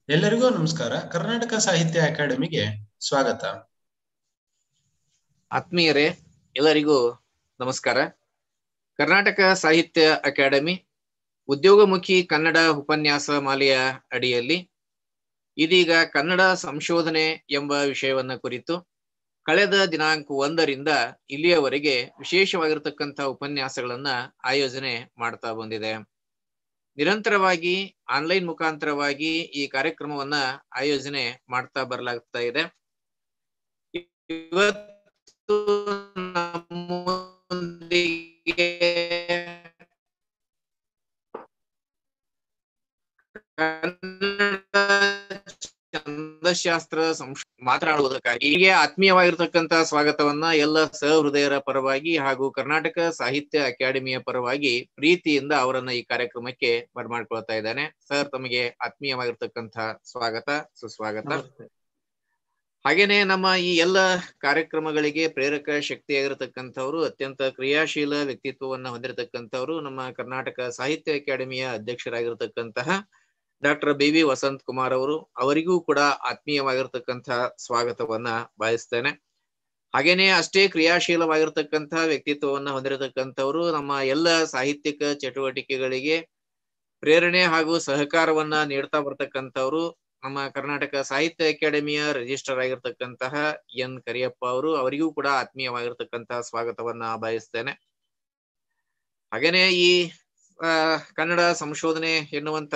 ಎಲ್ಲರಿಗೂ ನಮಸ್ಕಾರ ಕರ್ನಾಟಕ ಸಾಹಿತ್ಯ ಅಕಾಡೆಮಿಗೆ ಸ್ವಾಗತ ಆತ್ಮೀಯರೇ ಎಲ್ಲರಿಗೂ ನಮಸ್ಕಾರ ಕರ್ನಾಟಕ ಸಾಹಿತ್ಯ ಅಕಾಡೆಮಿ ಉದ್ಯೋಗಮುಖಿ ಕನ್ನಡ ಉಪನ್ಯಾಸ ಮಾಲೆಯ ಅಡಿಯಲ್ಲಿ ಇದೀಗ ಕನ್ನಡ ಸಂಶೋಧನೆ ಎಂಬ ವಿಷಯವನ್ನ ಕುರಿತು ಕಳೆದ ದಿನಾಂಕ ಒಂದರಿಂದ ಇಲ್ಲಿಯವರೆಗೆ ವಿಶೇಷವಾಗಿರತಕ್ಕಂಥ ಉಪನ್ಯಾಸಗಳನ್ನ ಆಯೋಜನೆ ಮಾಡ್ತಾ ಬಂದಿದೆ ನಿರಂತರವಾಗಿ ಆನ್ಲೈನ್ ಮುಖಾಂತರವಾಗಿ ಈ ಕಾರ್ಯಕ್ರಮವನ್ನ ಆಯೋಜನೆ ಮಾಡ್ತಾ ಬರಲಾಗ್ತಾ ಇದೆ ಇವತ್ತು ನಮ್ಮೊಂದಿಗೆ ಛಂದಶಾಸ್ತ್ರ ಸಂಶ್ ಮಾತನಾಡುವುದಕ್ಕಾಗಿ ಹೀಗೆ ಆತ್ಮೀಯವಾಗಿರ್ತಕ್ಕಂತ ಸ್ವಾಗತವನ್ನ ಎಲ್ಲ ಸಹೃದಯರ ಪರವಾಗಿ ಹಾಗೂ ಕರ್ನಾಟಕ ಸಾಹಿತ್ಯ ಅಕಾಡೆಮಿಯ ಪರವಾಗಿ ಪ್ರೀತಿಯಿಂದ ಅವರನ್ನ ಈ ಕಾರ್ಯಕ್ರಮಕ್ಕೆ ಬರಮಾಡ್ಕೊಳ್ತಾ ಇದ್ದಾನೆ ಸರ್ ತಮಗೆ ಆತ್ಮೀಯವಾಗಿರ್ತಕ್ಕಂತ ಸ್ವಾಗತ ಸುಸ್ವಾಗತ ಹಾಗೇನೆ ನಮ್ಮ ಈ ಎಲ್ಲ ಕಾರ್ಯಕ್ರಮಗಳಿಗೆ ಪ್ರೇರಕ ಶಕ್ತಿಯಾಗಿರತಕ್ಕಂಥವ್ರು ಅತ್ಯಂತ ಕ್ರಿಯಾಶೀಲ ವ್ಯಕ್ತಿತ್ವವನ್ನ ಹೊಂದಿರತಕ್ಕಂಥವ್ರು ನಮ್ಮ ಕರ್ನಾಟಕ ಸಾಹಿತ್ಯ ಅಕಾಡೆಮಿಯ ಅಧ್ಯಕ್ಷರಾಗಿರ್ತಕ್ಕಂತಹ doctor B V Vasanth Kumar ಅವರು ಅವರಿಗೂ ಕೂಡ ಆತ್ಮೀಯವಾಗಿರ್ತಕ್ಕಂಥ ಸ್ವಾಗತವನ್ನ ಬಯಸ್ತೇನೆ ಹಾಗೇನೆ ಅಷ್ಟೇ ಕ್ರಿಯಾಶೀಲವಾಗಿರ್ತಕ್ಕಂಥ ವ್ಯಕ್ತಿತ್ವವನ್ನ ಹೊಂದಿರತಕ್ಕಂಥವ್ರು ನಮ್ಮ ಎಲ್ಲ ಸಾಹಿತ್ಯಿಕ ಚಟುವಟಿಕೆಗಳಿಗೆ ಪ್ರೇರಣೆ ಹಾಗೂ ಸಹಕಾರವನ್ನ ನೀಡ್ತಾ ಬರ್ತಕ್ಕಂಥವ್ರು ನಮ್ಮ ಕರ್ನಾಟಕ ಸಾಹಿತ್ಯ ಅಕಾಡೆಮಿಯ ರಿಜಿಸ್ಟರ್ ಆಗಿರ್ತಕ್ಕಂತಹ ಎನ್ ಕರಿಯಪ್ಪ ಅವರು ಅವರಿಗೂ ಕೂಡ ಆತ್ಮೀಯವಾಗಿರ್ತಕ್ಕಂತಹ ಸ್ವಾಗತವನ್ನ ಬಯಸ್ತೇನೆ ಹಾಗೇನೆ ಈ ಕನ್ನಡ ಸಂಶೋಧನೆ ಎನ್ನುವಂತ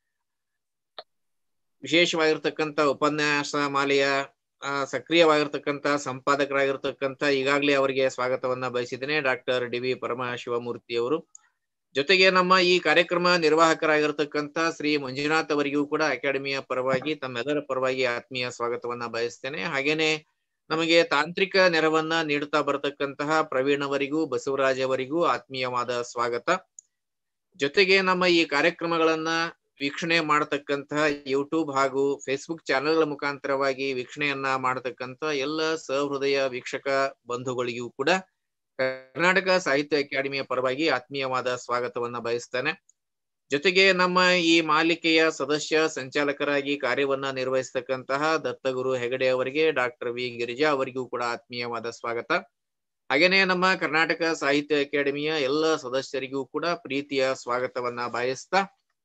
ವಿಶೇಷವಾಗಿರ್ತಕ್ಕಂಥ ಉಪನ್ಯಾಸ ಮಾಲೆಯ ಸಕ್ರಿಯವಾಗಿರ್ತಕ್ಕಂಥ ಸಂಪಾದಕರಾಗಿರ್ತಕ್ಕಂಥ ಈಗಾಗಲೇ ಅವರಿಗೆ ಸ್ವಾಗತವನ್ನ ಬಯಸಿದ್ದೇನೆ ಡಾಕ್ಟರ್ ಡಿ ವಿ ಪರಮಶಿವಮೂರ್ತಿ ಅವರು ಜೊತೆಗೆ ನಮ್ಮ ಈ ಕಾರ್ಯಕ್ರಮ ನಿರ್ವಾಹಕರಾಗಿರ್ತಕ್ಕಂಥ ಶ್ರೀ ಮಂಜುನಾಥ್ ಅವರಿಗೂ ಕೂಡ ಅಕಾಡೆಮಿಯ ಪರವಾಗಿ ತಮ್ಮೆಲ್ಲರ ಪರವಾಗಿ ಆತ್ಮೀಯ ಸ್ವಾಗತವನ್ನ ಬಯಸ್ತೇನೆ ಹಾಗೇನೆ ನಮಗೆ ತಾಂತ್ರಿಕ ನೆರವನ್ನ ನೀಡುತ್ತಾ ಬರತಕ್ಕಂತಹ ಪ್ರವೀಣ್ ಅವರಿಗೂ ಬಸವರಾಜ್ ಅವರಿಗೂ ಆತ್ಮೀಯವಾದ ಸ್ವಾಗತ ಜೊತೆಗೆ ನಮ್ಮ ಈ ಕಾರ್ಯಕ್ರಮಗಳನ್ನ ವೀಕ್ಷಣೆ ಮಾಡತಕ್ಕಂತಹ ಯೂಟ್ಯೂಬ್ ಹಾಗೂ ಫೇಸ್ಬುಕ್ ಚಾನೆಲ್ಗಳ ಮುಖಾಂತರವಾಗಿ ವೀಕ್ಷಣೆಯನ್ನ ಮಾಡತಕ್ಕಂತ ಎಲ್ಲ ಸಹೃದಯ ವೀಕ್ಷಕ ಬಂಧುಗಳಿಗೂ ಕೂಡ ಕರ್ನಾಟಕ ಸಾಹಿತ್ಯ ಅಕಾಡೆಮಿಯ ಪರವಾಗಿ ಆತ್ಮೀಯವಾದ ಸ್ವಾಗತವನ್ನ ಬಯಸ್ತೇನೆ ಜೊತೆಗೆ ನಮ್ಮ ಈ ಮಾಲಿಕೆಯ ಸದಸ್ಯ ಸಂಚಾಲಕರಾಗಿ ಕಾರ್ಯವನ್ನ ನಿರ್ವಹಿಸತಕ್ಕಂತಹ ದತ್ತಗುರು ಹೆಗಡೆ ಅವರಿಗೆ ಡಾಕ್ಟರ್ ವಿ ಗಿರಿಜಾ ಅವರಿಗೂ ಕೂಡ ಆತ್ಮೀಯವಾದ ಸ್ವಾಗತ ಹಾಗೇನೆ ನಮ್ಮ ಕರ್ನಾಟಕ ಸಾಹಿತ್ಯ ಅಕಾಡೆಮಿಯ ಎಲ್ಲ ಸದಸ್ಯರಿಗೂ ಕೂಡ ಪ್ರೀತಿಯ ಸ್ವಾಗತವನ್ನ ಬಯಸ್ತಾ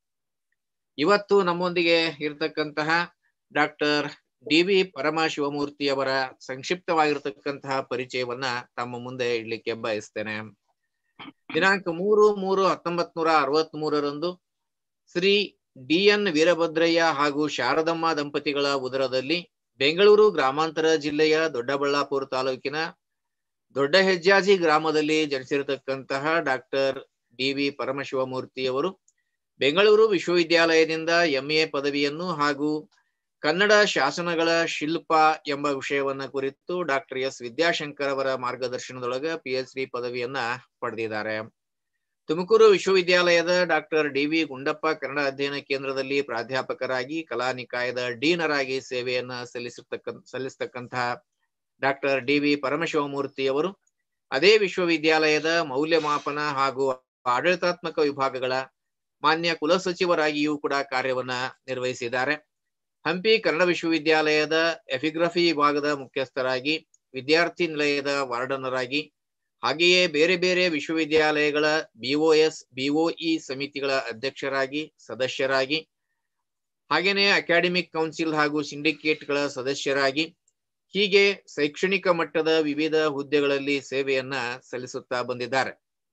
ಇವತ್ತು ನಮ್ಮೊಂದಿಗೆ ಇರತಕ್ಕಂತಹ ಡಾಕ್ಟರ್ ಡಿ ವಿ ಪರಮಶಿವಮೂರ್ತಿ ಅವರ ಸಂಕ್ಷಿಪ್ತವಾಗಿರ್ತಕ್ಕಂತಹ ಪರಿಚಯವನ್ನ ತಮ್ಮ ಮುಂದೆ ಇಡ್ಲಿಕ್ಕೆ ಬಯಸ್ತೇನೆ ದಿನಾಂಕ ಮೂರು ಮೂರು ಹತ್ತೊಂಬತ್ ನೂರ ಅರವತ್ ಮೂರರಂದು ಶ್ರೀ ಡಿ ಎನ್ ವೀರಭದ್ರಯ್ಯ ಹಾಗೂ ಶಾರದಮ್ಮ ದಂಪತಿಗಳ ಉದರದಲ್ಲಿ ಬೆಂಗಳೂರು ಗ್ರಾಮಾಂತರ ಜಿಲ್ಲೆಯ ದೊಡ್ಡಬಳ್ಳಾಪುರ ತಾಲೂಕಿನ ದೊಡ್ಡ ಹೆಜ್ಜಾಜಿ ಗ್ರಾಮದಲ್ಲಿ ಜನಿಸಿರತಕ್ಕಂತಹ ಡಾಕ್ಟರ್ ಡಿ ವಿ ಪರಮಶಿವಮೂರ್ತಿ ಅವರು ಬೆಂಗಳೂರು ವಿಶ್ವವಿದ್ಯಾಲಯದಿಂದ ಎಂಎ ಪದವಿಯನ್ನು ಹಾಗೂ ಕನ್ನಡ ಶಾಸನಗಳ ಶಿಲ್ಪ ಎಂಬ ವಿಷಯವನ್ನ ಕುರಿತು ಡಾಕ್ಟರ್ ಎಸ್ ವಿದ್ಯಾಶಂಕರ್ ಅವರ ಮಾರ್ಗದರ್ಶನದೊಳಗ ಪಿ ಎಚ್ ಡಿ ಪದವಿಯನ್ನ ಪಡೆದಿದ್ದಾರೆ ತುಮಕೂರು ವಿಶ್ವವಿದ್ಯಾಲಯದ doctor D V Gundappa Kannada ಅಧ್ಯಯನ ಕೇಂದ್ರದಲ್ಲಿ ಪ್ರಾಧ್ಯಾಪಕರಾಗಿ ಕಲಾ ನಿಕಾಯದ ಡೀನರಾಗಿ ಸೇವೆಯನ್ನ ಸಲ್ಲಿಸತಕ್ಕ ಸಲ್ಲಿಸತಕ್ಕಂತಹ ಡಾಕ್ಟರ್ ಡಿ ವಿ ಪರಮಶಿವಮೂರ್ತಿ ಅವರು ಅದೇ ವಿಶ್ವವಿದ್ಯಾಲಯದ ಮೌಲ್ಯಮಾಪನ ಹಾಗೂ ಆಡಳಿತಾತ್ಮಕ ವಿಭಾಗಗಳ ಮಾನ್ಯ ಕುಲಸಚಿವರಾಗಿಯೂ ಕೂಡ ಕಾರ್ಯವನ್ನ ನಿರ್ವಹಿಸಿದ್ದಾರೆ ಹಂಪಿ ಕನ್ನಡ ವಿಶ್ವವಿದ್ಯಾಲಯದ ಎಫಿಗ್ರಫಿ ವಿಭಾಗದ ಮುಖ್ಯಸ್ಥರಾಗಿ ವಿದ್ಯಾರ್ಥಿ ನಿಲಯದ ವಾರ್ಡನರಾಗಿ ಹಾಗೆಯೇ ಬೇರೆ ಬೇರೆ ವಿಶ್ವವಿದ್ಯಾಲಯಗಳ ಬಿಒಎಸ್ ಬಿಒಇ ಸಮಿತಿಗಳ ಅಧ್ಯಕ್ಷರಾಗಿ ಸದಸ್ಯರಾಗಿ ಹಾಗೇನೆ ಅಕಾಡೆಮಿಕ್ ಕೌನ್ಸಿಲ್ ಹಾಗೂ ಸಿಂಡಿಕೇಟ್ಗಳ ಸದಸ್ಯರಾಗಿ ಹೀಗೆ ಶೈಕ್ಷಣಿಕ ಮಟ್ಟದ ವಿವಿಧ ಹುದ್ದೆಗಳಲ್ಲಿ ಸೇವೆಯನ್ನ ಸಲ್ಲಿಸುತ್ತಾ ಬಂದಿದ್ದಾರೆ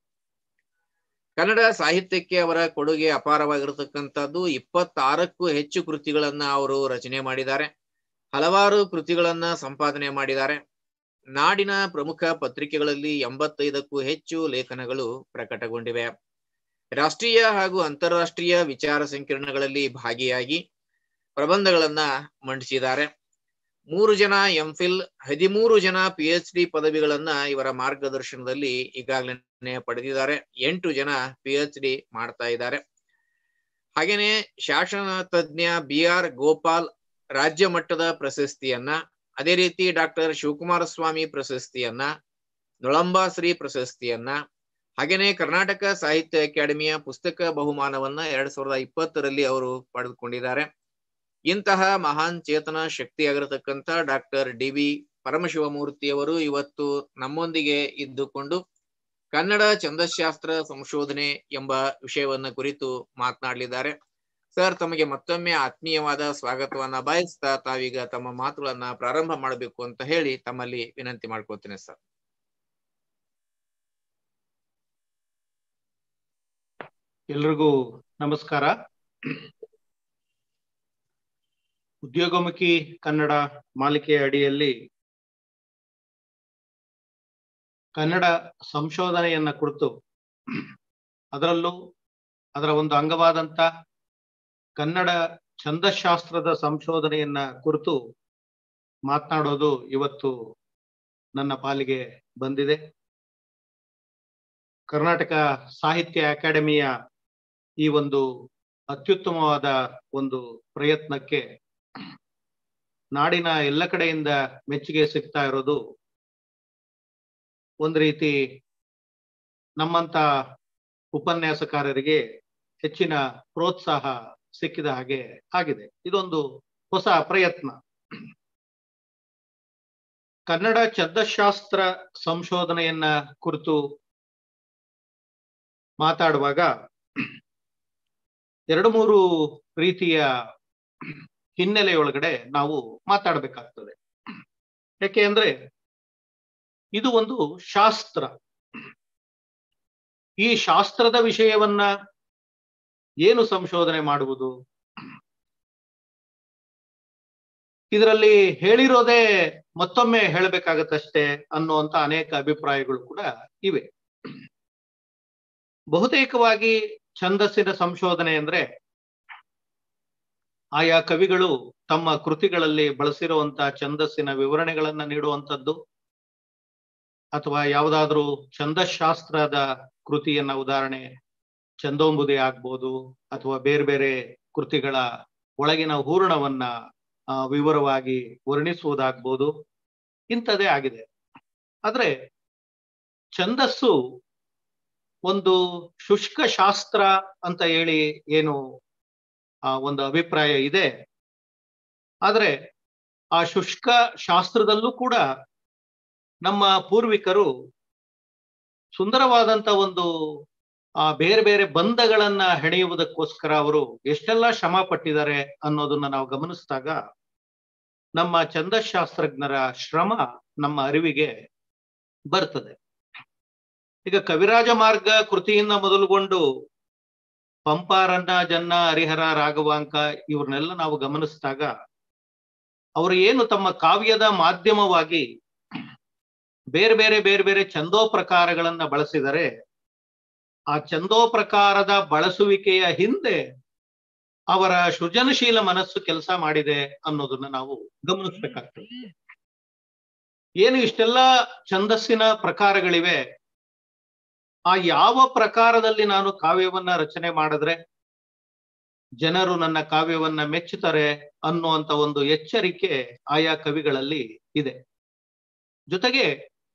ಕನ್ನಡ ಸಾಹಿತ್ಯಕ್ಕೆ ಅವರ ಕೊಡುಗೆ ಅಪಾರವಾಗಿರತಕ್ಕಂಥದ್ದು ಇಪ್ಪತ್ತಾರಕ್ಕೂ ಹೆಚ್ಚು ಕೃತಿಗಳನ್ನ ಅವರು ರಚನೆ ಮಾಡಿದ್ದಾರೆ ಹಲವಾರು ಕೃತಿಗಳನ್ನ ಸಂಪಾದನೆ ಮಾಡಿದ್ದಾರೆ ನಾಡಿನ ಪ್ರಮುಖ ಪತ್ರಿಕೆಗಳಲ್ಲಿ ಎಂಬತ್ತೈದಕ್ಕೂ ಹೆಚ್ಚು ಲೇಖನಗಳು ಪ್ರಕಟಗೊಂಡಿವೆ ರಾಷ್ಟ್ರೀಯ ಹಾಗೂ ಅಂತಾರಾಷ್ಟ್ರೀಯ ವಿಚಾರ ಸಂಕಿರಣಗಳಲ್ಲಿ ಭಾಗಿಯಾಗಿ ಪ್ರಬಂಧಗಳನ್ನ ಮಂಡಿಸಿದ್ದಾರೆ ಮೂರು ಜನ ಎಂಫಿಲ್ ಹದಿಮೂರು ಜನ ಪಿ ಎಚ್ ಡಿ ಪದವಿಗಳನ್ನ ಇವರ ಮಾರ್ಗದರ್ಶನದಲ್ಲಿ ಈಗಾಗಲೇ ಪಡೆದಿದ್ದಾರೆ ಎಂಟು ಜನ ಪಿ ಎಚ್ ಡಿ ಮಾಡ್ತಾ ಇದ್ದಾರೆ ಹಾಗೇನೆ ಶಾಸನ ತಜ್ಞ ಬಿ ಆರ್ ಗೋಪಾಲ್ ರಾಜ್ಯ ಮಟ್ಟದ ಪ್ರಶಸ್ತಿಯನ್ನ ಅದೇ ರೀತಿ ಡಾಕ್ಟರ್ ಶಿವಕುಮಾರ ಸ್ವಾಮಿ ಪ್ರಶಸ್ತಿಯನ್ನ ನೊಳಂಬಾಶ್ರೀ ಪ್ರಶಸ್ತಿಯನ್ನ ಹಾಗೇನೆ ಕರ್ನಾಟಕ ಸಾಹಿತ್ಯ ಅಕಾಡೆಮಿಯ ಪುಸ್ತಕ ಬಹುಮಾನವನ್ನ ಎರಡ್ ಸಾವಿರದ ಇಪ್ಪತ್ತರಲ್ಲಿ ಅವರು ಪಡೆದುಕೊಂಡಿದ್ದಾರೆ ಇಂತಹ ಮಹಾನ್ ಚೇತನ ಶಕ್ತಿಯಾಗಿರತಕ್ಕಂತ ಡಾಕ್ಟರ್ ಡಿ ವಿ ಪರಮಶಿವಮೂರ್ತಿಯವರು ಇವತ್ತು ನಮ್ಮೊಂದಿಗೆ ಇದ್ದುಕೊಂಡು ಕನ್ನಡ ಛಂದಶಾಸ್ತ್ರ ಸಂಶೋಧನೆ ಎಂಬ ವಿಷಯವನ್ನ ಕುರಿತು ಮಾತನಾಡಲಿದ್ದಾರೆ ಸರ್ ತಮಗೆ ಮತ್ತೊಮ್ಮೆ ಆತ್ಮೀಯವಾದ ಸ್ವಾಗತವನ್ನ ಬಯಸ್ತಾ ತಾವೀಗ ತಮ್ಮ ಮಾತುಗಳನ್ನ ಪ್ರಾರಂಭ ಮಾಡಬೇಕು ಅಂತ ಹೇಳಿ ತಮ್ಮಲ್ಲಿ ವಿನಂತಿ ಮಾಡ್ಕೊಳ್ತೇನೆ ಸರ್ ಎಲ್ರಿಗೂ ನಮಸ್ಕಾರ ಉದ್ಯೋಗಮುಖಿ ಕನ್ನಡ ಮಾಲಿಕೆಯ ಅಡಿಯಲ್ಲಿ ಕನ್ನಡ ಸಂಶೋಧನೆಯನ್ನ ಕುರಿತು ಅದರಲ್ಲೂ ಅದರ ಒಂದು ಅಂಗವಾದಂತ ಕನ್ನಡ ಛಂದಶಾಸ್ತ್ರದ ಸಂಶೋಧನೆಯನ್ನ ಕುರಿತು ಮಾತನಾಡೋದು ಇವತ್ತು ನನ್ನ ಪಾಲಿಗೆ ಬಂದಿದೆ ಕರ್ನಾಟಕ ಸಾಹಿತ್ಯ ಅಕಾಡೆಮಿಯ ಈ ಒಂದು ಅತ್ಯುತ್ತಮವಾದ ಒಂದು ಪ್ರಯತ್ನಕ್ಕೆ ನಾಡಿನ ಎಲ್ಲ ಕಡೆಯಿಂದ ಮೆಚ್ಚುಗೆ ಸಿಗ್ತಾ ಇರೋದು ಒಂದು ರೀತಿ ನಮ್ಮಂತ ಉಪನ್ಯಾಸಕಾರರಿಗೆ ಹೆಚ್ಚಿನ ಪ್ರೋತ್ಸಾಹ ಸಿಕ್ಕಿದ ಹಾಗೆ ಆಗಿದೆ ಇದೊಂದು ಹೊಸ ಪ್ರಯತ್ನ ಕನ್ನಡ ಛಂದಶಾಸ್ತ್ರ ಸಂಶೋಧನೆಯನ್ನ ಕುರಿತು ಮಾತಾಡುವಾಗ ಎರಡು ಮೂರು ರೀತಿಯ ಹಿನ್ನೆಲೆಯೊಳಗಡೆ ನಾವು ಮಾತಾಡಬೇಕಾಗ್ತದೆ ಯಾಕೆ ಅಂದ್ರೆ ಇದು ಒಂದು ಶಾಸ್ತ್ರ ಈ ಶಾಸ್ತ್ರದ ವಿಷಯವನ್ನ ಏನು ಸಂಶೋಧನೆ ಮಾಡುವುದು ಇದರಲ್ಲಿ ಹೇಳಿರೋದೇ ಮತ್ತೊಮ್ಮೆ ಹೇಳಬೇಕಾಗತ್ತಷ್ಟೇ ಅನ್ನುವಂತ ಅನೇಕ ಅಭಿಪ್ರಾಯಗಳು ಕೂಡ ಇವೆ ಬಹುತೇಕವಾಗಿ ಛಂದಸ್ಸಿನ ಸಂಶೋಧನೆ ಅಂದ್ರೆ ಆಯಾ ಕವಿಗಳು ತಮ್ಮ ಕೃತಿಗಳಲ್ಲಿ ಬಳಸಿರುವಂತ ಛಂದಸ್ಸಿನ ವಿವರಣೆಗಳನ್ನ ನೀಡುವಂಥದ್ದು ಅಥವಾ ಯಾವುದಾದ್ರೂ ಛಂದಶಾಸ್ತ್ರದ ಕೃತಿಯನ್ನ ಉದಾಹರಣೆ ಚಂದೋಂಬುದಿ ಆಗ್ಬೋದು ಅಥವಾ ಬೇರೆ ಬೇರೆ ಕೃತಿಗಳ ಒಳಗಿನ ಹೂರಣವನ್ನ ವಿವರವಾಗಿ ವರ್ಣಿಸುವುದಾಗ್ಬೋದು ಇಂಥದೇ ಆಗಿದೆ ಆದ್ರೆ ಛಂದಸ್ಸು ಒಂದು ಶುಷ್ಕ ಶಾಸ್ತ್ರ ಅಂತ ಹೇಳಿ ಏನು ಆ ಒಂದು ಅಭಿಪ್ರಾಯ ಇದೆ ಆದ್ರೆ ಆ ಶುಷ್ಕ ಶಾಸ್ತ್ರದಲ್ಲೂ ಕೂಡ ನಮ್ಮ ಪೂರ್ವಿಕರು ಸುಂದರವಾದಂತ ಒಂದು ಆ ಬೇರೆ ಬೇರೆ ಬಂಧಗಳನ್ನ ಹೆಣೆಯುವುದಕ್ಕೋಸ್ಕರ ಅವರು ಎಷ್ಟೆಲ್ಲ ಶ್ರಮ ಪಟ್ಟಿದ್ದಾರೆ ಅನ್ನೋದನ್ನ ನಾವು ಗಮನಿಸಿದಾಗ ನಮ್ಮ ಛಂದಶಾಸ್ತ್ರಜ್ಞರ ಶ್ರಮ ನಮ್ಮ ಅರಿವಿಗೆ ಬರ್ತದೆ ಈಗ ಕವಿರಾಜ ಮಾರ್ಗ ಕೃತಿಯಿಂದ ಮೊದಲುಗೊಂಡು ಪಂಪಾರನ್ನ ಜನ್ನ ಹರಿಹರ ರಾಘವಾಂಕ ಇವ್ರನ್ನೆಲ್ಲ ನಾವು ಗಮನಿಸಿದಾಗ ಅವರು ಏನು ತಮ್ಮ ಕಾವ್ಯದ ಮಾಧ್ಯಮವಾಗಿ ಬೇರೆ ಬೇರೆ ಬೇರೆ ಬೇರೆ ಛಂದೋ ಪ್ರಕಾರಗಳನ್ನ ಬಳಸಿದರೆ ಆ ಛಂದೋ ಪ್ರಕಾರದ ಬಳಸುವಿಕೆಯ ಹಿಂದೆ ಅವರ ಸೃಜನಶೀಲ ಮನಸ್ಸು ಕೆಲಸ ಮಾಡಿದೆ ಅನ್ನೋದನ್ನ ನಾವು ಗಮನಿಸ್ಬೇಕಾಗ್ತದೆ ಏನು ಇಷ್ಟೆಲ್ಲ ಛಂದಸ್ಸಿನ ಪ್ರಕಾರಗಳಿವೆ ಆ ಯಾವ ಪ್ರಕಾರದಲ್ಲಿ ನಾನು ಕಾವ್ಯವನ್ನ ರಚನೆ ಮಾಡಿದ್ರೆ ಜನರು ನನ್ನ ಕಾವ್ಯವನ್ನ ಮೆಚ್ಚುತ್ತಾರೆ ಅನ್ನುವಂತ ಒಂದು ಎಚ್ಚರಿಕೆ ಆಯಾ ಕವಿಗಳಲ್ಲಿ ಇದೆ ಜೊತೆಗೆ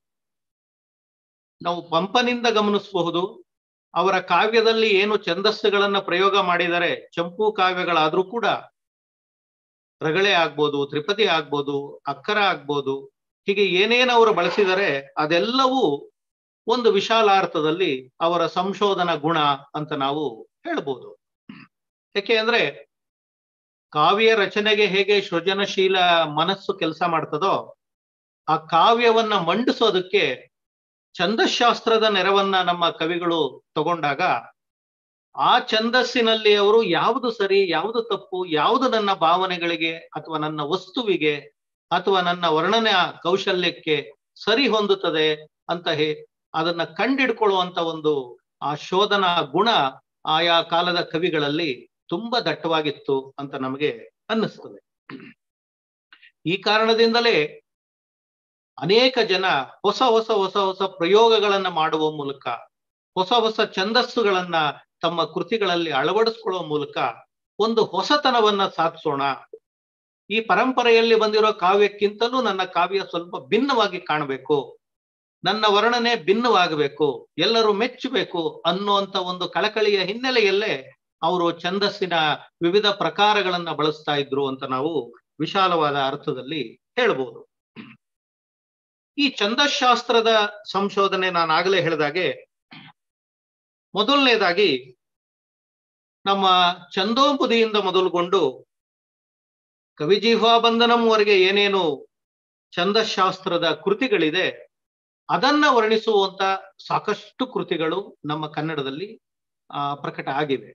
ನಾವು ಪಂಪನಿಂದ ಗಮನಿಸಬಹುದು ಅವರ ಕಾವ್ಯದಲ್ಲಿ ಏನು ಛಂದಸ್ಸುಗಳನ್ನ ಪ್ರಯೋಗ ಮಾಡಿದರೆ ಚಂಪು ಕಾವ್ಯಗಳಾದ್ರೂ ಕೂಡ ರಗಳೆ ಆಗ್ಬೋದು ತ್ರಿಪದಿ ಆಗ್ಬೋದು ಅಕ್ಕರ ಆಗ್ಬೋದು ಹೀಗೆ ಏನೇನು ಅವರು ಬಳಸಿದರೆ ಅದೆಲ್ಲವೂ ಒಂದು ವಿಶಾಲಾರ್ಥದಲ್ಲಿ ಅವರ ಸಂಶೋಧನಾ ಗುಣ ಅಂತ ನಾವು ಹೇಳ್ಬೋದು ಯಾಕೆ ಅಂದ್ರೆ ಕಾವ್ಯ ರಚನೆಗೆ ಹೇಗೆ ಸೃಜನಶೀಲ ಮನಸ್ಸು ಕೆಲಸ ಮಾಡ್ತದೋ ಆ ಕಾವ್ಯವನ್ನ ಮಂಡಿಸೋದಕ್ಕೆ ಛಂದಶಾಸ್ತ್ರದ ನೆರವನ್ನ ನಮ್ಮ ಕವಿಗಳು ತಗೊಂಡಾಗ ಆ ಛಂದಸ್ಸಿನಲ್ಲಿ ಅವರು ಯಾವುದು ಸರಿ ಯಾವುದು ತಪ್ಪು ಯಾವುದು ನನ್ನ ಭಾವನೆಗಳಿಗೆ ಅಥವಾ ನನ್ನ ವಸ್ತುವಿಗೆ ಅಥವಾ ನನ್ನ ವರ್ಣನೆ ಕೌಶಲ್ಯಕ್ಕೆ ಸರಿ ಹೊಂದುತ್ತದೆ ಅಂತ ಹೇ ಅದನ್ನ ಕಂಡಿಡ್ಕೊಳ್ಳುವಂತ ಒಂದು ಆ ಶೋಧನಾ ಗುಣ ಆಯಾ ಕಾಲದ ಕವಿಗಳಲ್ಲಿ ತುಂಬಾ ದಟ್ಟವಾಗಿತ್ತು ಅಂತ ನಮಗೆ ಅನ್ನಿಸ್ತದೆ ಈ ಕಾರಣದಿಂದಲೇ ಅನೇಕ ಜನ ಹೊಸ ಹೊಸ ಹೊಸ ಹೊಸ ಪ್ರಯೋಗಗಳನ್ನ ಮಾಡುವ ಮೂಲಕ ಹೊಸ ಹೊಸ ಛಂದಸ್ಸುಗಳನ್ನ ತಮ್ಮ ಕೃತಿಗಳಲ್ಲಿ ಅಳವಡಿಸ್ಕೊಳ್ಳುವ ಮೂಲಕ ಒಂದು ಹೊಸತನವನ್ನ ಸಾಧಿಸೋಣ ಈ ಪರಂಪರೆಯಲ್ಲಿ ಬಂದಿರೋ ಕಾವ್ಯಕ್ಕಿಂತಲೂ ನನ್ನ ಕಾವ್ಯ ಸ್ವಲ್ಪ ಭಿನ್ನವಾಗಿ ಕಾಣಬೇಕು ನನ್ನ ವರ್ಣನೆ ಭಿನ್ನವಾಗಬೇಕು ಎಲ್ಲರೂ ಮೆಚ್ಚಬೇಕು ಅನ್ನುವಂತ ಒಂದು ಕಳಕಳಿಯ ಹಿನ್ನೆಲೆಯಲ್ಲೇ ಅವರು ಛಂದಸ್ಸಿನ ವಿವಿಧ ಪ್ರಕಾರಗಳನ್ನ ಬಳಸ್ತಾ ಇದ್ರು ಅಂತ ನಾವು ವಿಶಾಲವಾದ ಅರ್ಥದಲ್ಲಿ ಹೇಳ್ಬೋದು ಈ ಛಂದಶಾಸ್ತ್ರದ ಸಂಶೋಧನೆ ನಾನು ಆಗಲೇ ಹೇಳಿದಾಗೆ ಮೊದಲನೇದಾಗಿ ನಮ್ಮ ಛಂದೋಪುದಿಯಿಂದ ಮೊದಲುಗೊಂಡು ಕವಿಜೀವಾಬಂಧನಂವರೆಗೆ ಏನೇನು ಛಂದಶಾಸ್ತ್ರದ ಕೃತಿಗಳಿದೆ ಅದನ್ನ ವರ್ಣಿಸುವಂತ ಸಾಕಷ್ಟು ಕೃತಿಗಳು ನಮ್ಮ ಕನ್ನಡದಲ್ಲಿ ಆ ಪ್ರಕಟ ಆಗಿವೆ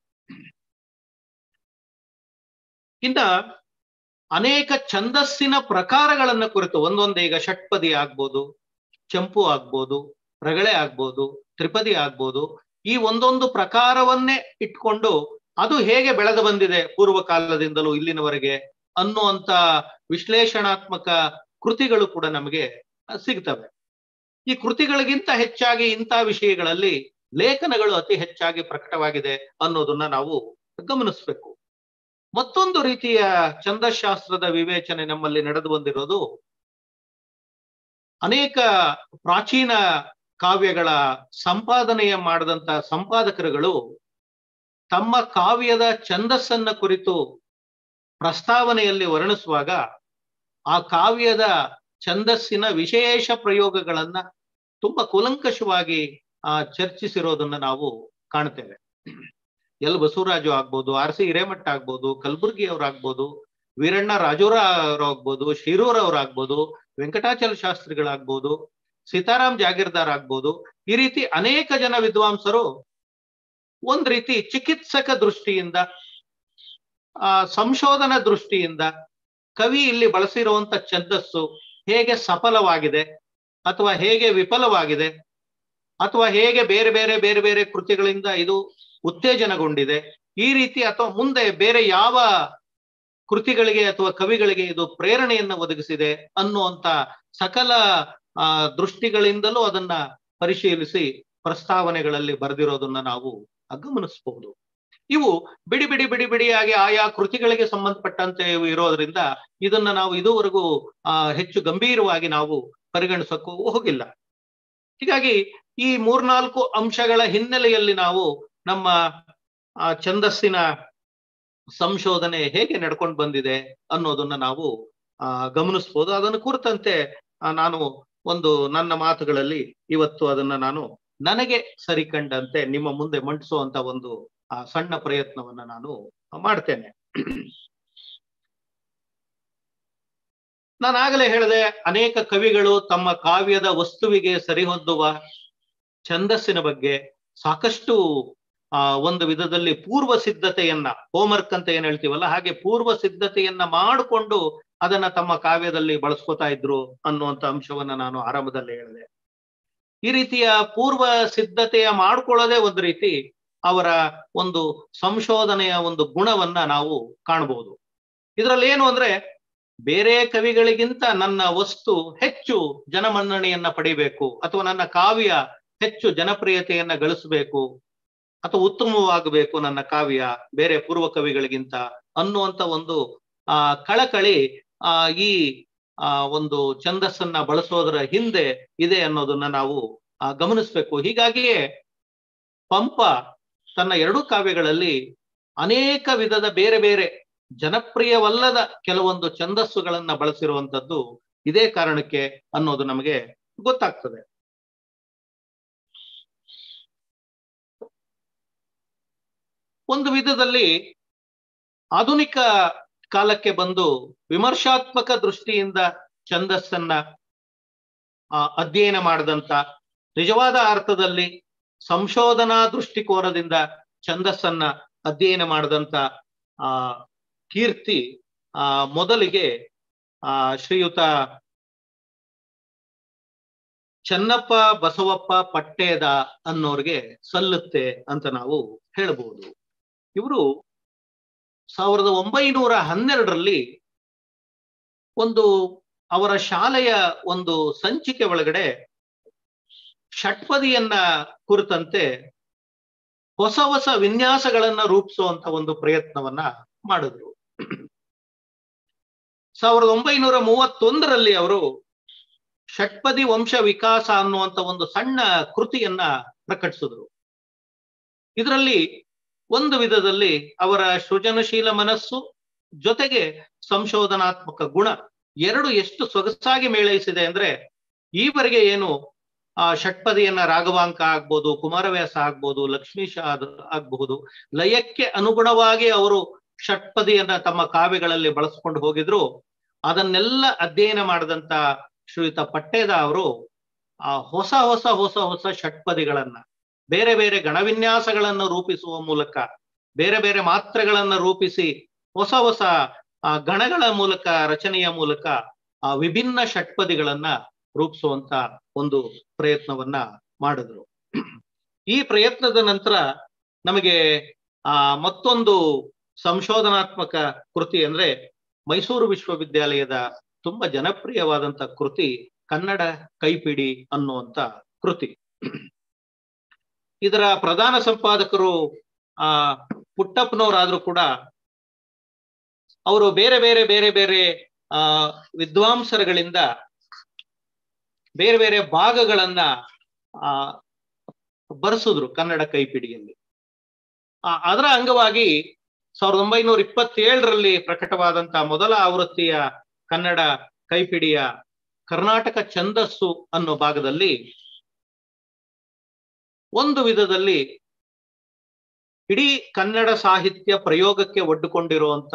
ಇನ್ನ ಅನೇಕ ಛಂದಸ್ಸಿನ ಪ್ರಕಾರಗಳನ್ನ ಕುರಿತು ಒಂದೊಂದೇ ಈಗ ಷಟ್ಪದಿ ಆಗ್ಬೋದು ಚಂಪು ಆಗ್ಬೋದು ರಗಳೆ ಆಗ್ಬೋದು ತ್ರಿಪದಿ ಆಗ್ಬೋದು ಈ ಒಂದೊಂದು ಪ್ರಕಾರವನ್ನೇ ಇಟ್ಕೊಂಡು ಅದು ಹೇಗೆ ಬೆಳೆದು ಬಂದಿದೆ ಪೂರ್ವ ಕಾಲದಿಂದಲೂ ಇಲ್ಲಿನವರೆಗೆ ಅನ್ನುವಂತ ವಿಶ್ಲೇಷಣಾತ್ಮಕ ಕೃತಿಗಳು ಕೂಡ ನಮಗೆ ಸಿಗ್ತವೆ ಈ ಕೃತಿಗಳಿಗಿಂತ ಹೆಚ್ಚಾಗಿ ಇಂಥ ವಿಷಯಗಳಲ್ಲಿ ಲೇಖನಗಳು ಅತಿ ಹೆಚ್ಚಾಗಿ ಪ್ರಕಟವಾಗಿದೆ ಅನ್ನೋದನ್ನ ನಾವು ಗಮನಿಸ್ಬೇಕು ಮತ್ತೊಂದು ರೀತಿಯ ಛಂದಶಾಸ್ತ್ರದ ವಿವೇಚನೆ ನಮ್ಮಲ್ಲಿ ನಡೆದು ಬಂದಿರೋದು ಅನೇಕ ಪ್ರಾಚೀನ ಕಾವ್ಯಗಳ ಸಂಪಾದನೆಯ ಮಾಡಿದಂತ ಸಂಪಾದಕರುಗಳು ತಮ್ಮ ಕಾವ್ಯದ ಛಂದಸ್ಸನ್ನ ಕುರಿತು ಪ್ರಸ್ತಾವನೆಯಲ್ಲಿ ವರ್ಣಿಸುವಾಗ ಆ ಕಾವ್ಯದ ಛಂದಸ್ಸಿನ ವಿಶೇಷ ಪ್ರಯೋಗಗಳನ್ನ ತುಂಬಾ ಕೂಲಂಕಷವಾಗಿ ಆ ಚರ್ಚಿಸಿರೋದನ್ನ ನಾವು ಕಾಣ್ತೇವೆ ಎಲ್ ಬಸವರಾಜು ಆಗ್ಬೋದು ಆರ್ ಸಿ ಹಿರೇಮಠ ಆಗ್ಬೋದು ಕಲಬುರ್ಗಿ ಅವ್ರಾಗ್ಬೋದು ವೀರಣ್ಣ ರಾಜೂರ ಅವ್ರಾಗ್ಬೋದು ಶಿರೂರ್ ಅವ್ರಾಗ್ಬೋದು ವೆಂಕಟಾಚಲ ಶಾಸ್ತ್ರಿಗಳಾಗ್ಬೋದು ಸೀತಾರಾಮ್ ಜಾಗೀರ್ದಾರ್ ಆಗ್ಬೋದು ಈ ರೀತಿ ಅನೇಕ ಜನ ವಿದ್ವಾಂಸರು ಒಂದ್ ರೀತಿ ಚಿಕಿತ್ಸಕ ದೃಷ್ಟಿಯಿಂದ ಆ ಸಂಶೋಧನಾ ದೃಷ್ಟಿಯಿಂದ ಕವಿ ಇಲ್ಲಿ ಬಳಸಿರುವಂತ ಛಂದಸ್ಸು ಹೇಗೆ ಸಫಲವಾಗಿದೆ ಅಥವಾ ಹೇಗೆ ವಿಫಲವಾಗಿದೆ ಅಥವಾ ಹೇಗೆ ಬೇರೆ ಬೇರೆ ಬೇರೆ ಬೇರೆ ಕೃತಿಗಳಿಂದ ಇದು ಉತ್ತೇಜನಗೊಂಡಿದೆ ಈ ರೀತಿ ಅಥವಾ ಮುಂದೆ ಬೇರೆ ಯಾವ ಕೃತಿಗಳಿಗೆ ಅಥವಾ ಕವಿಗಳಿಗೆ ಇದು ಪ್ರೇರಣೆಯನ್ನ ಒದಗಿಸಿದೆ ಅನ್ನುವಂತ ಸಕಲ ಆ ದೃಷ್ಟಿಗಳಿಂದಲೂ ಅದನ್ನ ಪರಿಶೀಲಿಸಿ ಪ್ರಸ್ತಾವನೆಗಳಲ್ಲಿ ಬರೆದಿರೋದನ್ನ ನಾವು ಗಮನಿಸಬಹುದು ಇವು ಬಿಡಿ ಬಿಡಿ ಬಿಡಿ ಬಿಡಿಯಾಗಿ ಆಯಾ ಕೃತಿಗಳಿಗೆ ಸಂಬಂಧಪಟ್ಟಂತೆ ಇವು ಇರೋದ್ರಿಂದ ಇದನ್ನ ನಾವು ಇದುವರೆಗೂ ಆ ಹೆಚ್ಚು ಗಂಭೀರವಾಗಿ ನಾವು ಪರಿಗಣಿಸಕ್ಕೂ ಹೋಗಿಲ್ಲ ಹೀಗಾಗಿ ಈ ಮೂರ್ನಾಲ್ಕು ಅಂಶಗಳ ಹಿನ್ನೆಲೆಯಲ್ಲಿ ನಾವು ನಮ್ಮ ಆ ಛಂದಸ್ಸಿನ ಸಂಶೋಧನೆ ಹೇಗೆ ನಡ್ಕೊಂಡು ಬಂದಿದೆ ಅನ್ನೋದನ್ನ ನಾವು ಆ ಗಮನಿಸ್ಬೋದು ಅದನ್ನು ಕುರಿತಂತೆ ನಾನು ಒಂದು ನನ್ನ ಮಾತುಗಳಲ್ಲಿ ಇವತ್ತು ಅದನ್ನ ನಾನು ನನಗೆ ಸರಿಕಂಡಂತೆ ನಿಮ್ಮ ಮುಂದೆ ಮಂಡಿಸುವಂತ ಒಂದು ಆ ಸಣ್ಣ ಪ್ರಯತ್ನವನ್ನ ನಾನು ಮಾಡ್ತೇನೆ ನಾನು ಆಗಲೇ ಹೇಳಿದೆ ಅನೇಕ ಕವಿಗಳು ತಮ್ಮ ಕಾವ್ಯದ ವಸ್ತುವಿಗೆ ಸರಿಹೊಂದುವ ಛಂದಸ್ಸಿನ ಬಗ್ಗೆ ಸಾಕಷ್ಟು ಆ ಒಂದು ವಿಧದಲ್ಲಿ ಪೂರ್ವ ಸಿದ್ಧತೆಯನ್ನ ಹೋಮ್ವರ್ಕ್ ಅಂತ ಏನ್ ಹೇಳ್ತೀವಲ್ಲ ಹಾಗೆ ಪೂರ್ವ ಸಿದ್ಧತೆಯನ್ನ ಮಾಡಿಕೊಂಡು ಅದನ್ನ ತಮ್ಮ ಕಾವ್ಯದಲ್ಲಿ ಬಳಸ್ಕೊತಾ ಇದ್ರು ಅನ್ನುವಂತ ಅಂಶವನ್ನ ನಾನು ಆರಂಭದಲ್ಲಿ ಹೇಳಿದೆ ಈ ರೀತಿಯ ಪೂರ್ವ ಸಿದ್ಧತೆಯ ಮಾಡ್ಕೊಳ್ಳೋದೇ ಒಂದು ರೀತಿ ಅವರ ಒಂದು ಸಂಶೋಧನೆಯ ಒಂದು ಗುಣವನ್ನ ನಾವು ಕಾಣಬಹುದು ಇದರಲ್ಲಿ ಏನು ಅಂದ್ರೆ ಬೇರೆ ಕವಿಗಳಿಗಿಂತ ನನ್ನ ವಸ್ತು ಹೆಚ್ಚು ಜನಮನ್ನಣೆಯನ್ನ ಪಡಿಬೇಕು ಅಥವಾ ನನ್ನ ಕಾವ್ಯ ಹೆಚ್ಚು ಜನಪ್ರಿಯತೆಯನ್ನ ಗಳಿಸಬೇಕು ಅಥವಾ ಉತ್ತಮವಾಗಬೇಕು ನನ್ನ ಕಾವ್ಯ ಬೇರೆ ಪೂರ್ವ ಕವಿಗಳಿಗಿಂತ ಅನ್ನುವಂತ ಒಂದು ಆ ಕಳಕಳಿ ಆ ಈ ಆ ಒಂದು ಛಂದಸ್ಸನ್ನ ಬಳಸೋದರ ಹಿಂದೆ ಇದೆ ಅನ್ನೋದನ್ನ ನಾವು ಆ ಗಮನಿಸ್ಬೇಕು ಹೀಗಾಗಿಯೇ ಪಂಪ ತನ್ನ ಎರಡು ಕಾವ್ಯಗಳಲ್ಲಿ ಅನೇಕ ವಿಧದ ಬೇರೆ ಬೇರೆ ಜನಪ್ರಿಯವಲ್ಲದ ಕೆಲವೊಂದು ಛಂದಸ್ಸುಗಳನ್ನ ಬಳಸಿರುವಂತದ್ದು ಇದೇ ಕಾರಣಕ್ಕೆ ಅನ್ನೋದು ನಮಗೆ ಗೊತ್ತಾಗ್ತದೆ ಒಂದು ವಿಧದಲ್ಲಿ ಆಧುನಿಕ ಕಾಲಕ್ಕೆ ಬಂದು ವಿಮರ್ಶಾತ್ಮಕ ದೃಷ್ಟಿಯಿಂದ ಛಂದಸ್ಸನ್ನ ಅಧ್ಯಯನ ಮಾಡಿದಂತ ನಿಜವಾದ ಅರ್ಥದಲ್ಲಿ ಸಂಶೋಧನಾ ದೃಷ್ಟಿಕೋನದಿಂದ ಛಂದಸ್ಸನ್ನ ಅಧ್ಯಯನ ಮಾಡಿದಂತ ಆ ಕೀರ್ತಿ ಆ ಮೊದಲಿಗೆ ಆ ಶ್ರೀಯುತ ಚನ್ನಪ್ಪ ಬಸವಪ್ಪ ಪಟ್ಟೇದ ಅನ್ನೋರ್ಗೆ ಸಲ್ಲುತ್ತೆ ಅಂತ ನಾವು ಹೇಳ್ಬೋದು ಇವರು ಸಾವಿರದ ಒಂಬೈನೂರ ಹನ್ನೆರಡರಲ್ಲಿ ಒಂದು ಅವರ ಶಾಲೆಯ ಒಂದು ಸಂಚಿಕೆ ಒಳಗಡೆ ಷಟ್ಪದಿಯನ್ನ ಕುರಿತಂತೆ ಹೊಸ ಹೊಸ ವಿನ್ಯಾಸಗಳನ್ನ ರೂಪಿಸುವಂತ ಒಂದು ಪ್ರಯತ್ನವನ್ನ ಮಾಡಿದ್ರು ಸಾವಿರದ ಒಂಬೈನೂರ ಮೂವತ್ತೊಂದರಲ್ಲಿ ಅವರು ಷಟ್ಪದಿ ವಂಶ ವಿಕಾಸ ಅನ್ನುವಂತ ಒಂದು ಸಣ್ಣ ಕೃತಿಯನ್ನ ಪ್ರಕಟಿಸಿದ್ರು ಇದರಲ್ಲಿ ಒಂದು ವಿಧದಲ್ಲಿ ಅವರ ಸೃಜನಶೀಲ ಮನಸ್ಸು ಜೊತೆಗೆ ಸಂಶೋಧನಾತ್ಮಕ ಗುಣ ಎರಡು ಎಷ್ಟು ಸೊಗಸಾಗಿ ಮೇಳೈಸಿದೆ ಅಂದ್ರೆ ಈವರೆಗೆ ಏನು ಆ ಷಟ್ಪದಿಯನ್ನ ರಾಘವಾಂಕ ಆಗ್ಬೋದು ಕುಮಾರವ್ಯಾಸ ಆಗ್ಬೋದು ಲಕ್ಷ್ಮೀಶ ಆಗ್ಬಹುದು ಲಯಕ್ಕೆ ಅನುಗುಣವಾಗಿ ಅವರು ಷಟ್ಪದಿಯನ್ನ ತಮ್ಮ ಕಾವ್ಯಗಳಲ್ಲಿ ಬಳಸ್ಕೊಂಡು ಹೋಗಿದ್ರು ಅದನ್ನೆಲ್ಲ ಅಧ್ಯಯನ ಮಾಡಿದಂತ ಶ್ರೀಯುತ ಪಟ್ಟೇದ ಅವರು ಆ ಹೊಸ ಹೊಸ ಹೊಸ ಹೊಸ ಷಟ್ಪದಿಗಳನ್ನ ಬೇರೆ ಬೇರೆ ಗಣವಿನ್ಯಾಸಗಳನ್ನು ರೂಪಿಸುವ ಮೂಲಕ ಬೇರೆ ಬೇರೆ ಮಾತ್ರೆಗಳನ್ನ ರೂಪಿಸಿ ಹೊಸ ಹೊಸ ಆ ಗಣಗಳ ಮೂಲಕ ರಚನೆಯ ಮೂಲಕ ಆ ವಿಭಿನ್ನ ಷಟ್ಪದಿಗಳನ್ನ ರೂಪಿಸುವಂತ ಒಂದು ಪ್ರಯತ್ನವನ್ನ ಮಾಡಿದ್ರು ಈ ಪ್ರಯತ್ನದ ನಂತರ ನಮಗೆ ಆ ಮತ್ತೊಂದು ಸಂಶೋಧನಾತ್ಮಕ ಕೃತಿ ಅಂದ್ರೆ ಮೈಸೂರು ವಿಶ್ವವಿದ್ಯಾಲಯದ ತುಂಬಾ ಜನಪ್ರಿಯವಾದಂತ ಕೃತಿ ಕನ್ನಡ ಕೈಪಿಡಿ ಅನ್ನುವಂತ ಕೃತಿ ಇದರ ಪ್ರಧಾನ ಸಂಪಾದಕರು ಆ ಪುಟ್ಟಪ್ಪನವರಾದ್ರೂ ಕೂಡ ಅವರು ಬೇರೆ ಬೇರೆ ಬೇರೆ ಬೇರೆ ಆ ವಿದ್ವಾಂಸರುಗಳಿಂದ ಬೇರೆ ಬೇರೆ ಭಾಗಗಳನ್ನ ಆ ಬರೆಸಿದ್ರು ಕನ್ನಡ ಕೈಪಿಡಿಯಲ್ಲಿ ಆ ಅದರ ಅಂಗವಾಗಿ ಸಾವಿರದ ಒಂಬೈನೂರ ಇಪ್ಪತ್ತೇಳರಲ್ಲಿ ಪ್ರಕಟವಾದಂತಹ ಮೊದಲ ಆವೃತ್ತಿಯ ಕನ್ನಡ ಕೈಪಿಡಿಯ ಕರ್ನಾಟಕ ಛಂದಸ್ಸು ಅನ್ನೋ ಭಾಗದಲ್ಲಿ ಒಂದು ವಿಧದಲ್ಲಿ ಇಡೀ ಕನ್ನಡ ಸಾಹಿತ್ಯ ಪ್ರಯೋಗಕ್ಕೆ ಒಡ್ಡುಕೊಂಡಿರುವಂತ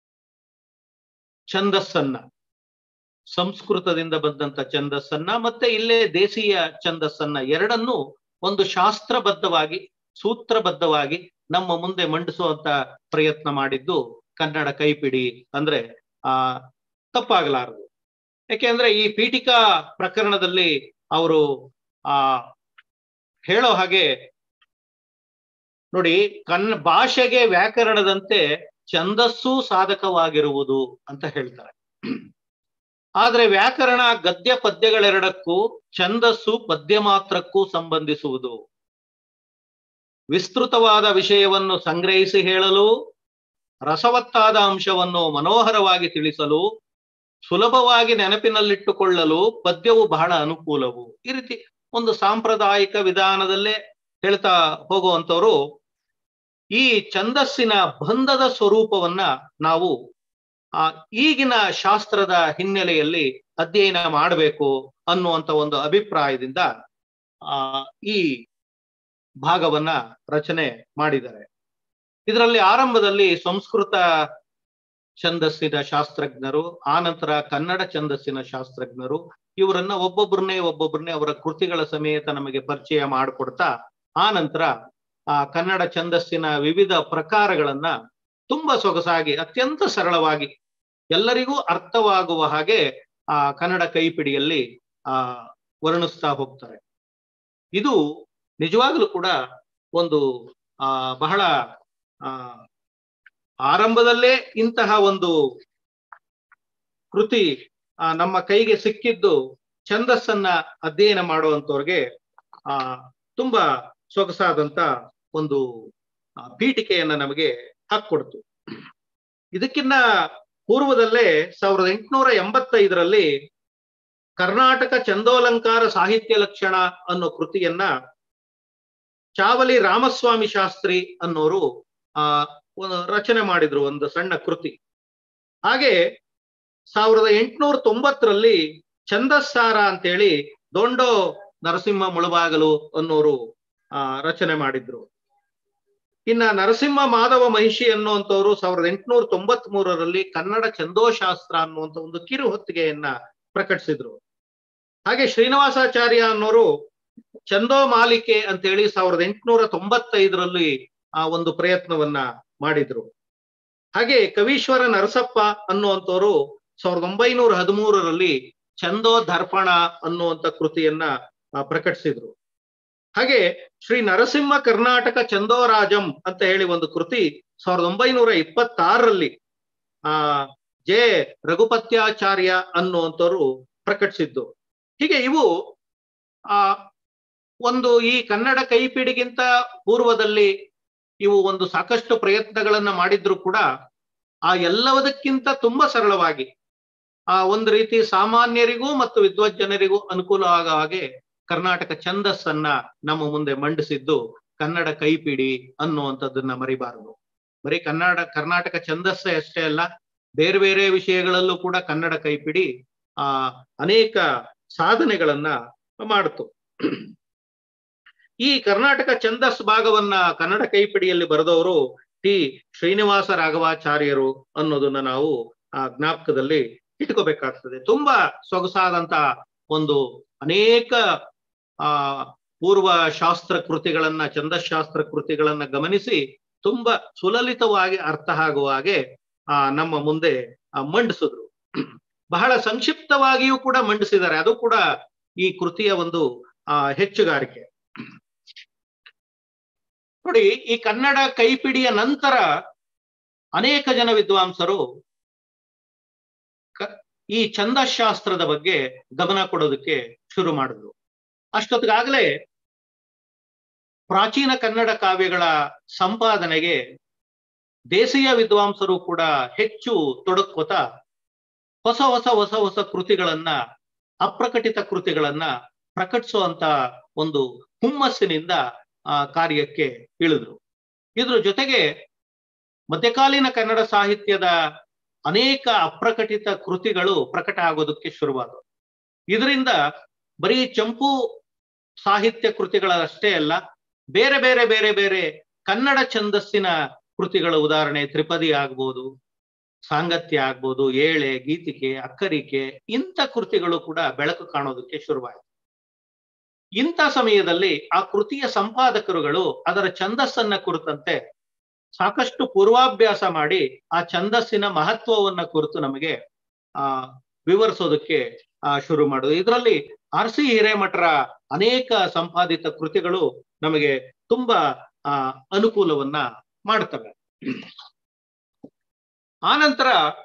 ಛಂದಸ್ಸನ್ನ ಸಂಸ್ಕೃತದಿಂದ ಬಂದಂತ ಛಂದಸ್ಸನ್ನ ಮತ್ತೆ ಇಲ್ಲೇ ದೇಶೀಯ ಛಂದಸ್ಸನ್ನ ಎರಡನ್ನೂ ಒಂದು ಶಾಸ್ತ್ರಬದ್ಧವಾಗಿ ಸೂತ್ರಬದ್ಧವಾಗಿ ನಮ್ಮ ಮುಂದೆ ಮಂಡಿಸುವಂತ ಪ್ರಯತ್ನ ಮಾಡಿದ್ದು ಕನ್ನಡ ಕೈಪಿಡಿ ಅಂದ್ರೆ ಆ ತಪ್ಪಾಗಲಾರದು ಯಾಕೆಂದ್ರೆ ಈ ಪೀಠಿಕಾ ಪ್ರಕರಣದಲ್ಲಿ ಅವರು ಆ ಹೇಳೋ ಹಾಗೆ ನೋಡಿ ಕನ್ನ ಭಾಷೆಗೆ ವ್ಯಾಕರಣದಂತೆ ಛಂದಸ್ಸು ಸಾಧಕವಾಗಿರುವುದು ಅಂತ ಹೇಳ್ತಾರೆ ಆದ್ರೆ ವ್ಯಾಕರಣ ಗದ್ಯ ಪದ್ಯಗಳೆರಡಕ್ಕೂ ಛಂದಸ್ಸು ಪದ್ಯ ಮಾತ್ರಕ್ಕೂ ಸಂಬಂಧಿಸುವುದು ವಿಸ್ತೃತವಾದ ವಿಷಯವನ್ನು ಸಂಗ್ರಹಿಸಿ ಹೇಳಲು ರಸವತ್ತಾದ ಅಂಶವನ್ನು ಮನೋಹರವಾಗಿ ತಿಳಿಸಲು ಸುಲಭವಾಗಿ ನೆನಪಿನಲ್ಲಿಟ್ಟುಕೊಳ್ಳಲು ಪದ್ಯವು ಬಹಳ ಅನುಕೂಲವು ಈ ರೀತಿ ಒಂದು ಸಾಂಪ್ರದಾಯಿಕ ವಿಧಾನದಲ್ಲೇ ಹೇಳ್ತಾ ಹೋಗುವಂತವರು ಈ ಛಂದಸ್ಸಿನ ಬಂಧದ ಸ್ವರೂಪವನ್ನ ನಾವು ಆ ಈಗಿನ ಶಾಸ್ತ್ರದ ಹಿನ್ನೆಲೆಯಲ್ಲಿ ಅಧ್ಯಯನ ಮಾಡಬೇಕು ಅನ್ನುವಂತ ಒಂದು ಅಭಿಪ್ರಾಯದಿಂದ ಆ ಈ ಭಾಗವನ್ನ ರಚನೆ ಮಾಡಿದ್ದಾರೆ ಇದರಲ್ಲಿ ಆರಂಭದಲ್ಲಿ ಸಂಸ್ಕೃತ ಛಂದಸ್ಸಿನ ಶಾಸ್ತ್ರಜ್ಞರು ಆನಂತರ ಕನ್ನಡ ಛಂದಸ್ಸಿನ ಶಾಸ್ತ್ರಜ್ಞರು ಇವರನ್ನ ಒಬ್ಬೊಬ್ಬರನ್ನೇ ಒಬ್ಬೊಬ್ಬರನ್ನೇ ಅವರ ಕೃತಿಗಳ ಸಮೇತ ನಮಗೆ ಪರಿಚಯ ಮಾಡಿಕೊಡ್ತಾ ಆ ನಂತರ ಆ ಕನ್ನಡ ಛಂದಸ್ಸಿನ ವಿವಿಧ ಪ್ರಕಾರಗಳನ್ನ ತುಂಬಾ ಸೊಗಸಾಗಿ ಅತ್ಯಂತ ಸರಳವಾಗಿ ಎಲ್ಲರಿಗೂ ಅರ್ಥವಾಗುವ ಹಾಗೆ ಆ ಕನ್ನಡ ಕೈಪಿಡಿಯಲ್ಲಿ ಆ ವರ್ಣಿಸ್ತಾ ಹೋಗ್ತಾರೆ ಇದು ನಿಜವಾಗ್ಲೂ ಕೂಡ ಒಂದು ಆ ಬಹಳ ಆ ಆರಂಭದಲ್ಲೇ ಇಂತಹ ಒಂದು ಕೃತಿ ಆ ನಮ್ಮ ಕೈಗೆ ಸಿಕ್ಕಿದ್ದು ಛಂದಸ್ಸನ್ನ ಅಧ್ಯಯನ ಮಾಡುವಂತವ್ರಿಗೆ ಆ ತುಂಬಾ ಸೊಗಸಾದಂತ ಒಂದು ಪೀಠಿಕೆಯನ್ನ ನಮಗೆ ಹಾಕೊಡ್ತು ಇದಕ್ಕಿನ್ನ ಪೂರ್ವದಲ್ಲೇ ಸಾವಿರದ ಎಂಟುನೂರ ಎಂಬತ್ತೈದರಲ್ಲಿ ಕರ್ನಾಟಕ ಚಂದೋಲಂಕಾರ ಸಾಹಿತ್ಯ ಲಕ್ಷಣ ಅನ್ನೋ ಕೃತಿಯನ್ನ ಚಾವಲಿ ರಾಮಸ್ವಾಮಿ ಶಾಸ್ತ್ರಿ ಅನ್ನೋರು ಆ ರಚನೆ ಮಾಡಿದ್ರು ಒಂದು ಸಣ್ಣ ಕೃತಿ ಹಾಗೆ ಸಾವಿರದ ಎಂಟುನೂರ ತೊಂಬತ್ತರಲ್ಲಿ ಛಂದಸ್ಸಾರ ಅಂತೇಳಿ ದೊಂಡೋ ನರಸಿಂಹ ಮುಳಬಾಗಲು ಅನ್ನೋರು ಆ ರಚನೆ ಮಾಡಿದ್ರು ಇನ್ನ ನರಸಿಂಹ ಮಾಧವ ಮಹಿಷಿ ಅನ್ನುವಂಥವ್ರು ಸಾವಿರದ ಎಂಟುನೂರ ತೊಂಬತ್ ಮೂರರಲ್ಲಿ ಕನ್ನಡ ಛಂದೋಶಾಸ್ತ್ರ ಅನ್ನುವಂಥ ಒಂದು ಕಿರು ಹೊತ್ತಿಗೆಯನ್ನ ಪ್ರಕಟಿಸಿದ್ರು ಹಾಗೆ ಶ್ರೀನಿವಾಸಾಚಾರ್ಯ ಅನ್ನೋರು ಚಂದೋ ಮಾಲಿಕೆ ಅಂತೇಳಿ ಸಾವಿರದ ಎಂಟುನೂರ ತೊಂಬತ್ತೈದರಲ್ಲಿ ಆ ಒಂದು ಪ್ರಯತ್ನವನ್ನ ಮಾಡಿದ್ರು ಹಾಗೆ ಕವೀಶ್ವರ ನರಸಪ್ಪ ಅನ್ನುವಂಥವ್ರು ಸಾವಿರದ ಒಂಬೈನೂರ ಹದಿಮೂರರಲ್ಲಿ ಚಂದೋ ದರ್ಪಣ ಅನ್ನುವಂಥ ಕೃತಿಯನ್ನ ಪ್ರಕಟಿಸಿದ್ರು ಹಾಗೆ ಶ್ರೀ ನರಸಿಂಹ ಕರ್ನಾಟಕ ಚಂದೋರಾಜಂ ಅಂತ ಹೇಳಿ ಒಂದು ಕೃತಿ ಸಾವಿರದ ಒಂಬೈನೂರ ಇಪ್ಪತ್ತಾರರಲ್ಲಿ ಆ ಜೆ ರಘುಪತ್ಯಾಚಾರ್ಯ ಅನ್ನುವಂಥವ್ರು ಪ್ರಕಟಿಸಿದ್ದು ಹೀಗೆ ಇವು ಆ ಒಂದು ಈ ಕನ್ನಡ ಕೈಪಿಡಿಗಿಂತ ಪೂರ್ವದಲ್ಲಿ ಇವು ಒಂದು ಸಾಕಷ್ಟು ಪ್ರಯತ್ನಗಳನ್ನ ಮಾಡಿದ್ರು ಕೂಡ ಆ ಎಲ್ಲದಕ್ಕಿಂತ ತುಂಬಾ ಸರಳವಾಗಿ ಆ ಒಂದು ರೀತಿ ಸಾಮಾನ್ಯರಿಗೂ ಮತ್ತು ವಿದ್ವಜ್ಜನರಿಗೂ ಅನುಕೂಲ ಆಗೋ ಹಾಗೆ ಕರ್ನಾಟಕ ಛಂದಸ್ಸನ್ನ ನಮ್ಮ ಮುಂದೆ ಮಂಡಿಸಿದ್ದು ಕನ್ನಡ ಕೈಪಿಡಿ ಅನ್ನುವಂಥದ್ದನ್ನ ಮರಿಬಾರದು ಬರೀ ಕನ್ನಡ ಕರ್ನಾಟಕ ಛಂದಸ್ಸೇ ಅಷ್ಟೇ ಅಲ್ಲ ಬೇರೆ ಬೇರೆ ವಿಷಯಗಳಲ್ಲೂ ಕೂಡ ಕನ್ನಡ ಕೈಪಿಡಿ ಆ ಅನೇಕ ಸಾಧನೆಗಳನ್ನ ಮಾಡ್ತು ಈ ಕರ್ನಾಟಕ ಛಂದಸ್ ಭಾಗವನ್ನ ಕನ್ನಡ ಕೈಪಿಡಿಯಲ್ಲಿ ಬರೆದವರು ಟಿ ಶ್ರೀನಿವಾಸ ರಾಘವಾಚಾರ್ಯರು ಅನ್ನೋದನ್ನ ನಾವು ಆ ಜ್ಞಾಪಕದಲ್ಲಿ ಇಟ್ಕೋಬೇಕಾಗ್ತದೆ ತುಂಬಾ ಸೊಗಸಾದಂತ ಒಂದು ಅನೇಕ ಆ ಪೂರ್ವ ಶಾಸ್ತ್ರ ಕೃತಿಗಳನ್ನ ಛಂದಶಾಸ್ತ್ರ ಕೃತಿಗಳನ್ನ ಗಮನಿಸಿ ತುಂಬಾ ಸುಲಲಿತವಾಗಿ ಅರ್ಥ ಆಗುವ ಹಾಗೆ ಆ ನಮ್ಮ ಮುಂದೆ ಆ ಮಂಡಿಸಿದ್ರು ಬಹಳ ಸಂಕ್ಷಿಪ್ತವಾಗಿಯೂ ಕೂಡ ಮಂಡಿಸಿದ್ದಾರೆ ಅದು ಕೂಡ ಈ ಕೃತಿಯ ಒಂದು ಆ ಹೆಚ್ಚುಗಾರಿಕೆ ನೋಡಿ ಈ ಕನ್ನಡ ಕೈಪಿಡಿಯ ನಂತರ ಅನೇಕ ಜನ ವಿದ್ವಾಂಸರು ಈ ಛಂದಶಾಸ್ತ್ರದ ಬಗ್ಗೆ ಗಮನ ಕೊಡೋದಕ್ಕೆ ಶುರು ಮಾಡಿದ್ರು ಅಷ್ಟೊತ್ತಿಗಾಗಲೇ ಪ್ರಾಚೀನ ಕನ್ನಡ ಕಾವ್ಯಗಳ ಸಂಪಾದನೆಗೆ ದೇಶೀಯ ವಿದ್ವಾಂಸರು ಕೂಡ ಹೆಚ್ಚು ತೊಡಕೋತ ಹೊಸ ಹೊಸ ಹೊಸ ಹೊಸ ಕೃತಿಗಳನ್ನ ಅಪ್ರಕಟಿತ ಕೃತಿಗಳನ್ನ ಪ್ರಕಟಿಸುವಂತ ಒಂದು ಹುಮ್ಮಸ್ಸಿನಿಂದ ಆ ಕಾರ್ಯಕ್ಕೆ ಇಳಿದ್ರು ಇದ್ರ ಜೊತೆಗೆ ಮಧ್ಯಕಾಲೀನ ಕನ್ನಡ ಸಾಹಿತ್ಯದ ಅನೇಕ ಅಪ್ರಕಟಿತ ಕೃತಿಗಳು ಪ್ರಕಟ ಆಗೋದಕ್ಕೆ ಶುರುವಾದವು ಇದರಿಂದ ಬರೀ ಚಂಪು ಸಾಹಿತ್ಯ ಕೃತಿಗಳಷ್ಟೇ ಅಲ್ಲ ಬೇರೆ ಬೇರೆ ಬೇರೆ ಬೇರೆ ಕನ್ನಡ ಛಂದಸ್ಸಿನ ಕೃತಿಗಳ ಉದಾಹರಣೆ ತ್ರಿಪದಿ ಆಗ್ಬೋದು ಸಾಂಗತ್ಯ ಆಗ್ಬೋದು ಏಳೆ ಗೀತಿಕೆ ಅಕ್ಕರಿಕೆ ಇಂಥ ಕೃತಿಗಳು ಕೂಡ ಬೆಳಕು ಕಾಣೋದಕ್ಕೆ ಶುರುವಾಯಿತು ಇಂಥ ಸಮಯದಲ್ಲಿ ಆ ಕೃತಿಯ ಸಂಪಾದಕರುಗಳು ಅದರ ಛಂದಸ್ಸನ್ನ ಕುರಿತಂತೆ ಸಾಕಷ್ಟು ಪೂರ್ವಾಭ್ಯಾಸ ಮಾಡಿ ಆ ಛಂದಸ್ಸಿನ ಮಹತ್ವವನ್ನ ಕುರಿತು ನಮಗೆ ಆ ವಿವರಿಸೋದಕ್ಕೆ ಆ ಶುರು ಮಾಡುದು ಇದರಲ್ಲಿ ಆರ್ ಸಿ ಹಿರೇಮಠರ ಅನೇಕ ಸಂಪಾದಿತ ಕೃತಿಗಳು ನಮಗೆ ತುಂಬಾ ಆ ಅನುಕೂಲವನ್ನ ಮಾಡ್ತವೆ ಆನಂತರ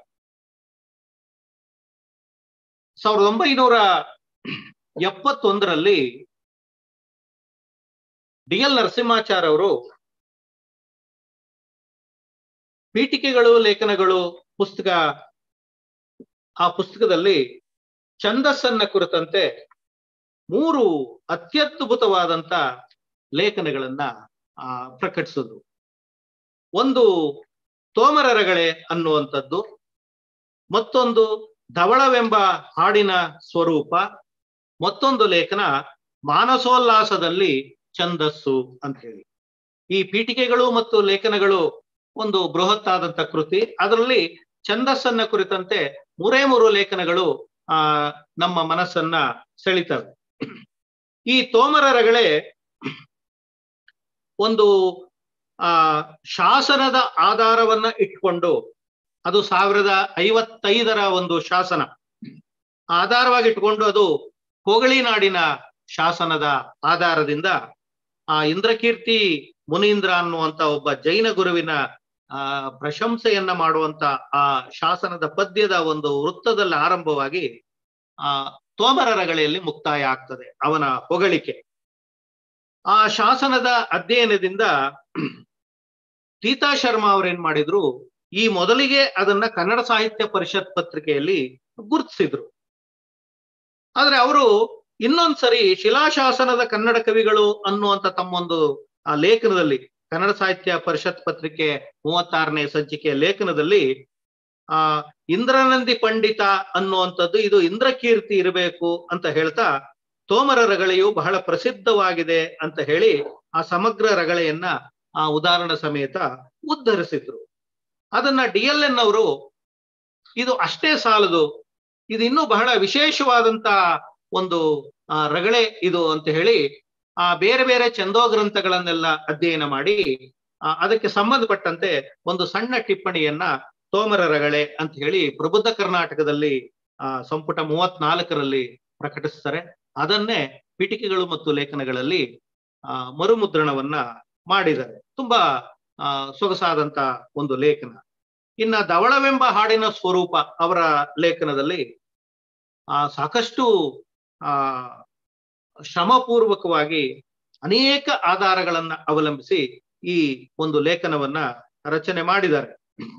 ಸಾವಿರದ ಒಂಬೈನೂರ ಎಪ್ಪತ್ತೊಂದರಲ್ಲಿ ಡಿ ಎಲ್ ನರಸಿಂಹಾಚಾರ್ ಅವರು ಪೀಠಿಕೆಗಳು ಲೇಖನಗಳು ಪುಸ್ತಕ ಆ ಪುಸ್ತಕದಲ್ಲಿ ಛಂದಸ್ಸನ್ನ ಕುರಿತಂತೆ ಮೂರು ಅತ್ಯದ್ಭುತವಾದಂತ ಲೇಖನಗಳನ್ನ ಆ ಪ್ರಕಟಿಸಿದ್ರು ಒಂದು ತೋಮರರಗಳೆ ಅನ್ನುವಂಥದ್ದು ಮತ್ತೊಂದು ಧವಳವೆಂಬ ಹಾಡಿನ ಸ್ವರೂಪ ಮತ್ತೊಂದು ಲೇಖನ ಮಾನಸೋಲ್ಲಾಸದಲ್ಲಿ ಛಂದಸ್ಸು ಅಂತ ಹೇಳಿ ಈ ಪೀಠಿಕೆಗಳು ಮತ್ತು ಲೇಖನಗಳು ಒಂದು ಬೃಹತ್ ಆದಂತ ಕೃತಿ ಅದರಲ್ಲಿ ಛಂದಸ್ಸನ್ನ ಕುರಿತಂತೆ ಮೂರೇ ಮೂರು ಲೇಖನಗಳು ಆ ನಮ್ಮ ಮನಸ್ಸನ್ನ ಸೆಳಿತವೆ ಈ ತೋಮರರಗಳೇ ಒಂದು ಆ ಶಾಸನದ ಆಧಾರವನ್ನ ಇಟ್ಕೊಂಡು ಅದು ಸಾವಿರದ ಐವತ್ತೈದರ ಒಂದು ಶಾಸನ ಆಧಾರವಾಗಿ ಇಟ್ಕೊಂಡು ಅದು ಕೋಗಳಿ ನಾಡಿನ ಶಾಸನದ ಆಧಾರದಿಂದ ಆ ಇಂದ್ರಕೀರ್ತಿ ಮುನೀಂದ್ರ ಅನ್ನುವಂತ ಒಬ್ಬ ಜೈನ ಗುರುವಿನ ಆ ಪ್ರಶಂಸೆಯನ್ನ ಮಾಡುವಂತ ಆ ಶಾಸನದ ಪದ್ಯದ ಒಂದು ವೃತ್ತದಲ್ಲಿ ಆರಂಭವಾಗಿ ಆ ತೋಮರರಗಳೆಯಲ್ಲಿ ಮುಕ್ತಾಯ ಆಗ್ತದೆ ಅವನ ಹೊಗಳಿಕೆ ಆ ಶಾಸನದ ಅಧ್ಯಯನದಿಂದ ತೀತಾ ಶರ್ಮಾ ಅವ್ರೇನ್ ಮಾಡಿದ್ರು ಈ ಮೊದಲಿಗೆ ಅದನ್ನ ಕನ್ನಡ ಸಾಹಿತ್ಯ ಪರಿಷತ್ ಪತ್ರಿಕೆಯಲ್ಲಿ ಗುರುತಿಸಿದ್ರು ಆದ್ರೆ ಅವರು ಇನ್ನೊಂದ್ಸರಿ ಶಿಲಾಶಾಸನದ ಕನ್ನಡ ಕವಿಗಳು ಅನ್ನುವಂತ ತಮ್ಮೊಂದು ಆ ಲೇಖನದಲ್ಲಿ ಕನ್ನಡ ಸಾಹಿತ್ಯ ಪರಿಷತ್ ಪತ್ರಿಕೆ ಮೂವತ್ತಾರನೇ ಸಂಚಿಕೆಯ ಲೇಖನದಲ್ಲಿ ಆ ಇಂದ್ರನಂದಿ ಪಂಡಿತ ಅನ್ನುವಂಥದ್ದು ಇದು ಇಂದ್ರಕೀರ್ತಿ ಇರಬೇಕು ಅಂತ ಹೇಳ್ತಾ ತೋಮರ ರಗಳೆಯು ಬಹಳ ಪ್ರಸಿದ್ಧವಾಗಿದೆ ಅಂತ ಹೇಳಿ ಆ ಸಮಗ್ರ ರಗಳೆಯನ್ನ ಆ ಉದಾಹರಣ ಸಮೇತ ಉದ್ಧರಿಸಿದ್ರು ಅದನ್ನ ಡಿ ಎಲ್ ಎನ್ ಅವರು ಇದು ಅಷ್ಟೇ ಸಾಲದು ಇದು ಇನ್ನೂ ಬಹಳ ವಿಶೇಷವಾದಂತ ಒಂದು ಆ ರಗಳೆ ಇದು ಅಂತ ಹೇಳಿ ಆ ಬೇರೆ ಬೇರೆ ಚಂದೋ ಗ್ರಂಥಗಳನ್ನೆಲ್ಲ ಅಧ್ಯಯನ ಮಾಡಿ ಆ ಅದಕ್ಕೆ ಸಂಬಂಧಪಟ್ಟಂತೆ ಒಂದು ಸಣ್ಣ ಟಿಪ್ಪಣಿಯನ್ನ ತೋಮರ ರಗಳೆ ಅಂತ ಹೇಳಿ ಪ್ರಬುದ್ಧ ಕರ್ನಾಟಕದಲ್ಲಿ ಆ ಸಂಪುಟ ಮೂವತ್ನಾಲ್ಕರಲ್ಲಿ ಪ್ರಕಟಿಸ್ತಾರೆ ಅದನ್ನೇ ಪೀಠಿಕೆಗಳು ಮತ್ತು ಲೇಖನಗಳಲ್ಲಿ ಆ ಮರುಮುದ್ರಣವನ್ನ ಮಾಡಿದ್ದಾರೆ ತುಂಬಾ ಆ ಸೊಗಸಾದಂತ ಒಂದು ಲೇಖನ ಇನ್ನ ಧವಳವೆಂಬ ಹಾಡಿನ ಸ್ವರೂಪ ಅವರ ಲೇಖನದಲ್ಲಿ ಆ ಸಾಕಷ್ಟು ಆ ಶ್ರಮಪೂರ್ವಕವಾಗಿ ಅನೇಕ ಆಧಾರಗಳನ್ನ ಅವಲಂಬಿಸಿ ಈ ಒಂದು ಲೇಖನವನ್ನ ರಚನೆ ಮಾಡಿದ್ದಾರೆ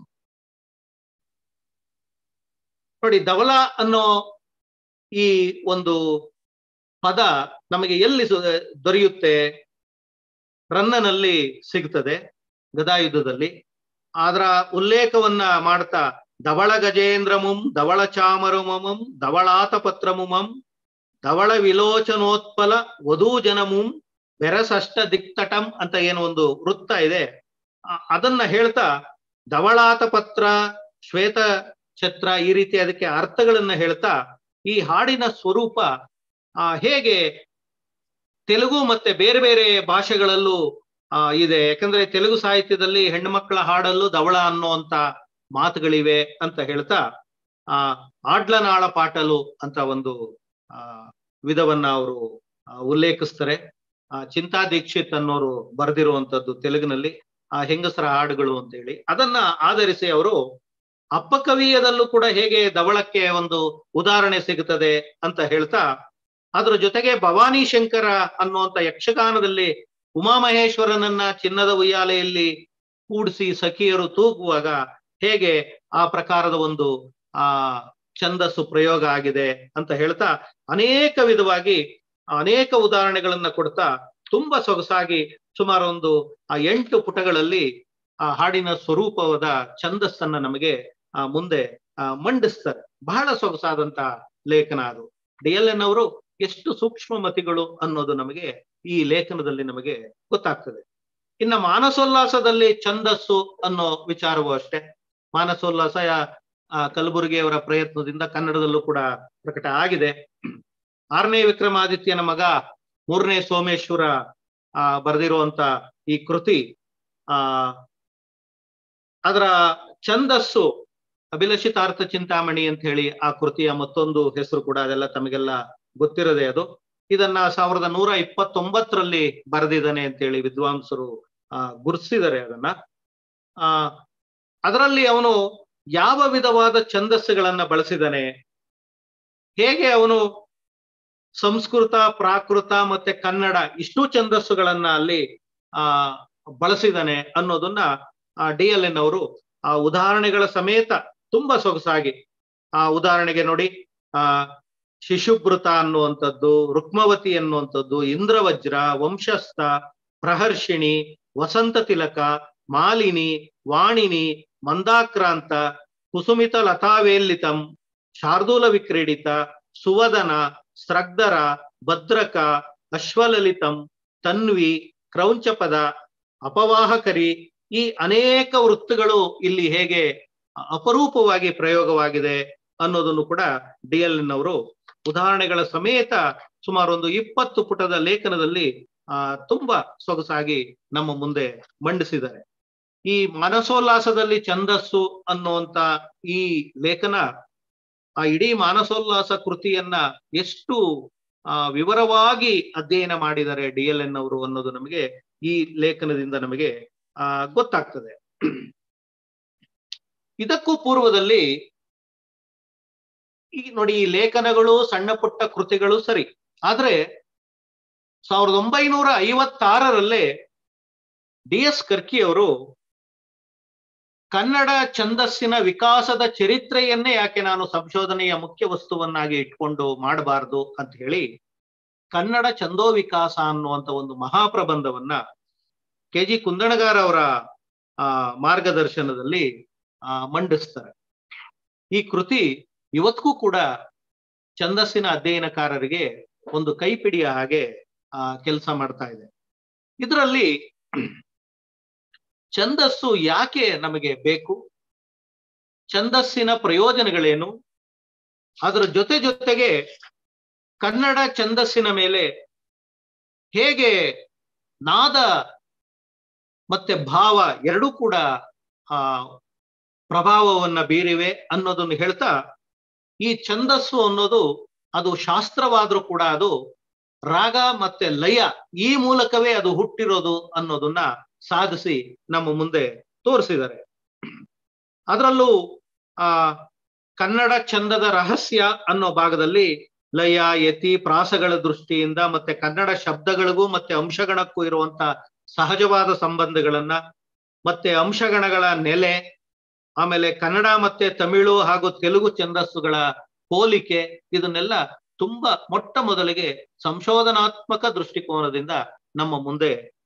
ನೋಡಿ ಧವಳ ಅನ್ನೋ ಈ ಒಂದು ಪದ ನಮಗೆ ಎಲ್ಲಿ ದೊರೆಯುತ್ತೆ ರನ್ನನಲ್ಲಿ ಸಿಗ್ತದೆ ಗದಾಯುದ್ಧದಲ್ಲಿ ಅದರ ಉಲ್ಲೇಖವನ್ನ ಮಾಡ್ತಾ ಧವಳ ಗಜೇಂದ್ರಮುಂ ಧವಳ ಚಾಮರುಮಮಂ ಧವಳಾತ ಪತ್ರಮುಮಂ ಧವಳ ವಿಲೋಚನೋತ್ಪಲ ವಧೂ ಜನಮುಂ ಬೆರಸಷ್ಟ ದಿಕ್ತಟಂ ಅಂತ ಏನು ಒಂದು ವೃತ್ತ ಇದೆ ಆ- ಅದನ್ನ ಹೇಳ್ತಾ ಧವಳಾತ ಪತ್ರ ಶ್ವೇತ ಛತ್ರ ಈ ರೀತಿ ಅದಕ್ಕೆ ಅರ್ಥಗಳನ್ನ ಹೇಳ್ತಾ ಈ ಹಾಡಿನ ಸ್ವರೂಪ ಆ ಹೇಗೆ ತೆಲುಗು ಮತ್ತೆ ಬೇರೆ ಬೇರೆ ಭಾಷೆಗಳಲ್ಲೂ ಆ ಇದೆ ಯಾಕಂದ್ರೆ ತೆಲುಗು ಸಾಹಿತ್ಯದಲ್ಲಿ ಹೆಣ್ಣು ಮಕ್ಕಳ ಹಾಡಲ್ಲೂ ಧವಳ ಅನ್ನುವಂತ ಮಾತುಗಳಿವೆ ಅಂತ ಹೇಳ್ತಾ ಆ ಆಡ್ಲನಾಳ ಪಾಟಲು ಅಂತ ಒಂದು ಆ ವಿಧವನ್ನ ಅವರು ಉಲ್ಲೇಖಿಸ್ತಾರೆ ಆ ಚಿಂತಾ ದೀಕ್ಷಿತ್ ಅನ್ನೋರು ಬರೆದಿರುವಂತದ್ದು ತೆಲುಗಿನಲ್ಲಿ ಆ ಹೆಂಗಸರ ಹಾಡುಗಳು ಅಂತ ಹೇಳಿ ಅದನ್ನ ಆಧರಿಸಿ ಅವರು ಅಪ್ಪಕವೀಯದಲ್ಲೂ ಕೂಡ ಹೇಗೆ ಧವಳಕ್ಕೆ ಒಂದು ಉದಾಹರಣೆ ಸಿಗುತ್ತದೆ ಅಂತ ಹೇಳ್ತಾ ಅದ್ರ ಜೊತೆಗೆ ಭವಾನಿ ಶಂಕರ ಅನ್ನುವಂತ ಯಕ್ಷಗಾನದಲ್ಲಿ ಉಮಾಮಹೇಶ್ವರನನ್ನ ಚಿನ್ನದ ಉಯ್ಯಾಲೆಯಲ್ಲಿ ಕೂಡಿಸಿ ಸಖಿಯರು ತೂಗುವಾಗ ಹೇಗೆ ಆ ಪ್ರಕಾರದ ಒಂದು ಆ ಛಂದಸ್ಸು ಪ್ರಯೋಗ ಆಗಿದೆ ಅಂತ ಹೇಳ್ತಾ ಅನೇಕ ವಿಧವಾಗಿ ಅನೇಕ ಉದಾಹರಣೆಗಳನ್ನ ಕೊಡ್ತಾ ತುಂಬಾ ಸೊಗಸಾಗಿ ಸುಮಾರು ಒಂದು ಆ ಎಂಟು ಪುಟಗಳಲ್ಲಿ ಆ ಹಾಡಿನ ಸ್ವರೂಪವಾದ ಛಂದಸ್ಸನ್ನ ನಮಗೆ ಆ ಮುಂದೆ ಆ ಮಂಡಿಸ್ತಾರೆ ಬಹಳ ಸೊಗಸಾದಂತ ಲೇಖನ ಅದು ಡಿ ಎಲ್ ಎನ್ ಅವರು ಎಷ್ಟು ಸೂಕ್ಷ್ಮ ಮತಿಗಳು ಅನ್ನೋದು ನಮಗೆ ಈ ಲೇಖನದಲ್ಲಿ ನಮಗೆ ಗೊತ್ತಾಗ್ತದೆ ಇನ್ನ ಮಾನಸೋಲ್ಲಾಸದಲ್ಲಿ ಛಂದಸ್ಸು ಅನ್ನೋ ವಿಚಾರವೂ ಅಷ್ಟೇ ಮಾನಸೋಲ್ಲಾಸ ಆ ಕಲಬುರಗಿಯವರ ಪ್ರಯತ್ನದಿಂದ ಕನ್ನಡದಲ್ಲೂ ಕೂಡ ಪ್ರಕಟ ಆಗಿದೆ ಆರನೇ ವಿಕ್ರಮಾದಿತ್ಯನ ಮಗ ಮೂರನೇ ಸೋಮೇಶ್ವರ ಆ ಬರೆದಿರುವಂತ ಈ ಕೃತಿ ಆ ಅದರ ಛಂದಸ್ಸು ಅಭಿಲಷಿತಾರ್ಥ ಚಿಂತಾಮಣಿ ಅಂತ ಹೇಳಿ ಆ ಕೃತಿಯ ಮತ್ತೊಂದು ಹೆಸರು ಕೂಡ ಅದೆಲ್ಲ ತಮಗೆಲ್ಲ ಗೊತ್ತಿರದೆ ಅದು ಇದನ್ನ ಸಾವಿರದ ನೂರ ಇಪ್ಪತ್ತೊಂಬತ್ತರಲ್ಲಿ ಬರೆದಿದ್ದಾನೆ ಅಂತೇಳಿ ವಿದ್ವಾಂಸರು ಆ ಗುರುತಿಸಿದ್ದಾರೆ ಅದನ್ನ ಆ ಅದರಲ್ಲಿ ಅವನು ಯಾವ ವಿಧವಾದ ಛಂದಸ್ಸುಗಳನ್ನ ಬಳಸಿದಾನೆ ಹೇಗೆ ಅವನು ಸಂಸ್ಕೃತ ಪ್ರಾಕೃತ ಮತ್ತೆ ಕನ್ನಡ ಇಷ್ಟು ಛಂದಸ್ಸುಗಳನ್ನ ಅಲ್ಲಿ ಆ ಬಳಸಿದಾನೆ ಅನ್ನೋದನ್ನ ಡಿ ಎಲ್ ಎನ್ ಅವರು ಆ ಉದಾಹರಣೆಗಳ ಸಮೇತ ತುಂಬಾ ಸೊಗಸಾಗಿ ಆ ಉದಾಹರಣೆಗೆ ನೋಡಿ ಆ ಶಿಶುಭೃತ ಅನ್ನುವಂಥದ್ದು ರುಕ್ಮವತಿ ಅನ್ನುವಂಥದ್ದು ಇಂದ್ರವಜ್ರ ವಂಶಸ್ಥ ಪ್ರಹರ್ಷಿಣಿ ವಸಂತ ತಿಲಕ ಮಾಲಿನಿ ವಾಣಿನಿ ಮಂದಾಕ್ರಾಂತ ಕುಸುಮಿತ ಲತಾವೇಲ್ಲಿತಂ ಶಾರ್ದೂಲ ವಿಕ್ರೀಡಿತ ಸುವದನ ಸ್ರಗ್ಧರ ಭದ್ರಕ ಅಶ್ವಲಲಿತಂ ತನ್ವಿ ಕ್ರೌಂಚಪದ ಅಪವಾಹಕರಿ ಈ ಅನೇಕ ವೃತ್ತಗಳು ಇಲ್ಲಿ ಹೇಗೆ ಅಪರೂಪವಾಗಿ ಪ್ರಯೋಗವಾಗಿದೆ ಅನ್ನೋದನ್ನು ಕೂಡ ಡಿ ಎಲ್ ಎನ್ ಅವರು ಉದಾಹರಣೆಗಳ ಸಮೇತ ಸುಮಾರು ಒಂದು ಇಪ್ಪತ್ತು ಪುಟದ ಲೇಖನದಲ್ಲಿ ಆ ತುಂಬಾ ಸೊಗಸಾಗಿ ನಮ್ಮ ಮುಂದೆ ಮಂಡಿಸಿದ್ದಾರೆ ಈ ಮಾನಸೋಲ್ಲಾಸದಲ್ಲಿ ಛಂದಸ್ಸು ಅನ್ನುವಂತ ಈ ಲೇಖನ ಆ ಇಡೀ ಮಾನಸೋಲ್ಲಾಸ ಕೃತಿಯನ್ನ ಎಷ್ಟು ಆ ವಿವರವಾಗಿ ಅಧ್ಯಯನ ಮಾಡಿದ್ದಾರೆ ಡಿ ಎಲ್ ಎನ್ ಅವರು ಅನ್ನೋದು ನಮಗೆ ಈ ಲೇಖನದಿಂದ ನಮಗೆ ಆ ಗೊತ್ತಾಗ್ತದೆ ಇದಕ್ಕೂ ಪೂರ್ವದಲ್ಲಿ ಈಗ ನೋಡಿ ಈ ಲೇಖನಗಳು ಸಣ್ಣ ಪುಟ್ಟ ಕೃತಿಗಳು ಸರಿ ಆದ್ರೆ ಸಾವಿರದ ಒಂಬೈನೂರ ಐವತ್ತಾರರಲ್ಲೇ ಡಿ ಎಸ್ ಕರ್ಕಿ ಅವರು ಕನ್ನಡ ಛಂದಸ್ಸಿನ ವಿಕಾಸದ ಚರಿತ್ರೆಯನ್ನೇ ಯಾಕೆ ನಾನು ಸಂಶೋಧನೆಯ ಮುಖ್ಯ ವಸ್ತುವನ್ನಾಗಿ ಇಟ್ಕೊಂಡು ಮಾಡಬಾರದು ಅಂತ ಹೇಳಿ ಕನ್ನಡ ಛಂದೋ ವಿಕಾಸ ಅನ್ನುವಂತ ಒಂದು ಮಹಾಪ್ರಬಂಧವನ್ನ ಕೆ ಜಿ ಕುಂದಣಗಾರ್ ಅವರ ಆ ಮಾರ್ಗದರ್ಶನದಲ್ಲಿ ಆ ಮಂಡಿಸ್ತಾರೆ ಈ ಕೃತಿ ಇವತ್ತಿಗೂ ಕೂಡ ಛಂದಸ್ಸಿನ ಅಧ್ಯಯನಕಾರರಿಗೆ ಒಂದು ಕೈಪಿಡಿಯ ಹಾಗೆ ಆ ಕೆಲಸ ಮಾಡ್ತಾ ಇದೆ ಇದರಲ್ಲಿ ಛಂದಸ್ಸು ಯಾಕೆ ನಮಗೆ ಬೇಕು ಛಂದಸ್ಸಿನ ಪ್ರಯೋಜನಗಳೇನು ಅದರ ಜೊತೆ ಜೊತೆಗೆ ಕನ್ನಡ ಛಂದಸ್ಸಿನ ಮೇಲೆ ಹೇಗೆ ನಾದ ಮತ್ತೆ ಭಾವ ಎರಡೂ ಕೂಡ ಆ ಪ್ರಭಾವವನ್ನ ಬೀರಿವೆ ಅನ್ನೋದನ್ನು ಹೇಳ್ತಾ ಈ ಛಂದಸ್ಸು ಅನ್ನೋದು ಅದು ಶಾಸ್ತ್ರವಾದ್ರೂ ಕೂಡ ಅದು ರಾಗ ಮತ್ತೆ ಲಯ ಈ ಮೂಲಕವೇ ಅದು ಹುಟ್ಟಿರೋದು ಅನ್ನೋದನ್ನ ಸಾಧಿಸಿ ನಮ್ಮ ಮುಂದೆ ತೋರಿಸಿದ್ದಾರೆ ಅದರಲ್ಲೂ ಆ ಕನ್ನಡ ಛಂದದ ರಹಸ್ಯ ಅನ್ನೋ ಭಾಗದಲ್ಲಿ ಲಯ ಯತಿ ಪ್ರಾಸಗಳ ದೃಷ್ಟಿಯಿಂದ ಮತ್ತೆ ಕನ್ನಡ ಶಬ್ದಗಳಿಗೂ ಮತ್ತೆ ಅಂಶಗಣಕ್ಕೂ ಇರುವಂತ ಸಹಜವಾದ ಸಂಬಂಧಗಳನ್ನ ಮತ್ತೆ ಅಂಶಗಣಗಳ ನೆಲೆ ಆಮೇಲೆ ಕನ್ನಡ ಮತ್ತೆ ತಮಿಳು ಹಾಗೂ ತೆಲುಗು ಛಂದಸ್ಸುಗಳ ಹೋಲಿಕೆ ಇದನ್ನೆಲ್ಲ ತುಂಬಾ ಮೊಟ್ಟ ಮೊದಲಿಗೆ ಸಂಶೋಧನಾತ್ಮಕ ದೃಷ್ಟಿಕೋನದಿಂದ ನಮ್ಮ ಮುಂದೆ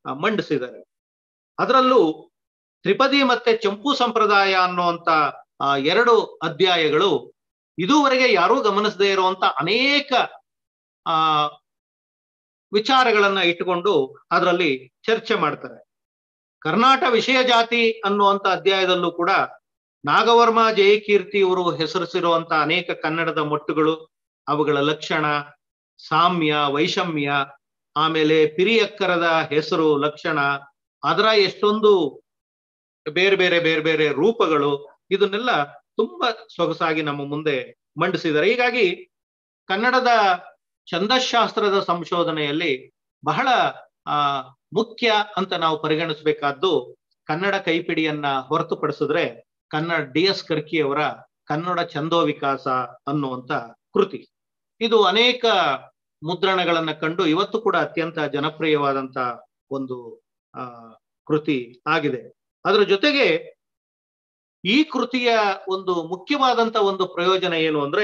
ಆ, ಮಂಡಿಸಿದ್ದಾರೆ ಅದರಲ್ಲೂ ತ್ರಿಪದಿ ಮತ್ತೆ ಚಂಪು ಸಂಪ್ರದಾಯ ಅನ್ನುವಂತ ಆ, ಎರಡು ಅಧ್ಯಾಯಗಳು ಇದುವರೆಗೆ ಯಾರೂ ಗಮನಿಸದೇ ಇರುವಂತ ಅನೇಕ ಆ ವಿಚಾರಗಳನ್ನ ಇಟ್ಟುಕೊಂಡು ಅದರಲ್ಲಿ ಚರ್ಚೆ ಮಾಡ್ತಾರೆ ಕರ್ನಾಟ ವಿಷಯ ಜಾತಿ ಅನ್ನುವಂತ ಅಧ್ಯಾಯದಲ್ಲೂ ಕೂಡ ನಾಗವರ್ಮ ಜಯಕೀರ್ತಿ ಇವರು ಹೆಸರಿಸಿರುವಂತ ಅನೇಕ ಕನ್ನಡದ ಮೊಟ್ಟುಗಳು ಅವುಗಳ ಲಕ್ಷಣ ಸಾಮ್ಯ ವೈಷಮ್ಯ ಆಮೇಲೆ ಪಿರಿಯಕ್ಕರದ ಹೆಸರು ಲಕ್ಷಣ ಅದರ ಎಷ್ಟೊಂದು ಬೇರೆ ಬೇರೆ ಬೇರೆ ಬೇರೆ ರೂಪಗಳು ಇದನ್ನೆಲ್ಲ ತುಂಬಾ ಸೊಗಸಾಗಿ ನಮ್ಮ ಮುಂದೆ ಮಂಡಿಸಿದ್ದಾರೆ ಹೀಗಾಗಿ ಕನ್ನಡದ ಛಂದಶಾಸ್ತ್ರದ ಸಂಶೋಧನೆಯಲ್ಲಿ ಬಹಳ ಆ ಮುಖ್ಯ ಅಂತ ನಾವು ಪರಿಗಣಿಸಬೇಕಾದ್ದು ಕನ್ನಡ ಕೈಪಿಡಿಯನ್ನ ಹೊರತುಪಡಿಸಿದ್ರೆ ಕನ್ನಡ ಡಿ ಎಸ್ ಕರ್ಕಿಯವರ ಕನ್ನಡ ಛಂದೋ ವಿಕಾಸ ಅನ್ನುವಂತ ಕೃತಿ ಇದು ಅನೇಕ ಮುದ್ರಣಗಳನ್ನ ಕಂಡು ಇವತ್ತು ಕೂಡ ಅತ್ಯಂತ ಜನಪ್ರಿಯವಾದಂತ ಒಂದು ಆ ಕೃತಿ ಆಗಿದೆ ಅದರ ಜೊತೆಗೆ ಈ ಕೃತಿಯ ಒಂದು ಮುಖ್ಯವಾದಂತ ಒಂದು ಪ್ರಯೋಜನ ಏನು ಅಂದ್ರೆ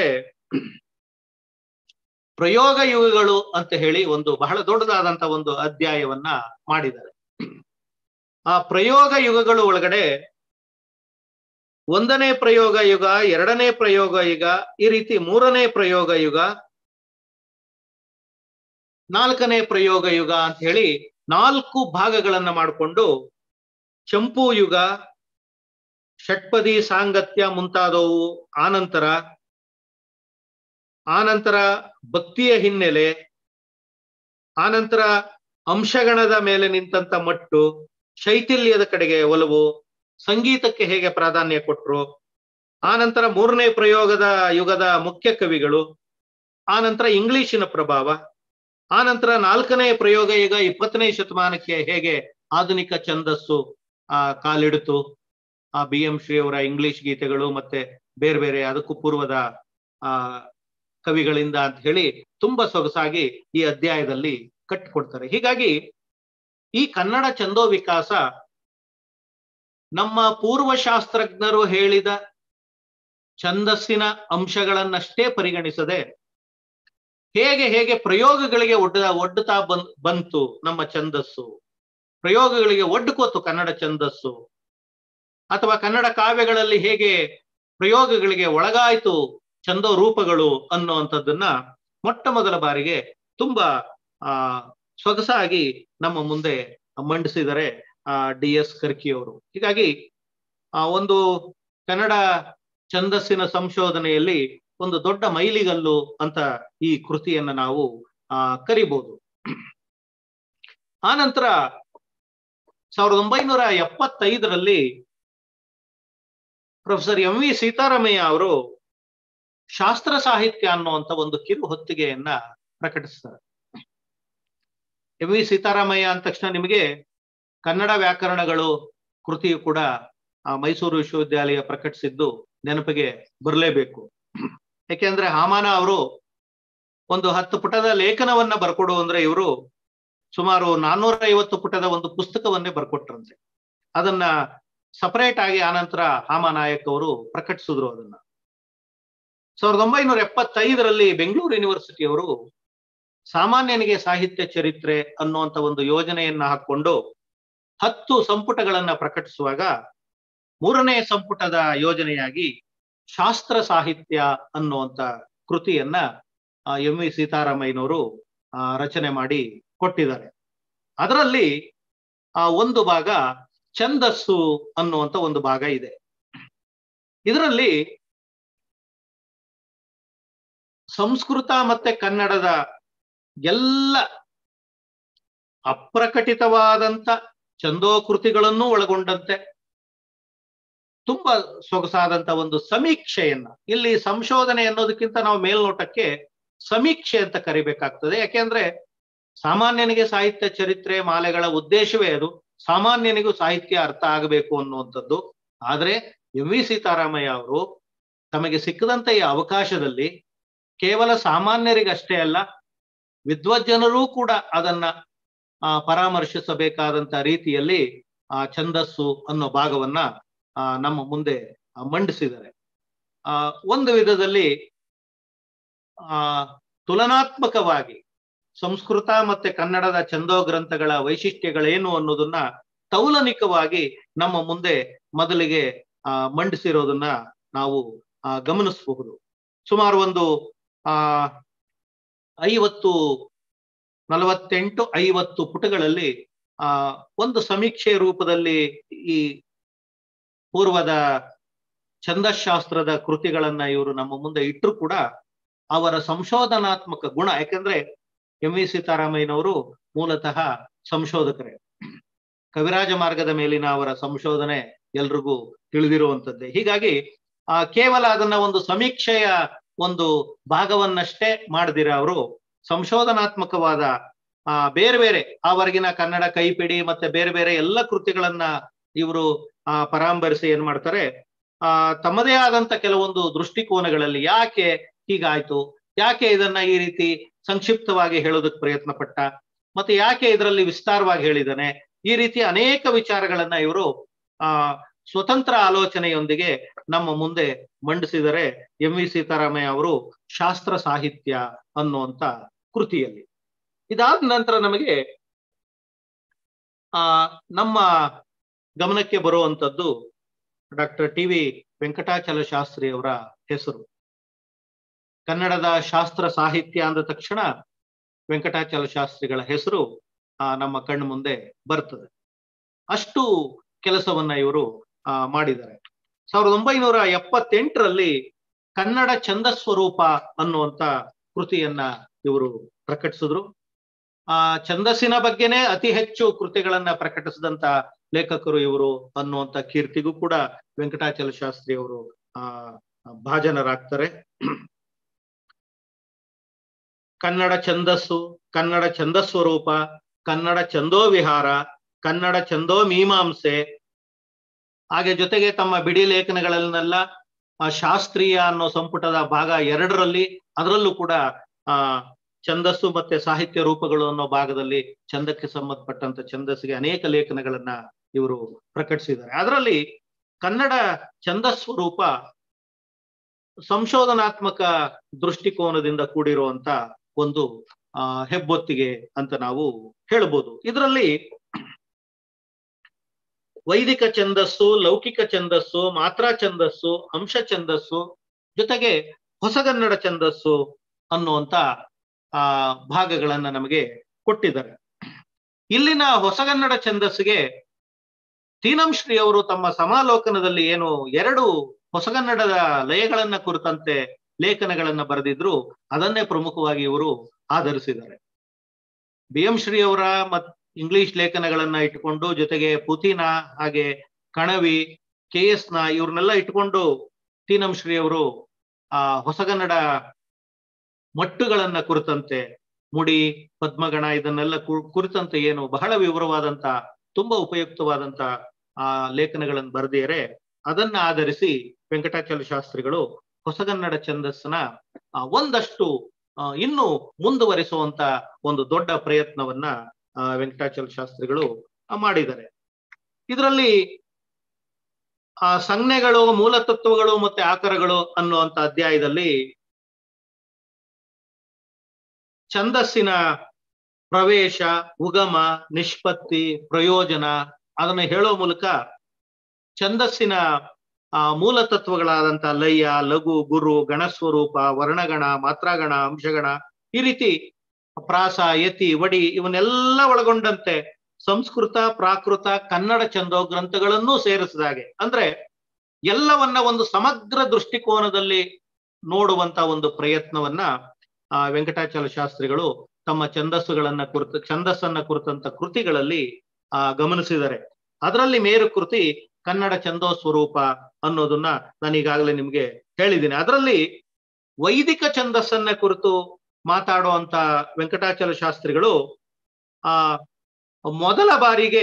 ಪ್ರಯೋಗ ಯುಗಗಳು ಅಂತ ಹೇಳಿ ಒಂದು ಬಹಳ ದೊಡ್ಡದಾದಂತ ಒಂದು ಅಧ್ಯಾಯವನ್ನ ಮಾಡಿದ್ದಾರೆ ಆ ಪ್ರಯೋಗ ಯುಗಗಳು ಒಳಗಡೆ ಒಂದನೇ ಪ್ರಯೋಗ ಯುಗ ಎರಡನೇ ಪ್ರಯೋಗ ಯುಗ ಈ ರೀತಿ ಮೂರನೇ ಪ್ರಯೋಗ ಯುಗ ನಾಲ್ಕನೇ ಪ್ರಯೋಗ ಯುಗ ಅಂತ ಹೇಳಿ ನಾಲ್ಕು ಭಾಗಗಳನ್ನ ಮಾಡಿಕೊಂಡು ಚಂಪು ಯುಗ ಷಟ್ಪದಿ ಸಾಂಗತ್ಯ ಮುಂತಾದವು ಆನಂತರ ಆನಂತರ ಭಕ್ತಿಯ ಹಿನ್ನೆಲೆ ಆನಂತರ ಅಂಶಗಣದ ಮೇಲೆ ನಿಂತಂತ ಮಟ್ಟು ಶೈಥಿಲ್ಯದ ಕಡೆಗೆ ಒಲವು ಸಂಗೀತಕ್ಕೆ ಹೇಗೆ ಪ್ರಾಧಾನ್ಯ ಕೊಟ್ರು ಆನಂತರ ಮೂರನೇ ಪ್ರಯೋಗದ ಯುಗದ ಮುಖ್ಯ ಕವಿಗಳು ಆನಂತರ ಇಂಗ್ಲಿಶಿನ ಪ್ರಭಾವ ಆನಂತರ ನಾಲ್ಕನೇ ಪ್ರಯೋಗ ಯುಗ ಇಪ್ಪತ್ತನೇ ಶತಮಾನಕ್ಕೆ ಹೇಗೆ ಆಧುನಿಕ ಛಂದಸ್ಸು ಆ ಕಾಲಿಡಿತು ಆ ಬಿ ಎಂ ಶ್ರೀ ಅವರ ಇಂಗ್ಲಿಷ್ ಗೀತೆಗಳು ಮತ್ತೆ ಬೇರೆ ಬೇರೆ ಅದಕ್ಕೂ ಪೂರ್ವದ ಆ ಕವಿಗಳಿಂದ ಅಂತ ಹೇಳಿ ತುಂಬಾ ಸೊಗಸಾಗಿ ಈ ಅಧ್ಯಾಯದಲ್ಲಿ ಕಟ್ಟಿಕೊಡ್ತಾರೆ ಹೀಗಾಗಿ ಈ ಕನ್ನಡ ಛಂದೋ ವಿಕಾಸ ನಮ್ಮ ಪೂರ್ವಶಾಸ್ತ್ರಜ್ಞರು ಹೇಳಿದ ಛಂದಸ್ಸಿನ ಅಂಶಗಳನ್ನಷ್ಟೇ ಪರಿಗಣಿಸದೆ ಹೇಗೆ ಹೇಗೆ ಪ್ರಯೋಗಗಳಿಗೆ ಒಡ್ಡ ಒಡ್ಡುತ್ತಾ ಬನ್ ಬಂತು ನಮ್ಮ ಛಂದಸ್ಸು ಪ್ರಯೋಗಗಳಿಗೆ ಒಡ್ಡುಕೋತು ಕನ್ನಡ ಛಂದಸ್ಸು ಅಥವಾ ಕನ್ನಡ ಕಾವ್ಯಗಳಲ್ಲಿ ಹೇಗೆ ಪ್ರಯೋಗಗಳಿಗೆ ಒಳಗಾಯಿತು ಛಂದೋ ರೂಪಗಳು ಅನ್ನುವಂಥದ್ದನ್ನ ಮೊಟ್ಟ ಮೊದಲ ಬಾರಿಗೆ ತುಂಬಾ ಆ ಸೊಗಸಾಗಿ ನಮ್ಮ ಮುಂದೆ ಮಂಡಿಸಿದರೆ ಆ ಡಿ ಎಸ್ ಕರ್ಕಿ ಅವರು ಹೀಗಾಗಿ ಆ ಒಂದು ಕನ್ನಡ ಛಂದಸ್ಸಿನ ಸಂಶೋಧನೆಯಲ್ಲಿ ಒಂದು ದೊಡ್ಡ ಮೈಲಿಗಲ್ಲು ಅಂತ ಈ ಕೃತಿಯನ್ನ ನಾವು ಆ ಕರಿಬಹುದು ಆನಂತರ ಸಾವಿರದ ಒಂಬೈನೂರ ಎಪ್ಪತ್ತೈದರಲ್ಲಿ ಪ್ರೊಫೆಸರ್ ಎಂ ವಿ ಸೀತಾರಾಮಯ್ಯ ಅವರು ಶಾಸ್ತ್ರ ಸಾಹಿತ್ಯ ಅನ್ನುವಂತ ಒಂದು ಕಿರು ಹೊತ್ತಿಗೆಯನ್ನ ಪ್ರಕಟಿಸ್ತಾರೆ ಎಂ ವಿ ಸೀತಾರಾಮಯ್ಯ ಅಂದ ತಕ್ಷಣ ನಿಮಗೆ ಕನ್ನಡ ವ್ಯಾಕರಣಗಳು ಕೃತಿಯು ಕೂಡ ಆ ಮೈಸೂರು ವಿಶ್ವವಿದ್ಯಾಲಯ ಪ್ರಕಟಿಸಿದ್ದು ನೆನಪಿಗೆ ಬರಲೇಬೇಕು ಯಾಕೆಂದ್ರೆ ಹಾಮಾನ ಅವರು ಒಂದು ಹತ್ತು ಪುಟದ ಲೇಖನವನ್ನ ಬರ್ಕೊಡು ಅಂದ್ರೆ ಇವರು ಸುಮಾರು ನಾನ್ನೂರ ಐವತ್ತು ಪುಟದ ಒಂದು ಪುಸ್ತಕವನ್ನೇ ಬರ್ಕೊಟ್ರಂತೆ ಅದನ್ನ ಸಪರೇಟ್ ಆಗಿ ಆನಂತರ ಹಾಮಾನಾಯಕ್ ಅವರು ಪ್ರಕಟಿಸಿದ್ರು ಅದನ್ನ ಸಾವಿರದ ಒಂಬೈನೂರ ಎಪ್ಪತ್ತೈದರಲ್ಲಿ ಬೆಂಗಳೂರು ಯೂನಿವರ್ಸಿಟಿಯವರು ಸಾಮಾನ್ಯನಿಗೆ ಸಾಹಿತ್ಯ ಚರಿತ್ರೆ ಅನ್ನುವಂತ ಒಂದು ಯೋಜನೆಯನ್ನ ಹಾಕೊಂಡು ಹತ್ತು ಸಂಪುಟಗಳನ್ನ ಪ್ರಕಟಿಸುವಾಗ ಮೂರನೇ ಸಂಪುಟದ ಯೋಜನೆಯಾಗಿ ಶಾಸ್ತ್ರ ಸಾಹಿತ್ಯ ಅನ್ನುವಂತ ಕೃತಿಯನ್ನ ಎಂ ವಿ ಸೀತಾರಾಮಯ್ಯನವರು ರಚನೆ ಮಾಡಿ ಕೊಟ್ಟಿದ್ದಾರೆ ಅದರಲ್ಲಿ ಆ ಒಂದು ಭಾಗ ಛಂದಸ್ಸು ಅನ್ನುವಂತ ಒಂದು ಭಾಗ ಇದೆ ಇದರಲ್ಲಿ ಸಂಸ್ಕೃತ ಮತ್ತೆ ಕನ್ನಡದ ಎಲ್ಲ ಅಪ್ರಕಟಿತವಾದಂತ ಛಂದೋಕೃತಿಗಳನ್ನೂ ಒಳಗೊಂಡಂತೆ ತುಂಬಾ ಸೊಗಸಾದಂತ ಒಂದು ಸಮೀಕ್ಷೆಯನ್ನ ಇಲ್ಲಿ ಸಂಶೋಧನೆ ಅನ್ನೋದಕ್ಕಿಂತ ನಾವು ಮೇಲ್ನೋಟಕ್ಕೆ ಸಮೀಕ್ಷೆ ಅಂತ ಕರಿಬೇಕಾಗ್ತದೆ ಯಾಕೆಂದ್ರೆ ಸಾಮಾನ್ಯನಿಗೆ ಸಾಹಿತ್ಯ ಚರಿತ್ರೆ ಮಾಲೆಗಳ ಉದ್ದೇಶವೇ ಅದು ಸಾಮಾನ್ಯನಿಗೂ ಸಾಹಿತ್ಯ ಅರ್ಥ ಆಗಬೇಕು ಅನ್ನುವಂಥದ್ದು ಆದ್ರೆ ಎಂ ವಿ ಸೀತಾರಾಮಯ್ಯ ಅವರು ತಮಗೆ ಸಿಕ್ಕದಂತ ಈ ಅವಕಾಶದಲ್ಲಿ ಕೇವಲ ಸಾಮಾನ್ಯರಿಗಷ್ಟೇ ಅಲ್ಲ ವಿದ್ವಜ್ಜನರೂ ಕೂಡ ಅದನ್ನ ಆ ಪರಾಮರ್ಶಿಸಬೇಕಾದಂತ ರೀತಿಯಲ್ಲಿ ಆ ಛಂದಸ್ಸು ಅನ್ನೋ ಭಾಗವನ್ನ ಆ ನಮ್ಮ ಮುಂದೆ ಮಂಡಿಸಿದ್ದಾರೆ ಆ ಒಂದು ವಿಧದಲ್ಲಿ ಆ ತುಲನಾತ್ಮಕವಾಗಿ ಸಂಸ್ಕೃತ ಮತ್ತೆ ಕನ್ನಡದ ಛಂದೋ ಗ್ರಂಥಗಳ ವೈಶಿಷ್ಟ್ಯಗಳೇನು ಅನ್ನೋದನ್ನ ತೌಲನಿಕವಾಗಿ ನಮ್ಮ ಮುಂದೆ ಮೊದಲಿಗೆ ಆ ಮಂಡಿಸಿರೋದನ್ನ ನಾವು ಆ ಗಮನಿಸಬಹುದು ಸುಮಾರು ಒಂದು ಆ ಐವತ್ತು ನಲವತ್ತೆಂಟು ಐವತ್ತು ಪುಟಗಳಲ್ಲಿ ಆ ಒಂದು ಸಮೀಕ್ಷೆ ರೂಪದಲ್ಲಿ ಈ ಪೂರ್ವದ ಛಂದಶಾಸ್ತ್ರದ ಕೃತಿಗಳನ್ನ ಇವರು ನಮ್ಮ ಮುಂದೆ ಇಟ್ಟರು ಕೂಡ ಅವರ ಸಂಶೋಧನಾತ್ಮಕ ಗುಣ ಯಾಕಂದ್ರೆ ಎಂ ವಿ ಸೀತಾರಾಮಯ್ಯನವರು ಮೂಲತಃ ಸಂಶೋಧಕರೇ ಕವಿರಾಜ ಮಾರ್ಗದ ಮೇಲಿನ ಅವರ ಸಂಶೋಧನೆ ಎಲ್ರಿಗೂ ತಿಳಿದಿರುವಂತದ್ದೇ ಹೀಗಾಗಿ ಆ ಕೇವಲ ಅದನ್ನ ಒಂದು ಸಮೀಕ್ಷೆಯ ಒಂದು ಭಾಗವನ್ನಷ್ಟೇ ಮಾಡದಿರ ಅವರು ಸಂಶೋಧನಾತ್ಮಕವಾದ ಆ ಬೇರೆ ಬೇರೆ ಆವರೆಗಿನ ಕನ್ನಡ ಕೈಪಿಡಿ ಮತ್ತೆ ಬೇರೆ ಬೇರೆ ಎಲ್ಲ ಕೃತಿಗಳನ್ನ ಇವರು ಆ ಪರಾಂಬರಿಸಿ ಏನ್ ಮಾಡ್ತಾರೆ ಆ ತಮ್ಮದೇ ಆದಂತ ಕೆಲವೊಂದು ದೃಷ್ಟಿಕೋನಗಳಲ್ಲಿ ಯಾಕೆ ಹೀಗಾಯ್ತು ಯಾಕೆ ಇದನ್ನ ಈ ರೀತಿ ಸಂಕ್ಷಿಪ್ತವಾಗಿ ಹೇಳೋದಕ್ಕೆ ಪ್ರಯತ್ನ ಪಟ್ಟ ಮತ್ತೆ ಯಾಕೆ ಇದರಲ್ಲಿ ವಿಸ್ತಾರವಾಗಿ ಹೇಳಿದಾನೆ ಈ ರೀತಿ ಅನೇಕ ವಿಚಾರಗಳನ್ನ ಇವರು ಆ ಸ್ವತಂತ್ರ ಆಲೋಚನೆಯೊಂದಿಗೆ ನಮ್ಮ ಮುಂದೆ ಮಂಡಿಸಿದರೆ ಎಂ ವಿ ಸೀತಾರಾಮಯ್ಯ ಅವರು ಶಾಸ್ತ್ರ ಸಾಹಿತ್ಯ ಅನ್ನುವಂತ ಕೃತಿಯಲ್ಲಿ ಇದಾದ ನಂತರ ನಮಗೆ ಆ ನಮ್ಮ ಗಮನಕ್ಕೆ ಬರುವಂತದ್ದು doctor T V Venkatachala Shastri ಅವರ ಹೆಸರು ಕನ್ನಡದ ಶಾಸ್ತ್ರ ಸಾಹಿತ್ಯ ಅಂದ ತಕ್ಷಣ ವೆಂಕಟಾಚಲ ಶಾಸ್ತ್ರಿಗಳ ಹೆಸರು ಆ ನಮ್ಮ ಕಣ್ಣು ಮುಂದೆ ಬರ್ತದೆ ಅಷ್ಟು ಕೆಲಸವನ್ನ ಇವರು ಆ ಮಾಡಿದ್ದಾರೆ ಸಾವಿರದ ಒಂಬೈನೂರ ಎಪ್ಪತ್ತೆಂಟರಲ್ಲಿ ಕನ್ನಡ ಛಂದಸ್ವರೂಪ ಅನ್ನುವಂತ ಕೃತಿಯನ್ನ ಇವರು ಪ್ರಕಟಿಸಿದ್ರು ಆ ಛಂದಸ್ಸಿನ ಬಗ್ಗೆನೇ ಅತಿ ಹೆಚ್ಚು ಕೃತಿಗಳನ್ನ ಪ್ರಕಟಿಸಿದಂತ ಲೇಖಕರು ಇವರು ಅನ್ನುವಂತ ಕೀರ್ತಿಗೂ ಕೂಡ ವೆಂಕಟಾಚಲ ಶಾಸ್ತ್ರಿ ಅವರು ಆ ಭಾಜನರಾಗ್ತಾರೆ ಕನ್ನಡ ಛಂದಸ್ಸು ಕನ್ನಡ ಛಂದಸ್ವರೂಪ ಕನ್ನಡ ಛಂದೋ ವಿಹಾರ ಕನ್ನಡ ಛಂದೋ ಮೀಮಾಂಸೆ ಹಾಗೆ ಜೊತೆಗೆ ತಮ್ಮ ಬಿಡಿ ಲೇಖನಗಳನ್ನೆಲ್ಲ ಆ ಶಾಸ್ತ್ರೀಯ ಅನ್ನೋ ಸಂಪುಟದ ಭಾಗ ಎರಡರಲ್ಲಿ ಅದರಲ್ಲೂ ಕೂಡ ಆ ಛಂದಸ್ಸು ಮತ್ತೆ ಸಾಹಿತ್ಯ ರೂಪಗಳು ಅನ್ನೋ ಭಾಗದಲ್ಲಿ ಛಂದಕ್ಕೆ ಸಂಬಂಧಪಟ್ಟಂತ ಛಂದಸ್ಸಿಗೆ ಅನೇಕ ಲೇಖನಗಳನ್ನ ಇವರು ಪ್ರಕಟಿಸಿದ್ದಾರೆ ಅದರಲ್ಲಿ ಕನ್ನಡ ಛಂದಸ್ವರೂಪ ಸಂಶೋಧನಾತ್ಮಕ ದೃಷ್ಟಿಕೋನದಿಂದ ಕೂಡಿರುವಂತ ಒಂದು ಆ ಹೆಬ್ಬೊತ್ತಿಗೆ ಅಂತ ನಾವು ಹೇಳ್ಬೋದು ಇದರಲ್ಲಿ ವೈದಿಕ ಛಂದಸ್ಸು ಲೌಕಿಕ ಛಂದಸ್ಸು ಮಾತ್ರಾ ಛಂದಸ್ಸು ಅಂಶ ಛಂದಸ್ಸು ಜೊತೆಗೆ ಹೊಸಗನ್ನಡ ಛಂದಸ್ಸು ಅನ್ನುವಂತ ಆ ಭಾಗಗಳನ್ನ ನಮಗೆ ಕೊಟ್ಟಿದ್ದಾರೆ ಇಲ್ಲಿನ ಹೊಸಗನ್ನಡ ಛಂದಸ್ಸಿಗೆ ತೀನಂಶ್ರೀ ಅವರು ತಮ್ಮ ಸಮಾಲೋಕನದಲ್ಲಿ ಏನು ಎರಡು ಹೊಸಗನ್ನಡದ ಲಯಗಳನ್ನ ಕುರಿತಂತೆ ಲೇಖನಗಳನ್ನ ಬರೆದಿದ್ರು ಅದನ್ನೇ ಪ್ರಮುಖವಾಗಿ ಇವರು ಆಧರಿಸಿದ್ದಾರೆ ಬಿ ಎಂ ಶ್ರೀ ಅವರ ಮತ್ ಇಂಗ್ಲಿಷ್ ಲೇಖನಗಳನ್ನ ಇಟ್ಕೊಂಡು ಜೊತೆಗೆ ಪುತಿನ ಹಾಗೆ ಕಣವಿ ಕೆ ಎಸ್ ನ ಇವ್ರನ್ನೆಲ್ಲ ಇಟ್ಕೊಂಡು ತೀನಂ ಶ್ರೀ ಅವರು ಆ ಹೊಸಗನ್ನಡ ಮಟ್ಟುಗಳನ್ನ ಕುರಿತಂತೆ ಮುಡಿ ಪದ್ಮಗಣ ಇದನ್ನೆಲ್ಲ ಕುರಿತಂತೆ ಏನು ಬಹಳ ವಿವರವಾದಂತ ತುಂಬಾ ಉಪಯುಕ್ತವಾದಂತ ಆ ಲೇಖನಗಳನ್ನು ಬರೆದಿಯರೆ ಅದನ್ನ ಆಧರಿಸಿ ವೆಂಕಟಾಚಲ ಶಾಸ್ತ್ರಿಗಳು ಹೊಸಗನ್ನಡ ಛಂದಸ್ಸನ ಒಂದಷ್ಟು ಇನ್ನು ಮುಂದುವರಿಸುವಂತ ಒಂದು ದೊಡ್ಡ ಪ್ರಯತ್ನವನ್ನ ವೆಂಕಟಾಚಲ ಶಾಸ್ತ್ರಿಗಳು ಮಾಡಿದ್ದಾರೆ ಇದರಲ್ಲಿ ಆ ಸಂಜ್ಞೆಗಳು ಮೂಲತತ್ವಗಳು ಮತ್ತೆ ಆಕರಗಳು ಅನ್ನುವಂತ ಅಧ್ಯಾಯದಲ್ಲಿ ಛಂದಸ್ಸಿನ ಪ್ರವೇಶ ಉಗಮ ನಿಷ್ಪತ್ತಿ ಪ್ರಯೋಜನ ಅದನ್ನ ಹೇಳೋ ಮೂಲಕ ಛಂದಸ್ಸಿನ ಆ ಮೂಲ ತತ್ವಗಳಾದಂತ ಲಯ ಲಘು ಗುರು ಗಣಸ್ವರೂಪ ವರ್ಣಗಣ ಮಾತ್ರಾಗಣ ಅಂಶಗಣ ಈ ರೀತಿ ಪ್ರಾಸ ಯತಿ ವಡಿ ಇವನ್ನೆಲ್ಲ ಒಳಗೊಂಡಂತೆ ಸಂಸ್ಕೃತ ಪ್ರಾಕೃತ ಕನ್ನಡ ಛಂದೋ ಗ್ರಂಥಗಳನ್ನೂ ಸೇರಿಸಿದಾಗೆ ಅಂದ್ರೆ ಎಲ್ಲವನ್ನ ಒಂದು ಸಮಗ್ರ ದೃಷ್ಟಿಕೋನದಲ್ಲಿ ನೋಡುವಂತ ಒಂದು ಪ್ರಯತ್ನವನ್ನ ಆ ವೆಂಕಟಾಚಲ ಶಾಸ್ತ್ರಿಗಳು ತಮ್ಮ ಛಂದಸ್ಸುಗಳನ್ನ ಕುರಿತು ಛಂದಸ್ಸನ್ನ ಕುರಿತಂತ ಕೃತಿಗಳಲ್ಲಿ ಆ ಗಮನಿಸಿದ್ದಾರೆ ಅದರಲ್ಲಿ ಮೇರು ಕೃತಿ ಕನ್ನಡ ಛಂದೋ ಸ್ವರೂಪ ಅನ್ನೋದನ್ನ ನಾನು ಈಗಾಗಲೇ ನಿಮ್ಗೆ ಹೇಳಿದ್ದೀನಿ ಅದರಲ್ಲಿ ವೈದಿಕ ಛಂದಸ್ಸನ್ನ ಕುರಿತು ಮಾತಾಡುವಂತ ವೆಂಕಟಾಚಲ ಶಾಸ್ತ್ರಿಗಳು ಆ ಮೊದಲ ಬಾರಿಗೆ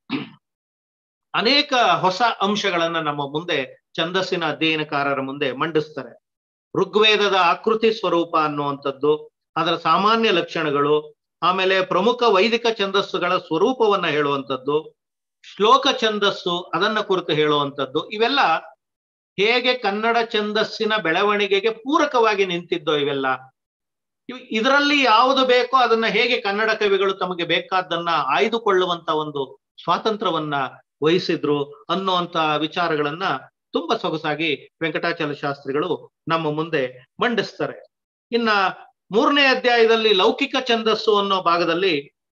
ಅನೇಕ ಹೊಸ ಅಂಶಗಳನ್ನ ನಮ್ಮ ಮುಂದೆ ಛಂದಸ್ಸಿನ ಅಧ್ಯಯನಕಾರರ ಮುಂದೆ ಮಂಡಿಸ್ತಾರೆ ಋಗ್ವೇದದ ಆಕೃತಿ ಸ್ವರೂಪ ಅನ್ನುವಂಥದ್ದು ಅದರ ಸಾಮಾನ್ಯ ಲಕ್ಷಣಗಳು ಆಮೇಲೆ ಪ್ರಮುಖ ವೈದಿಕ ಛಂದಸ್ಸುಗಳ ಸ್ವರೂಪವನ್ನ ಹೇಳುವಂಥದ್ದು ಶ್ಲೋಕ ಛಂದಸ್ಸು ಅದನ್ನ ಕುರಿತು ಹೇಳುವಂಥದ್ದು ಇವೆಲ್ಲ ಹೇಗೆ ಕನ್ನಡ ಛಂದಸ್ಸಿನ ಬೆಳವಣಿಗೆಗೆ ಪೂರಕವಾಗಿ ನಿಂತಿದ್ದೋ ಇವೆಲ್ಲ ಇವ್- ಇದರಲ್ಲಿ ಯಾವುದು ಬೇಕೋ ಅದನ್ನ ಹೇಗೆ ಕನ್ನಡ ಕವಿಗಳು ತಮಗೆ ಬೇಕಾದ್ದನ್ನ ಆಯ್ದುಕೊಳ್ಳುವಂತ ಒಂದು ಸ್ವಾತಂತ್ರ್ಯವನ್ನ ವಹಿಸಿದ್ರು ಅನ್ನುವಂತ ವಿಚಾರಗಳನ್ನ ತುಂಬಾ ಸೊಗಸಾಗಿ ವೆಂಕಟಾಚಲ ಶಾಸ್ತ್ರಿಗಳು ನಮ್ಮ ಮುಂದೆ ಮಂಡಿಸ್ತಾರೆ ಇನ್ನ ಮೂರನೇ ಅಧ್ಯಾಯದಲ್ಲಿ ಲೌಕಿಕ ಛಂದಸ್ಸು ಅನ್ನೋ ಭಾಗದಲ್ಲಿ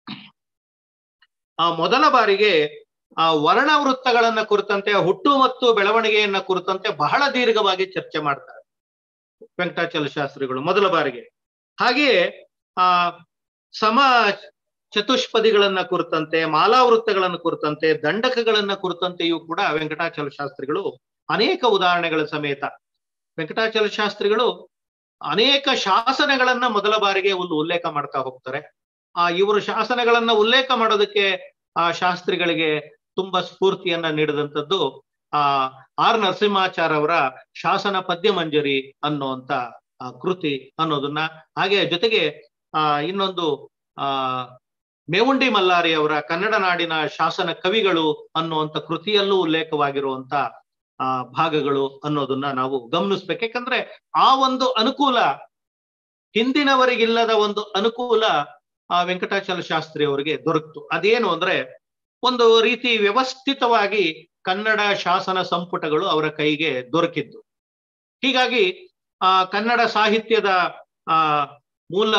ಆ ಮೊದಲ ಬಾರಿಗೆ ಆ ವರ್ಣ ವೃತ್ತಗಳನ್ನ ಕುರಿತಂತೆ ಹುಟ್ಟು ಮತ್ತು ಬೆಳವಣಿಗೆಯನ್ನ ಕುರಿತಂತೆ ಬಹಳ ದೀರ್ಘವಾಗಿ ಚರ್ಚೆ ಮಾಡ್ತಾರೆ ವೆಂಕಟಾಚಲ ಶಾಸ್ತ್ರಿಗಳು ಮೊದಲ ಬಾರಿಗೆ ಹಾಗೆಯೇ ಆ ಸಮ ಚತುಷ್ಪದಿಗಳನ್ನ ಕುರಿತಂತೆ ಮಾಲಾವೃತ್ತಗಳನ್ನ ಕುರಿತಂತೆ ದಂಡಕಗಳನ್ನ ಕುರಿತಂತೆಯೂ ಕೂಡ ವೆಂಕಟಾಚಲ ಶಾಸ್ತ್ರಿಗಳು ಅನೇಕ ಉದಾಹರಣೆಗಳ ಸಮೇತ ವೆಂಕಟಾಚಲ ಶಾಸ್ತ್ರಿಗಳು ಅನೇಕ ಶಾಸನಗಳನ್ನ ಮೊದಲ ಬಾರಿಗೆ ಒಂದು ಉಲ್ಲೇಖ ಮಾಡ್ತಾ ಹೋಗ್ತಾರೆ ಆ ಇವರು ಶಾಸನಗಳನ್ನ ಉಲ್ಲೇಖ ಮಾಡೋದಕ್ಕೆ ಆ ಶಾಸ್ತ್ರಿಗಳಿಗೆ ತುಂಬಾ ಸ್ಫೂರ್ತಿಯನ್ನ ನೀಡಿದಂಥದ್ದು ಆ ಆರ್ ನರಸಿಂಹಾಚಾರ್ ಅವರ ಶಾಸನ ಪದ್ಯ ಮಂಜರಿ ಅನ್ನುವಂತ ಆ, ಕೃತಿ ಅನ್ನೋದನ್ನ ಹಾಗೆ ಜೊತೆಗೆ ಆ ಇನ್ನೊಂದು ಆ ಮೇವುಂಡಿ ಮಲ್ಲಾರಿ ಅವರ ಕನ್ನಡ ನಾಡಿನ ಶಾಸನ ಕವಿಗಳು ಅನ್ನುವಂತ ಕೃತಿಯಲ್ಲೂ ಉಲ್ಲೇಖವಾಗಿರುವಂತ ಆ ಭಾಗಗಳು ಅನ್ನೋದನ್ನ ನಾವು ಗಮನಿಸ್ಬೇಕು ಯಾಕಂದ್ರೆ ಆ ಒಂದು ಅನುಕೂಲ ಹಿಂದಿನವರಿಗಿಲ್ಲದ ಒಂದು ಅನುಕೂಲ ಆ ವೆಂಕಟಾಚಲ ಶಾಸ್ತ್ರಿ ಅವರಿಗೆ ದೊರಕ್ತು ಅದೇನು ಅಂದ್ರೆ ಒಂದು ರೀತಿ ವ್ಯವಸ್ಥಿತವಾಗಿ ಕನ್ನಡ ಶಾಸನ ಸಂಪುಟಗಳು ಅವರ ಕೈಗೆ ದೊರಕಿದ್ದು ಹೀಗಾಗಿ ಆ ಕನ್ನಡ ಸಾಹಿತ್ಯದ ಆ ಮೂಲ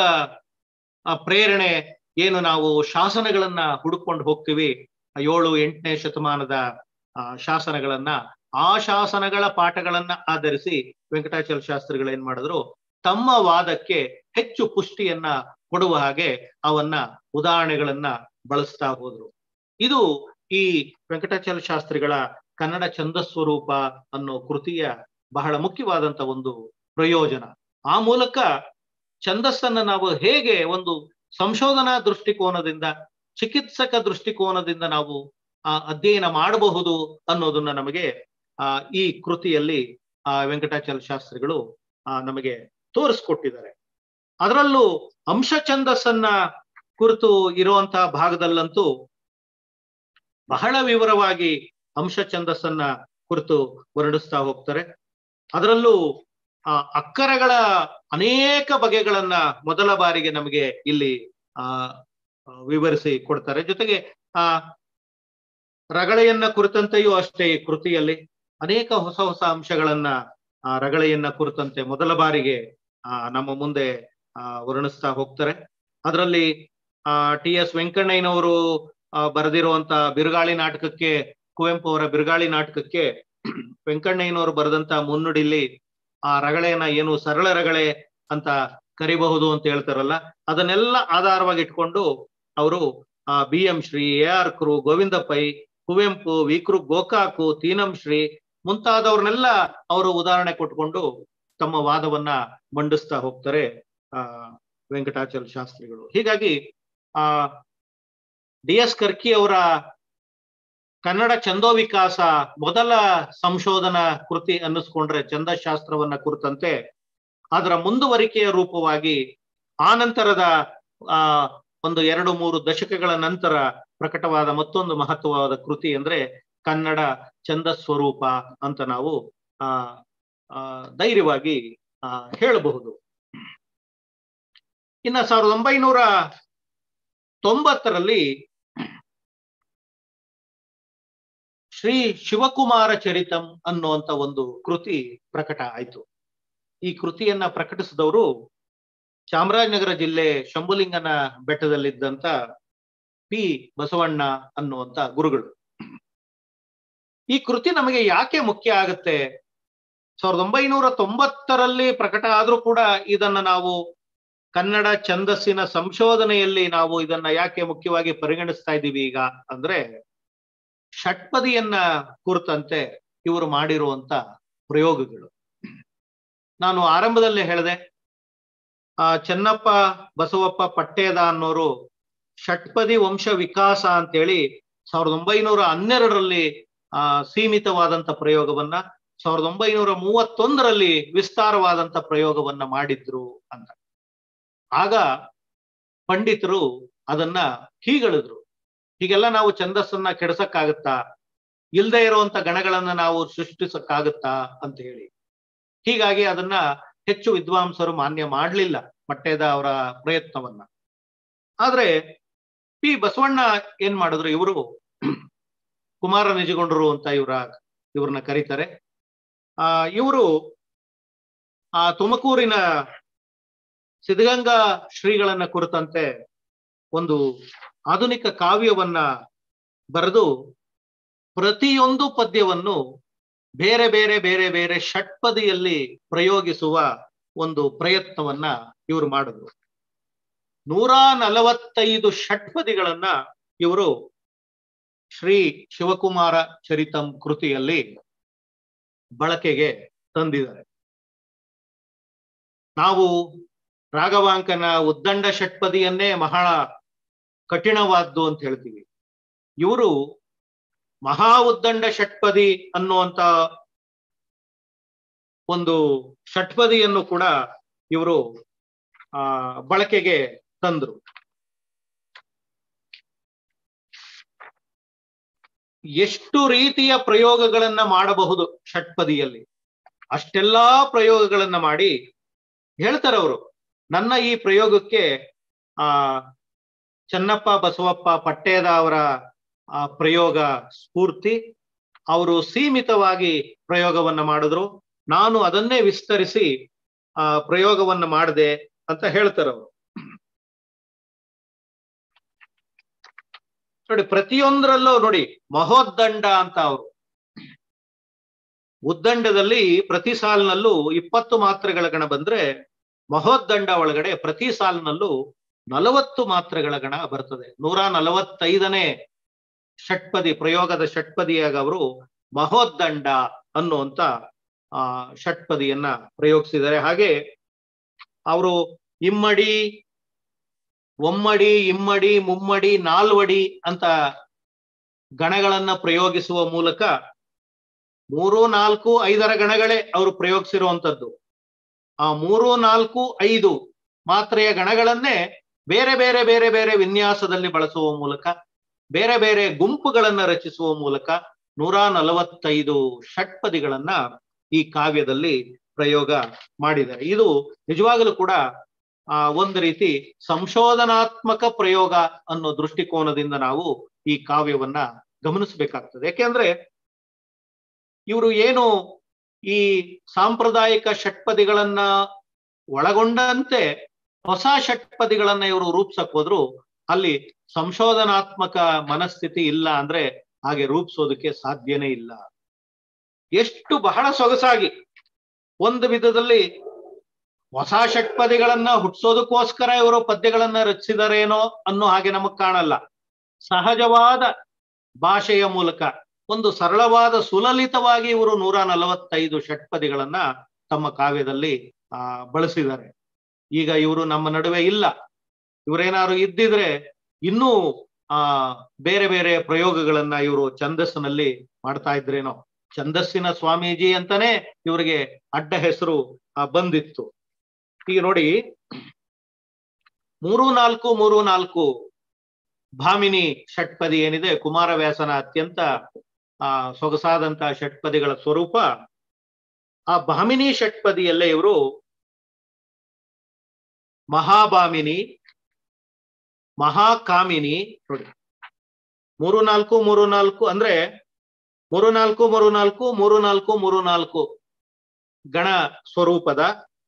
ಆ, ಪ್ರೇರಣೆ ಏನು ನಾವು ಶಾಸನಗಳನ್ನ ಹುಡುಕೊಂಡು ಹೋಗ್ತೀವಿ ಆ ಏಳು ಎಂಟನೇ ಶತಮಾನದ ಆ, ಶಾಸನಗಳನ್ನ ಆ ಶಾಸನಗಳ ಪಾಠಗಳನ್ನ ಆಧರಿಸಿ ವೆಂಕಟಾಚಲ ಶಾಸ್ತ್ರಿಗಳು ಏನ್ ಮಾಡಿದ್ರು ತಮ್ಮ ವಾದಕ್ಕೆ ಹೆಚ್ಚು ಪುಷ್ಟಿಯನ್ನ ಕೊಡುವ ಹಾಗೆ ಅವನ್ನ ಉದಾಹರಣೆಗಳನ್ನ ಬಳಸ್ತಾ ಹೋದ್ರು ಇದು ಈ ವೆಂಕಟಾಚಲ ಶಾಸ್ತ್ರಿಗಳ ಕನ್ನಡ ಛಂದಸ್ವರೂಪ ಅನ್ನೋ ಕೃತಿಯ ಬಹಳ ಮುಖ್ಯವಾದಂತ ಒಂದು ಪ್ರಯೋಜನ ಆ ಮೂಲಕ ಛಂದಸ್ಸನ್ನ ನಾವು ಹೇಗೆ ಒಂದು ಸಂಶೋಧನಾ ದೃಷ್ಟಿಕೋನದಿಂದ ಚಿಕಿತ್ಸಕ ದೃಷ್ಟಿಕೋನದಿಂದ ನಾವು ಆ ಅಧ್ಯಯನ ಮಾಡಬಹುದು ಅನ್ನೋದನ್ನ ನಮಗೆ ಆ ಈ ಕೃತಿಯಲ್ಲಿ ಆ ವೆಂಕಟಾಚಲ ಶಾಸ್ತ್ರಿಗಳು ಆ ನಮಗೆ ತೋರಿಸ್ಕೊಟ್ಟಿದ್ದಾರೆ ಅದರಲ್ಲೂ ಅಂಶ ಛಂದಸ್ಸನ್ನ ಕುರಿತು ಇರುವಂತಹ ಭಾಗದಲ್ಲಂತೂ ಬಹಳ ವಿವರವಾಗಿ ಅಂಶ ಛಂದಸ್ಸನ್ನ ಕುರಿತು ವರ್ಣಿಸ್ತಾ ಹೋಗ್ತಾರೆ ಅದರಲ್ಲೂ ಆ ಅಕ್ಕರಗಳ ಅನೇಕ ಬಗೆಗಳನ್ನ ಮೊದಲ ಬಾರಿಗೆ ನಮಗೆ ಇಲ್ಲಿ ಆ ಆ, ವಿವರಿಸಿ ಕೊಡ್ತಾರೆ ಜೊತೆಗೆ ಆ ರಗಳೆಯನ್ನ ಕುರಿತಂತೆಯೂ ಅಷ್ಟೇ ಈ ಕೃತಿಯಲ್ಲಿ ಅನೇಕ ಹೊಸ ಹೊಸ ಅಂಶಗಳನ್ನ ಆ ರಗಳೆಯನ್ನ ಕುರಿತಂತೆ ಮೊದಲ ಬಾರಿಗೆ ಆ ನಮ್ಮ ಮುಂದೆ ಆ ವರ್ಣಿಸ್ತಾ ಹೋಗ್ತಾರೆ ಅದರಲ್ಲಿ ಆ ಟಿ ಎಸ್ ವೆಂಕಣ್ಣಯ್ಯನವರು ಆ, ಬರೆದಿರುವಂತ ಬಿರುಗಾಳಿ ನಾಟಕಕ್ಕೆ ಕುವೆಂಪು ಅವರ ಬಿರುಗಾಳಿ ನಾಟಕಕ್ಕೆ ವೆಂಕಣ್ಣಯ್ಯನವರು ಬರೆದಂತ ಮುನ್ನುಡಿಲಿ ಆ ರಗಳೆಯನ್ನ ಏನು ಸರಳ ರಗಳೆ ಅಂತ ಕರಿಬಹುದು ಅಂತ ಹೇಳ್ತಾರಲ್ಲ ಅದನ್ನೆಲ್ಲ ಆಧಾರವಾಗಿ ಇಟ್ಕೊಂಡು ಅವರು ಆ B M Shri A R Kru Govinda Pai Kuvempu Vikru Gokak Teenam Shri ಮುಂತಾದವ್ರನ್ನೆಲ್ಲ ಅವರು ಉದಾಹರಣೆ ಕೊಟ್ಕೊಂಡು ತಮ್ಮ ವಾದವನ್ನ ಮಂಡಿಸ್ತಾ ಹೋಗ್ತಾರೆ ಆ ವೆಂಕಟಾಚಲ ಶಾಸ್ತ್ರಿಗಳು ಹೀಗಾಗಿ ಆ ಡಿ ಎಸ್ ಕರ್ಕಿ ಅವರ ಕನ್ನಡ ಛಂದೋ ವಿಕಾಸ ಮೊದಲ ಸಂಶೋಧನಾ ಕೃತಿ ಅನ್ನಿಸ್ಕೊಂಡ್ರೆ ಛಂದಶಾಸ್ತ್ರವನ್ನ ಕುರಿತಂತೆ ಅದರ ಮುಂದುವರಿಕೆಯ ರೂಪವಾಗಿ ಆ ನಂತರದ ಆ ಒಂದು ಎರಡು ಮೂರು ದಶಕಗಳ ನಂತರ ಪ್ರಕಟವಾದ ಮತ್ತೊಂದು ಮಹತ್ವವಾದ ಕೃತಿ ಅಂದ್ರೆ ಕನ್ನಡ ಛಂದ ಸ್ವರೂಪ ಅಂತ ನಾವು ಆ ಆ, ಧೈರ್ಯವಾಗಿ ಆ ಹೇಳಬಹುದು ಇನ್ನ ಸಾವಿರದ ಒಂಬೈನೂರ ತೊಂಬತ್ತರಲ್ಲಿ ಶ್ರೀ ಶಿವಕುಮಾರ ಚರಿತಂ ಅನ್ನುವಂತ ಒಂದು ಕೃತಿ ಪ್ರಕಟ ಆಯ್ತು ಈ ಕೃತಿಯನ್ನ ಪ್ರಕಟಿಸಿದವರು ಚಾಮರಾಜನಗರ ಜಿಲ್ಲೆ ಶಂಭುಲಿಂಗನ ಬೆಟ್ಟದಲ್ಲಿದ್ದಂತ ಪಿ ಬಸವಣ್ಣ ಅನ್ನುವಂತ ಗುರುಗಳು ಈ ಕೃತಿ ನಮಗೆ ಯಾಕೆ ಮುಖ್ಯ ಆಗುತ್ತೆ ಸಾವಿರದ ಒಂಬೈನೂರ ತೊಂಬತ್ತರಲ್ಲಿ ಪ್ರಕಟ ಆದ್ರೂ ಕೂಡ ಇದನ್ನ ನಾವು ಕನ್ನಡ ಛಂದಸ್ಸಿನ ಸಂಶೋಧನೆಯಲ್ಲಿ ನಾವು ಇದನ್ನ ಯಾಕೆ ಮುಖ್ಯವಾಗಿ ಪರಿಗಣಿಸ್ತಾ ಇದ್ದೀವಿ ಈಗ ಅಂದ್ರೆ ಷಟ್ಪದಿಯನ್ನ ಕುರಿತಂತೆ ಇವರು ಮಾಡಿರುವಂತ ಪ್ರಯೋಗಗಳು ನಾನು ಆರಂಭದಲ್ಲೇ ಹೇಳಿದೆ ಆ ಚೆನ್ನಪ್ಪ ಬಸವಪ್ಪ ಪಟ್ಟೇದ ಅನ್ನೋರು ಷಟ್ಪದಿ ವಂಶ ವಿಕಾಸ ಅಂತೇಳಿ ಸಾವಿರದ ಒಂಬೈನೂರ ಹನ್ನೆರಡರಲ್ಲಿ ಆ ಸೀಮಿತವಾದಂತ ಪ್ರಯೋಗವನ್ನ ಸಾವಿರದ ಒಂಬೈನೂರ ಮೂವತ್ತೊಂದರಲ್ಲಿ ವಿಸ್ತಾರವಾದಂತ ಪ್ರಯೋಗವನ್ನ ಮಾಡಿದ್ರು ಅಂತ ಆಗ ಪಂಡಿತರು ಅದನ್ನ ಹೀಗಳಿದ್ರು ಹೀಗೆಲ್ಲ ನಾವು ಛಂದಸ್ಸನ್ನ ಕೆಡಸಕ್ಕಾಗತ್ತಾ ಇಲ್ದೇ ಇರುವಂತ ಗಣಗಳನ್ನ ನಾವು ಸೃಷ್ಟಿಸಕ್ಕಾಗತ್ತಾ ಅಂತ ಹೇಳಿ ಹೀಗಾಗಿ ಅದನ್ನ ಹೆಚ್ಚು ವಿದ್ವಾಂಸರು ಮಾನ್ಯ ಮಾಡ್ಲಿಲ್ಲ ಪಟ್ಟೇದ ಅವರ ಪ್ರಯತ್ನವನ್ನ ಆದ್ರೆ ಪಿ ಬಸವಣ್ಣ ಏನ್ ಮಾಡಿದ್ರು ಇವರು ಕುಮಾರ ನಿಜಗೊಂಡರು ಅಂತ ಇವರ ಇವ್ರನ್ನ ಕರೀತಾರೆ ಆ ಇವರು ಆ ತುಮಕೂರಿನ ಸಿದ್ಧಗಂಗಾ ಶ್ರೀಗಳನ್ನ ಕುರಿತಂತೆ ಒಂದು ಆಧುನಿಕ ಕಾವ್ಯವನ್ನ ಬರೆದು ಪ್ರತಿಯೊಂದು ಪದ್ಯವನ್ನು ಬೇರೆ ಬೇರೆ ಬೇರೆ ಬೇರೆ ಷಟ್ಪದಿಯಲ್ಲಿ ಪ್ರಯೋಗಿಸುವ ಒಂದು ಪ್ರಯತ್ನವನ್ನ ಇವರು ಮಾಡಿದ್ರು ನೂರ ನಲವತ್ತೈದು ಷಟ್ಪದಿಗಳನ್ನ ಇವರು ಶ್ರೀ ಶಿವಕುಮಾರ ಚರಿತಂ ಕೃತಿಯಲ್ಲಿ ಬಳಕೆಗೆ ತಂದಿದ್ದಾರೆ ನಾವು ರಾಘವಾಂಕನ ಉದ್ದಂಡ ಷಟ್ಪದಿಯನ್ನೇ ಬಹಳ ಕಠಿಣವಾದ್ದು ಅಂತ ಹೇಳ್ತೀವಿ ಇವರು ಮಹಾ ಉದ್ದಂಡ ಷಟ್ಪದಿ ಅನ್ನುವಂತ ಒಂದು ಷಟ್ಪದಿಯನ್ನು ಕೂಡ ಇವರು ಆ ಬಳಕೆಗೆ ತಂದ್ರು ಎಷ್ಟು ರೀತಿಯ ಪ್ರಯೋಗಗಳನ್ನ ಮಾಡಬಹುದು ಷಟ್ಪದಿಯಲ್ಲಿ ಅಷ್ಟೆಲ್ಲಾ ಪ್ರಯೋಗಗಳನ್ನ ಮಾಡಿ ಹೇಳ್ತಾರೆ ಅವರು ನನ್ನ ಈ ಪ್ರಯೋಗಕ್ಕೆ ಆ ಚನ್ನಪ್ಪ ಬಸವಪ್ಪ ಪಟ್ಟೇದ ಅವರ ಆ ಪ್ರಯೋಗ ಸ್ಫೂರ್ತಿ ಅವರು ಸೀಮಿತವಾಗಿ ಪ್ರಯೋಗವನ್ನ ಮಾಡಿದ್ರು ನಾನು ಅದನ್ನೇ ವಿಸ್ತರಿಸಿ ಆ ಪ್ರಯೋಗವನ್ನ ಮಾಡಿದೆ ಅಂತ ಹೇಳ್ತಾರೆ ಅವರು ನೋಡಿ ಪ್ರತಿಯೊಂದರಲ್ಲೂ ನೋಡಿ ಮಹೋದ್ದಂಡ ಅಂತ ಅವರು ಉದ್ದಂಡದಲ್ಲಿ ಪ್ರತಿ ಸಾಲಿನಲ್ಲೂ ಇಪ್ಪತ್ತು ಮಾತ್ರೆಗಳ ಗಣ ಬಂದ್ರೆ ಮಹೋದ್ದಂಡ ಒಳಗಡೆ ಪ್ರತಿ ಸಾಲಿನಲ್ಲೂ ನಲವತ್ತು ಮಾತ್ರೆಗಳ ಗಣ ಬರ್ತದೆ ನೂರ ನಲವತ್ತೈದನೇ ಷಟ್ಪದಿ ಪ್ರಯೋಗದ ಷಟ್ಪದಿಯಾಗ ಅವರು ಮಹೋದ್ದಂಡ ಅನ್ನುವಂತ ಆ ಷಟ್ಪದಿಯನ್ನ ಪ್ರಯೋಗಿಸಿದ್ದಾರೆ ಹಾಗೆ ಅವರು ಇಮ್ಮಡಿ ಒಮ್ಮಡಿ ಇಮ್ಮಡಿ ಮುಮ್ಮಡಿ ನಾಲ್ವಡಿ ಅಂತ ಗಣಗಳನ್ನ ಪ್ರಯೋಗಿಸುವ ಮೂಲಕ ಮೂರು ನಾಲ್ಕು ಐದರ ಗಣಗಳೇ ಅವರು ಪ್ರಯೋಗಿಸಿರುವಂತದ್ದು ಆ ಮೂರು ನಾಲ್ಕು ಐದು ಮಾತ್ರೆಯ ಗಣಗಳನ್ನೇ ಬೇರೆ ಬೇರೆ ಬೇರೆ ಬೇರೆ ವಿನ್ಯಾಸದಲ್ಲಿ ಬಳಸುವ ಮೂಲಕ ಬೇರೆ ಬೇರೆ ಗುಂಪುಗಳನ್ನ ರಚಿಸುವ ಮೂಲಕ ನೂರ ನಲವತ್ತೈದು ಷಟ್ಪದಿಗಳನ್ನ ಈ ಕಾವ್ಯದಲ್ಲಿ ಪ್ರಯೋಗ ಮಾಡಿದ್ದಾರೆ ಇದು ನಿಜವಾಗಲೂ ಕೂಡ ಆ ಒಂದು ರೀತಿ ಸಂಶೋಧನಾತ್ಮಕ ಪ್ರಯೋಗ ಅನ್ನೋ ದೃಷ್ಟಿಕೋನದಿಂದ ನಾವು ಈ ಕಾವ್ಯವನ್ನ ಗಮನಿಸಬೇಕಾಗ್ತದೆ ಯಾಕೆಂದ್ರೆ ಇವರು ಏನು ಈ ಸಾಂಪ್ರದಾಯಿಕ ಷಟ್ಪದಿಗಳನ್ನ ಒಳಗೊಂಡಂತೆ ಹೊಸ ಷಟ್ಪದಿಗಳನ್ನ ಇವರು ರೂಪಿಸಕ್ ಹೋದ್ರು ಅಲ್ಲಿ ಸಂಶೋಧನಾತ್ಮಕ ಮನಸ್ಥಿತಿ ಇಲ್ಲ ಅಂದ್ರೆ ಹಾಗೆ ರೂಪಿಸೋದಕ್ಕೆ ಸಾಧ್ಯನೇ ಇಲ್ಲ ಎಷ್ಟು ಬಹಳ ಸೊಗಸಾಗಿ ಒಂದು ವಿಧದಲ್ಲಿ ಹೊಸ ಷಟ್ಪದಿಗಳನ್ನ ಹುಟ್ಟಿಸೋದಕ್ಕೋಸ್ಕರ ಇವರು ಪದ್ಯಗಳನ್ನ ರಚಿಸಿದಾರೇನೋ ಅನ್ನೋ ಹಾಗೆ ನಮಗ್ ಕಾಣಲ್ಲ ಸಹಜವಾದ ಭಾಷೆಯ ಮೂಲಕ ಒಂದು ಸರಳವಾದ ಸುಲಲಿತವಾಗಿ ಇವರು ನೂರ ನಲವತ್ತೈದು ಷಟ್ಪದಿಗಳನ್ನ ತಮ್ಮ ಕಾವ್ಯದಲ್ಲಿ ಆ ಬಳಸಿದ್ದಾರೆ ಈಗ ಇವರು ನಮ್ಮ ನಡುವೆ ಇಲ್ಲ ಇವರೇನಾದ್ರು ಇದ್ದಿದ್ರೆ ಇನ್ನೂ ಆ ಬೇರೆ ಬೇರೆ ಪ್ರಯೋಗಗಳನ್ನ ಇವರು ಛಂದಸ್ಸಿನಲ್ಲಿ ಮಾಡ್ತಾ ಇದ್ರೇನೋ ಛಂದಸ್ಸಿನ ಸ್ವಾಮೀಜಿ ಅಂತಾನೆ ಇವರಿಗೆ ಅಡ್ಡ ಹೆಸರು ಬಂದಿತ್ತು ಈಗ ನೋಡಿ ಮೂರು ನಾಲ್ಕು ಮೂರು ನಾಲ್ಕು ಭಾಮಿನಿ ಷಟ್ಪದಿ ಏನಿದೆ ಕುಮಾರವ್ಯಾಸನ ಅತ್ಯಂತ ಆ ಸೊಗಸಾದಂತಹ ಷಟ್ಪದಿಗಳ ಸ್ವರೂಪ ಆ ಭಾಮಿನಿ ಷಟ್ಪದಿಯಲ್ಲೇ ಇವರು ಮಹಾಭಾಮಿನಿ ಮಹಾಕಾಮಿನಿ ನೋಡಿ ಮೂರು ನಾಲ್ಕು ಮೂರು ನಾಲ್ಕು ಅಂದ್ರೆ ಮೂರು ನಾಲ್ಕು ಮೂರು ನಾಲ್ಕು ಮೂರು ನಾಲ್ಕು ಮೂರು ನಾಲ್ಕು ಗಣ ಸ್ವರೂಪದ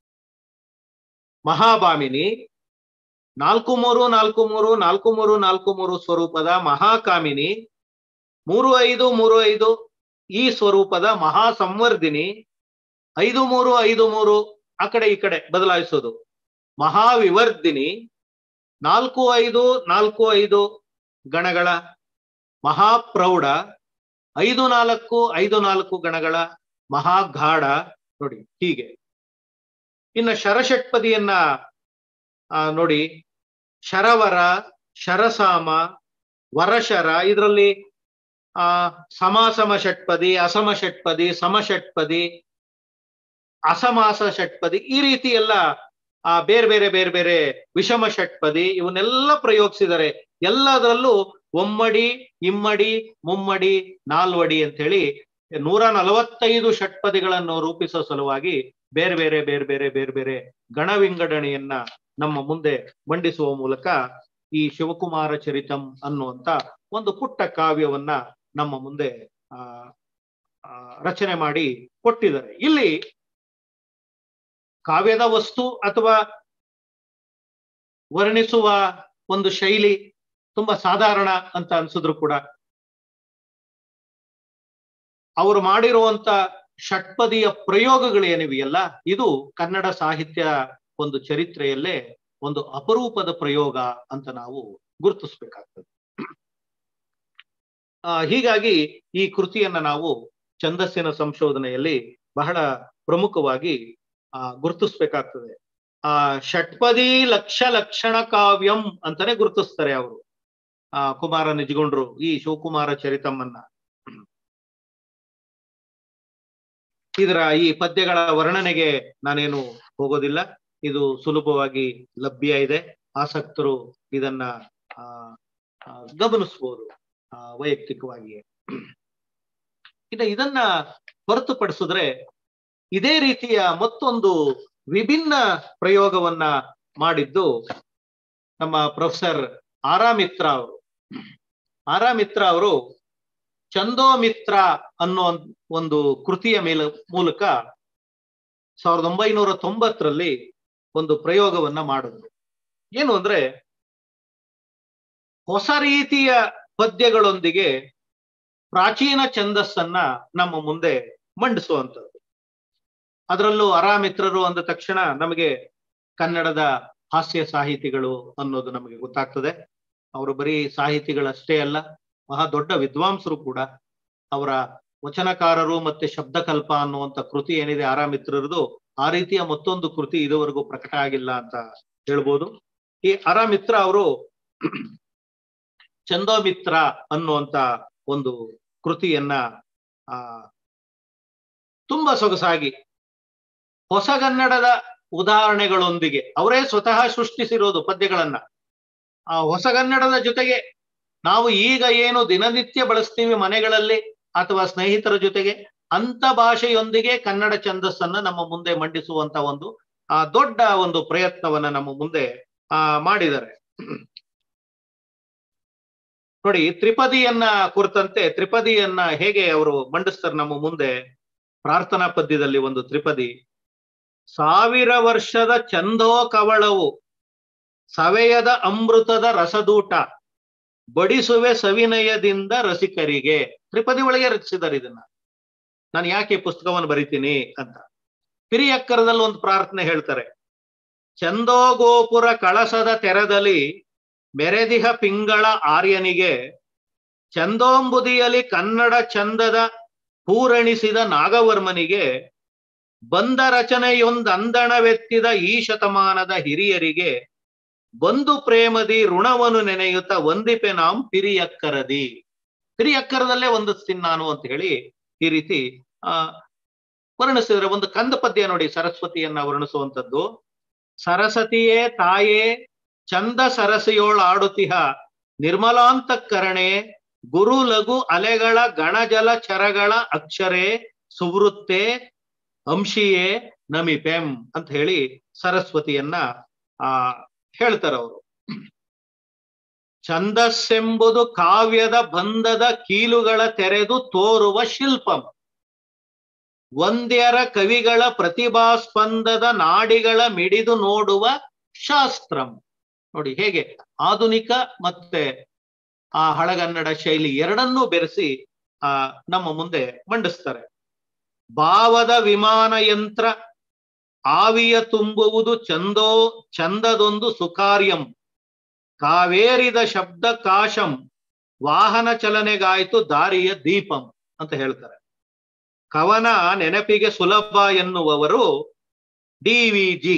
ಮಹಾಭಾಮಿನಿ ನಾಲ್ಕು ಮೂರು ನಾಲ್ಕು ಮೂರು ನಾಲ್ಕು ಮೂರು ನಾಲ್ಕು ಮೂರು ಸ್ವರೂಪದ ಮಹಾಕಾಮಿನಿ ಮೂರು ಐದು ಮೂರು ಐದು ಈ ಸ್ವರೂಪದ ಮಹಾ ಸಂವರ್ಧಿನಿ ಐದು ಮೂರು ಐದು ಮೂರು ಆ ಕಡೆ ಈ ಕಡೆ ಬದಲಾಯಿಸೋದು ಮಹಾವಿವರ್ಧಿನಿ ನಾಲ್ಕು ಐದು ನಾಲ್ಕು ಐದು ಗಣಗಳ ಮಹಾಪ್ರೌಢ ಐದು ನಾಲ್ಕು ಐದು ನಾಲ್ಕು ಗಣಗಳ ಮಹಾಗಾಢ ನೋಡಿ ಹೀಗೆ ಇನ್ನ ಶರಷಟ್ಪದಿಯನ್ನ ಆ ನೋಡಿ ಶರವರ ಶರಸಾಮ ವರಶರ ಇದರಲ್ಲಿ ಆ ಸಮಾಸಮ ಷಟ್ಪದಿ ಅಸಮ ಷಟ್ಪದಿ ಸಮ ಷಟ್ಪದಿ ಅಸಮಾಸ ಷಟ್ಪದಿ ಈ ರೀತಿ ಎಲ್ಲ ಆ ಬೇರೆ ಬೇರೆ ಬೇರೆ ಬೇರೆ ವಿಷಮ ಷಟ್ಪದಿ ಇವನ್ನೆಲ್ಲ ಪ್ರಯೋಗಿಸಿದ್ದಾರೆ ಎಲ್ಲದರಲ್ಲೂ ಒಮ್ಮಡಿ ಇಮ್ಮಡಿ ಮುಮ್ಮಡಿ ನಾಲ್ವಡಿ ಅಂತ ಹೇಳಿ ನೂರ ನಲವತ್ತೈದು ಷಟ್ಪದಿಗಳನ್ನು ರೂಪಿಸೋ ಸಲುವಾಗಿ ಬೇರೆ ಬೇರೆ ಬೇರೆ ಬೇರೆ ಬೇರೆ ಬೇರೆ ಗಣ ವಿಂಗಡಣೆಯನ್ನ ನಮ್ಮ ಮುಂದೆ ಮಂಡಿಸುವ ಮೂಲಕ ಈ ಶಿವಕುಮಾರ ಚರಿತಂ ಅನ್ನುವಂತ ಒಂದು ಪುಟ್ಟ ಕಾವ್ಯವನ್ನ ನಮ್ಮ ಮುಂದೆ ಆ ಆ, ರಚನೆ ಮಾಡಿ ಕೊಟ್ಟಿದ್ದಾರೆ ಇಲ್ಲಿ ಕಾವ್ಯದ ವಸ್ತು ಅಥವಾ ವರ್ಣಿಸುವ ಒಂದು ಶೈಲಿ ತುಂಬಾ ಸಾಧಾರಣ ಅಂತ ಅನ್ಸಿದ್ರು ಕೂಡ ಅವರು ಮಾಡಿರುವಂತ ಷಟ್ಪದಿಯ ಪ್ರಯೋಗಗಳೇನಿವೆಯಲ್ಲ ಇದು ಕನ್ನಡ ಸಾಹಿತ್ಯ ಒಂದು ಚರಿತ್ರೆಯಲ್ಲೇ ಒಂದು ಅಪರೂಪದ ಪ್ರಯೋಗ ಅಂತ ನಾವು ಗುರುತಿಸ್ಬೇಕಾಗ್ತದೆ ಆ, ಹೀಗಾಗಿ ಈ ಕೃತಿಯನ್ನ ನಾವು ಛಂದಸ್ಸಿನ ಸಂಶೋಧನೆಯಲ್ಲಿ ಬಹಳ ಪ್ರಮುಖವಾಗಿ ಆ ಗುರುತಿಸ್ಬೇಕಾಗ್ತದೆ ಆ ಷಟ್ಪದಿ ಲಕ್ಷ ಲಕ್ಷಣ ಕಾವ್ಯಂ ಅಂತಾನೆ ಗುರುತಿಸ್ತಾರೆ ಅವರು ಆ ಕುಮಾರ ನಿಜಗೊಂಡ್ರು ಈ ಶಿವಕುಮಾರ ಚರಿತಮ್ಮನ್ನ ಇದರ ಈ ಪದ್ಯಗಳ ವರ್ಣನೆಗೆ ನಾನೇನು ಹೋಗೋದಿಲ್ಲ ಇದು ಸುಲಭವಾಗಿ ಲಭ್ಯ ಇದೆ ಆಸಕ್ತರು ಇದನ್ನ ಆ ಆ, ಗಮನಿಸ್ಬೋದು ಆ, ವೈಯಕ್ತಿಕವಾಗಿ ಇನ್ನು ಇದನ್ನ ಹೊರತುಪಡಿಸಿದ್ರೆ ಇದೇ ರೀತಿಯ ಮತ್ತೊಂದು ವಿಭಿನ್ನ ಪ್ರಯೋಗವನ್ನ ಮಾಡಿದ್ದು ನಮ್ಮ ಪ್ರೊಫೆಸರ್ ಆರಾಮಿತ್ರ ಅವರು ಆರಾಮಿತ್ರ ಅವರು ಚಂದೋಮಿತ್ರ ಅನ್ನೋ ಒಂದ್- ಒಂದು ಕೃತಿಯ ಮೇಲ ಮೂಲಕ ಸಾವಿರದ ಒಂಬೈನೂರ ತೊಂಬತ್ತರಲ್ಲಿ ಒಂದು ಪ್ರಯೋಗವನ್ನ ಮಾಡಿದ್ರು ಏನು ಅಂದ್ರೆ ಹೊಸ ರೀತಿಯ ಪದ್ಯಗಳೊಂದಿಗೆ ಪ್ರಾಚೀನ ಛಂದಸ್ಸನ್ನ ನಮ್ಮ ಮುಂದೆ ಮಂಡಿಸುವಂಥದ್ದು ಅದರಲ್ಲೂ ಅರಾಮಿತ್ರರು ಅಂದ ತಕ್ಷಣ ನಮಗೆ ಕನ್ನಡದ ಹಾಸ್ಯ ಸಾಹಿತಿಗಳು ಅನ್ನೋದು ನಮಗೆ ಗೊತ್ತಾಗ್ತದೆ ಅವರು ಬರೀ ಸಾಹಿತಿಗಳಷ್ಟೇ ಅಲ್ಲ ಮಹಾ ದೊಡ್ಡ ವಿದ್ವಾಂಸರು ಕೂಡ ಅವರ ವಚನಕಾರರು ಮತ್ತೆ ಶಬ್ದಕಲ್ಪ ಅನ್ನುವಂತ ಕೃತಿ ಏನಿದೆ ಆರಾಮಿತ್ರರದು ಆ ರೀತಿಯ ಮತ್ತೊಂದು ಕೃತಿ ಇದುವರೆಗೂ ಪ್ರಕಟ ಆಗಿಲ್ಲ ಅಂತ ಹೇಳ್ಬೋದು ಈ ಅರಾಮಿತ್ರ ಅವರು ಚಂದೋಮಿತ್ರ ಅನ್ನುವಂತ ಒಂದು ಕೃತಿಯನ್ನ ಆ ತುಂಬಾ ಸೊಗಸಾಗಿ ಹೊಸಗನ್ನಡದ ಉದಾಹರಣೆಗಳೊಂದಿಗೆ ಅವರೇ ಸ್ವತಃ ಸೃಷ್ಟಿಸಿರೋದು ಪದ್ಯಗಳನ್ನ ಆ ಹೊಸಗನ್ನಡದ ಜೊತೆಗೆ ನಾವು ಈಗ ಏನು ದಿನನಿತ್ಯ ಬಳಸ್ತೀವಿ ಮನೆಗಳಲ್ಲಿ ಅಥವಾ ಸ್ನೇಹಿತರ ಜೊತೆಗೆ ಅಂತ ಭಾಷೆಯೊಂದಿಗೆ ಕನ್ನಡ ಛಂದಸ್ಸನ್ನ ನಮ್ಮ ಮುಂದೆ ಮಂಡಿಸುವಂತ ಒಂದು ಆ ದೊಡ್ಡ ಒಂದು ಪ್ರಯತ್ನವನ್ನ ನಮ್ಮ ಮುಂದೆ ಆ ಮಾಡಿದ್ದಾರೆ ನೋಡಿ ತ್ರಿಪದಿಯನ್ನ ಕುರಿತಂತೆ ತ್ರಿಪದಿಯನ್ನ ಹೇಗೆ ಅವರು ಮಂಡಿಸ್ತಾರೆ ನಮ್ಮ ಮುಂದೆ ಪ್ರಾರ್ಥನಾ ಪದ್ಯದಲ್ಲಿ ಒಂದು ತ್ರಿಪದಿ ಸಾವಿರ ವರ್ಷದ ಚಂದೋ ಕವಳವು ಸವೆಯದ ಅಮೃತದ ರಸದೂಟ ಬಡಿಸುವೆ ಸವಿನಯದಿಂದ ರಸಿಕರಿಗೆ ತ್ರಿಪದಿ ಒಳಗೆ ರಚಿಸಿದ್ದಾರೆ ಇದನ್ನ ನಾನು ಯಾಕೆ ಈ ಪುಸ್ತಕವನ್ನು ಬರಿತೀನಿ ಅಂತ ಪಿರಿಯಕ್ಕರದಲ್ಲಿ ಒಂದು ಪ್ರಾರ್ಥನೆ ಹೇಳ್ತಾರೆ ಚಂದೋ ಗೋಪುರ ಕಳಸದ ತೆರದಲ್ಲಿ ಮೆರೆದಿಹ ಪಿಂಗಳ ಆರ್ಯನಿಗೆ ಚಂದೋಂಬುದಿಯಲ್ಲಿ ಕನ್ನಡ ಚಂದದ ಪೂರಣಿಸಿದ ನಾಗವರ್ಮನಿಗೆ ಬಂದ ರಚನೆಯೊಂದಂದಣವೆತ್ತಿದ ಈ ಶತಮಾನದ ಹಿರಿಯರಿಗೆ ಬಂಧು ಪ್ರೇಮದಿ ಋಣವನ್ನು ನೆನೆಯುತ್ತ ವಂದಿಪೆ ನಾಂ ಪಿರಿಯಕ್ಕರದಿ ಪಿರಿಯಕ್ಕರದಲ್ಲೇ ಒಂದಿಸ್ತೀನಿ ನಾನು ಅಂತ ಹೇಳಿ ಈ ರೀತಿ ಆ ವರ್ಣಿಸಿದ್ರೆ ಒಂದು ಕಂದ ಪದ್ಯ ನೋಡಿ ಸರಸ್ವತಿಯನ್ನ ವರ್ಣಿಸುವಂತದ್ದು ಸರಸ್ವತಿಯೇ ತಾಯೇ ಚಂದ ಸರಸಿಯೋಳ ಆಡುತಿಹ ನಿರ್ಮಲಾಂತಕರಣೆ ಗುರು ಲಘು ಅಲೆಗಳ ಗಣಜಲ ಚರಗಳ ಅಕ್ಷರೇ ಸುವೃತ್ತೆ ಅಂಶಿಯೇ ನಮಿಪೆಂ ಅಂತ ಹೇಳಿ ಸರಸ್ವತಿಯನ್ನ ಆ ಹೇಳ್ತಾರೆ ಅವರು ಛಂದಸ್ಸೆಂಬುದು ಕಾವ್ಯದ ಬಂಧದ ಕೀಲುಗಳ ತೆರೆದು ತೋರುವ ಶಿಲ್ಪಂ ಒಂದ್ಯರ ಕವಿಗಳ ಪ್ರತಿಭಾಸ್ಪಂದದ ನಾಡಿಗಳ ಮಿಡಿದು ನೋಡುವ ಶಾಸ್ತ್ರಂ ನೋಡಿ ಹೇಗೆ ಆಧುನಿಕ ಮತ್ತೆ ಆ ಹಳಗನ್ನಡ ಶೈಲಿ ಎರಡನ್ನೂ ಬೆರೆಸಿ ಆ ನಮ್ಮ ಮುಂದೆ ಮಂಡಿಸ್ತಾರೆ ಭಾವದ ವಿಮಾನ ಯಂತ್ರ ಆವಿಯ ತುಂಬುವುದು ಚಂದೋ ಚಂದದೊಂದು ಸುಕಾರ್ಯಂ ಕಾವೇರಿದ ಶಬ್ದ ಕಾಶಂ ವಾಹನ ಚಲನೆಗಾಯ್ತು ದಾರಿಯ ದೀಪಂ ಅಂತ ಹೇಳ್ತಾರೆ ಕವನ ನೆನಪಿಗೆ ಸುಲಭ ಎನ್ನುವವರು ಡಿ ವಿ ಜಿ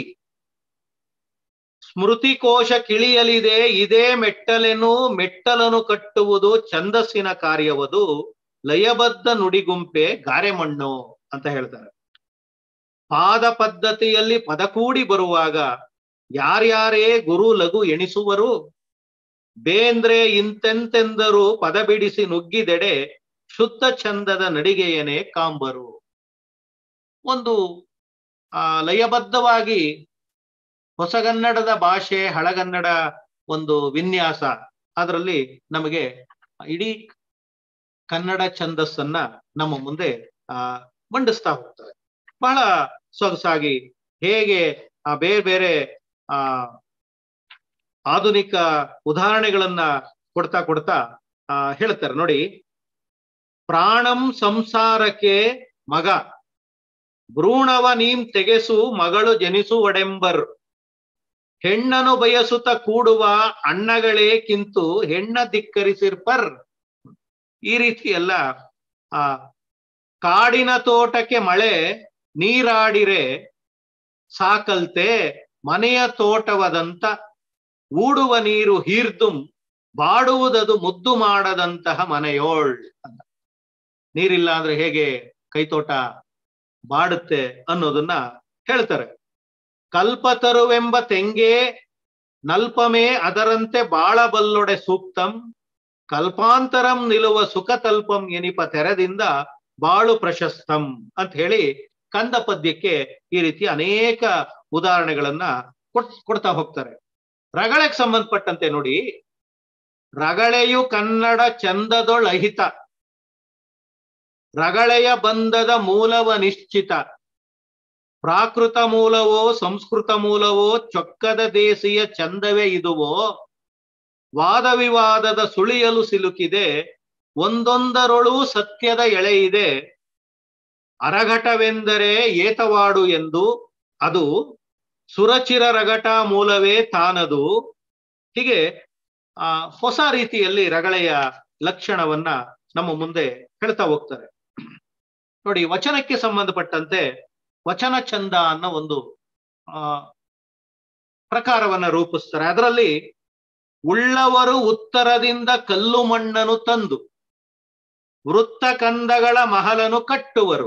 ಸ್ಮೃತಿಕೋಶ ಕಿಳಿಯಲಿದೆ ಇದೇ ಮೆಟ್ಟಲೆನು ಮೆಟ್ಟಲನು ಕಟ್ಟುವುದು ಛಂದಸ್ಸಿನ ಕಾರ್ಯವದು ಲಯಬದ್ಧ ನುಡಿಗುಂಪೆ ಗಾರೆಮಣ್ಣು ಅಂತ ಹೇಳ್ತಾರೆ ಪಾದ ಪದ್ಧತಿಯಲ್ಲಿ ಪದ ಕೂಡಿ ಬರುವಾಗ ಯಾರ್ಯಾರೇ ಗುರು ಲಘು ಎಣಿಸುವರು ಬೇಂದ್ರೆ ಇಂತೆಂತೆಂದರು ಪದ ಬಿಡಿಸಿ ನುಗ್ಗಿದೆಡೆ ಶುದ್ಧ ಚಂದದ ನಡಿಗೆಯನೇ ಕಾಂಬರು ಒಂದು ಆ ಲಯಬದ್ಧವಾಗಿ ಹೊಸಗನ್ನಡದ ಭಾಷೆ ಹಳಗನ್ನಡ ಒಂದು ವಿನ್ಯಾಸ ಅದರಲ್ಲಿ ನಮಗೆ ಇಡೀ ಕನ್ನಡ ಛಂದಸ್ಸನ್ನ ನಮ್ಮ ಮುಂದೆ ಆ ಮಂಡಿಸ್ತಾ ಹೋಗ್ತಾರೆ ಬಹಳ ಸೊಗಸಾಗಿ ಹೇಗೆ ಆ ಬೇರೆ ಬೇರೆ ಆ ಆಧುನಿಕ ಉದಾಹರಣೆಗಳನ್ನ ಕೊಡ್ತಾ ಕೊಡ್ತಾ ಆ ಹೇಳ್ತಾರೆ ನೋಡಿ ಪ್ರಾಣಂ ಸಂಸಾರಕ್ಕೆ ಮಗ ಭ್ರೂಣವ ನೀಂ ತೆಗೆಸು ಮಗಳು ಜನಿಸು ಒಡೆಂಬರ್ ಹೆಣ್ಣನು ಬಯಸುತ್ತ ಕೂಡುವ ಅಣ್ಣಗಳೇ ಕಿಂತು ಹೆಣ್ಣ ಧಿಕ್ಕರಿಸಿರ್ಪರ್ ಈ ರೀತಿ ಎಲ್ಲ ಆ ಕಾಡಿನ ತೋಟಕ್ಕೆ ಮಳೆ ನೀರಾಡಿರೆ ಸಾಕಲ್ತೆ ಮನೆಯ ತೋಟವದಂತ ಊಡುವ ನೀರು ಹೀರ್ದುಂ ಬಾಡುವುದದು ಮುದ್ದು ಮಾಡದಂತಹ ಮನೆಯೋಳ್ ಅಂತ ನೀರಿಲ್ಲ ಅಂದ್ರೆ ಹೇಗೆ ಕೈತೋಟ ಬಾಡುತ್ತೆ ಅನ್ನೋದನ್ನ ಹೇಳ್ತಾರೆ ಕಲ್ಪತರುವೆಂಬ ತೆಂಗೆ ನಲ್ಪಮೇ ಅದರಂತೆ ಬಾಳಬಲ್ಲೊಡೆ ಸೂಕ್ತಂ ಕಲ್ಪಾಂತರಂ ನಿಲುವ ಸುಖ ತಲ್ಪಂ ಎನಿಪ ತೆರದಿಂದ ಬಾಳು ಪ್ರಶಸ್ತಂ ಅಂತ ಹೇಳಿ ಕಂದ ಪದ್ಯಕ್ಕೆ ಈ ರೀತಿ ಅನೇಕ ಉದಾಹರಣೆಗಳನ್ನ ಕೊಟ್ ಕೊಡ್ತಾ ಹೋಗ್ತಾರೆ ರಗಳೆಗೆ ಸಂಬಂಧಪಟ್ಟಂತೆ ನೋಡಿ ರಗಳೆಯು ಕನ್ನಡ ಚಂದದೊಳಹಿತ ರಗಳೆಯ ಬಂಧದ ಮೂಲವ ನಿಶ್ಚಿತ ಪ್ರಾಕೃತ ಮೂಲವೋ ಸಂಸ್ಕೃತ ಮೂಲವೋ ಚೊಕ್ಕದ ದೇಸಿಯ ಚಂದವೇ ಇದುವೋ ವಾದ ವಿವಾದದ ಸುಳಿಯಲು ಸಿಲುಕಿದೆ ಒಂದೊಂದರೊಳು ಸತ್ಯದ ಎಳೆ ಇದೆ ಅರಘಟವೆಂದರೆ ಏತವಾಡು ಎಂದು ಅದು ಸುರಚಿರ ರಗಟ ಮೂಲವೇ ತಾನದು ಹೀಗೆ ಆ ಹೊಸ ರೀತಿಯಲ್ಲಿ ರಗಳೆಯ ಲಕ್ಷಣವನ್ನ ನಮ್ಮ ಮುಂದೆ ಹೇಳ್ತಾ ಹೋಗ್ತಾರೆ ನೋಡಿ ವಚನಕ್ಕೆ ಸಂಬಂಧಪಟ್ಟಂತೆ ವಚನ ಚಂದ ಅನ್ನೋ ಒಂದು ಆ ಪ್ರಕಾರವನ್ನ ರೂಪಿಸ್ತಾರೆ ಅದರಲ್ಲಿ ಉಳ್ಳವರು ಉತ್ತರದಿಂದ ಕಲ್ಲು ಮಣ್ಣನ್ನು ತಂದು ವೃತ್ತ ಕಂದಗಳ ಮಹಲನು ಕಟ್ಟುವರು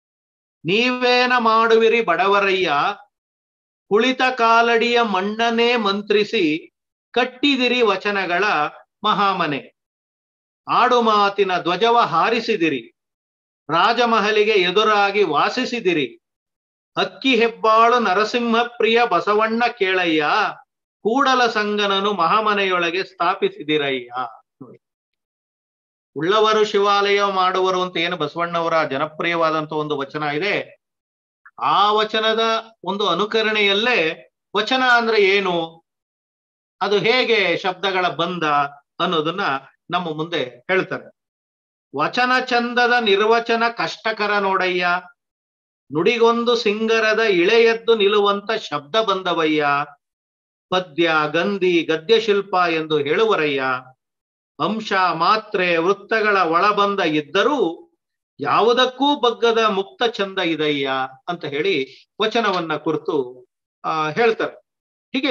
ನೀವೇನ ಮಾಡುವಿರಿ ಬಡವರಯ್ಯ ಕುಳಿತ ಕಾಲಡಿಯ ಮಣ್ಣನ್ನೇ ಮಂತ್ರಿಸಿ ಕಟ್ಟಿದಿರಿ ವಚನಗಳ ಮಹಾಮನೆ ಆಡು ಮಾತಿನ ಧ್ವಜವ ಹಾರಿಸಿದಿರಿ ರಾಜಮಹಲಿಗೆ ಎದುರಾಗಿ ವಾಸಿಸಿದಿರಿ ಅಕ್ಕಿ ಹೆಬ್ಬಾಳು ನರಸಿಂಹ ಪ್ರಿಯ ಬಸವಣ್ಣ ಕೇಳಯ್ಯ ಕೂಡಲ ಸಂಗನನು ಮಹಾಮನೆಯೊಳಗೆ ಸ್ಥಾಪಿಸಿದಿರಯ್ಯ ನೋಡಿ ಉಳ್ಳವರು ಶಿವಾಲಯ ಮಾಡುವರು ಅಂತ ಏನು ಬಸವಣ್ಣವರ ಜನಪ್ರಿಯವಾದಂತ ಒಂದು ವಚನ ಇದೆ ಆ ವಚನದ ಒಂದು ಅನುಕರಣೆಯಲ್ಲೇ ವಚನ ಅಂದ್ರೆ ಏನು ಅದು ಹೇಗೆ ಶಬ್ದಗಳ ಬಂದ ಅನ್ನೋದನ್ನ ನಮ್ಮ ಮುಂದೆ ಹೇಳ್ತಾರೆ ವಚನ ಚಂದದ ನಿರ್ವಚನ ಕಷ್ಟಕರ ನೋಡಯ್ಯ ನುಡಿಗೊಂದು ಸಿಂಗರದ ಇಳೆಯದ್ದು ನಿಲ್ಲುವಂತ ಶಬ್ದ ಬಂದವಯ್ಯ ಪದ್ಯ ಗಂಧಿ ಗದ್ಯ ಶಿಲ್ಪ ಎಂದು ಹೇಳುವರಯ್ಯ ಅಂಶ ಮಾತ್ರೆ ವೃತ್ತಗಳ ಒಳಬಂದ ಇದ್ದರೂ ಯಾವುದಕ್ಕೂ ಬಗ್ಗದ ಮುಕ್ತ ಚಂದ ಇದಯ್ಯ ಅಂತ ಹೇಳಿ ವಚನವನ್ನ ಕುರಿತು ಆ ಹೇಳ್ತಾರೆ ಹೀಗೆ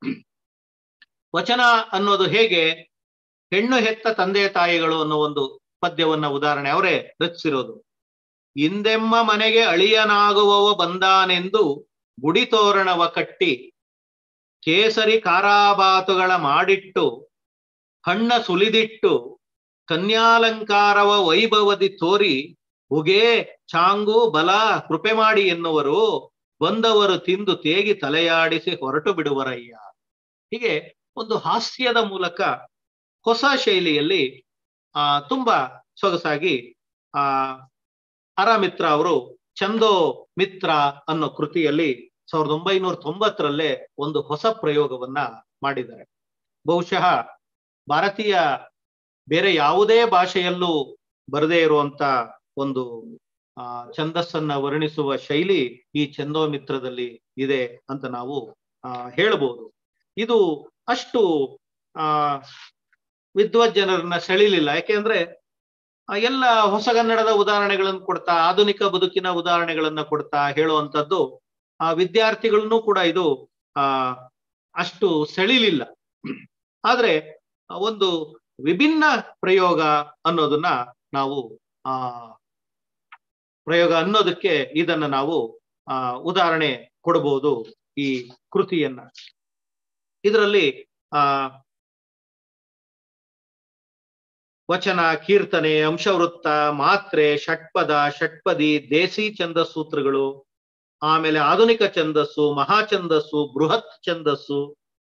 ವಚನ ಅನ್ನೋದು ಹೇಗೆ ಹೆಣ್ಣು ಹೆತ್ತ ತಂದೆ ತಾಯಿಗಳು ಅನ್ನೋ ಒಂದು ಪದ್ಯವನ್ನ ಉದಾಹರಣೆ ಅವರೇ ರಚಿಸಿರೋದು ಇಂದೆಮ್ಮ ಮನೆಗೆ ಅಳಿಯನಾಗುವವ ಬಂದಾನೆಂದು ಗುಡಿ ತೋರಣವ ಕಟ್ಟಿ ಕೇಸರಿ ಕಾರಾಬಾತುಗಳ ಮಾಡಿಟ್ಟು ಹಣ್ಣ ಸುಲಿದಿಟ್ಟು ಕನ್ಯಾಲಂಕಾರವ ವೈಭವದಿ ತೋರಿ ಉಗೆ ಚಾಂಗು ಬಲ ಕೃಪೆ ಮಾಡಿ ಎನ್ನುವರು ಬಂದವರು ತಿಂದು ತೇಗಿ ತಲೆಯಾಡಿಸಿ ಹೊರಟು ಬಿಡುವರಯ್ಯ ಹೀಗೆ ಒಂದು ಹಾಸ್ಯದ ಮೂಲಕ ಹೊಸ ಶೈಲಿಯಲ್ಲಿ ಆ ತುಂಬಾ ಸೊಗಸಾಗಿ ಆ ಅರಮಿತ್ರ ಅವರು ಚಂದೋ ಮಿತ್ರ ಅನ್ನೋ ಕೃತಿಯಲ್ಲಿ ಸಾವಿರದ ಒಂಬೈನೂರ ತೊಂಬತ್ತರಲ್ಲೇ ಒಂದು ಹೊಸ ಪ್ರಯೋಗವನ್ನ ಮಾಡಿದ್ದಾರೆ ಬಹುಶಃ ಭಾರತೀಯ ಬೇರೆ ಯಾವುದೇ ಭಾಷೆಯಲ್ಲೂ ಬರದೇ ಇರುವಂತ ಒಂದು ಆ ಛಂದಸ್ಸನ್ನ ವರ್ಣಿಸುವ ಶೈಲಿ ಈ ಚಂದೋ ಮಿತ್ರದಲ್ಲಿ ಇದೆ ಅಂತ ನಾವು ಆ ಹೇಳಬಹುದು ಇದು ಅಷ್ಟು ಆ ವಿದ್ವಜ್ಜನರನ್ನ ಸೆಳಿಲಿಲ್ಲ ಯಾಕೆಂದ್ರೆ ಆ ಎಲ್ಲ ಹೊಸಗನ್ನಡದ ಉದಾಹರಣೆಗಳನ್ನು ಕೊಡ್ತಾ ಆಧುನಿಕ ಬದುಕಿನ ಉದಾಹರಣೆಗಳನ್ನ ಕೊಡ್ತಾ ಹೇಳುವಂಥದ್ದು ಆ ವಿದ್ಯಾರ್ಥಿಗಳನ್ನು ಕೂಡ ಇದು ಆ ಅಷ್ಟು ಸೆಳಿಲಿಲ್ಲ ಆದ್ರೆ ಒಂದು ವಿಭಿನ್ನ ಪ್ರಯೋಗ ಅನ್ನೋದನ್ನ ನಾವು ಆ ಪ್ರಯೋಗ ಅನ್ನೋದಕ್ಕೆ ಇದನ್ನ ನಾವು ಆ ಉದಾಹರಣೆ ಕೊಡಬಹುದು ಈ ಕೃತಿಯನ್ನ ಇದರಲ್ಲಿ ಆ ವಚನ ಕೀರ್ತನೆ ಅಂಶವೃತ್ತ ಮಾತ್ರೆ ಷಟ್ಪದ ಷಟ್ಪದಿ ದೇಸಿ ಛಂದ ಸೂತ್ರಗಳು ಆಮೇಲೆ ಆಧುನಿಕ ಛಂದಸ್ಸು ಮಹಾಛಂದಸ್ಸು ಬೃಹತ್ ಛಂದಸ್ಸು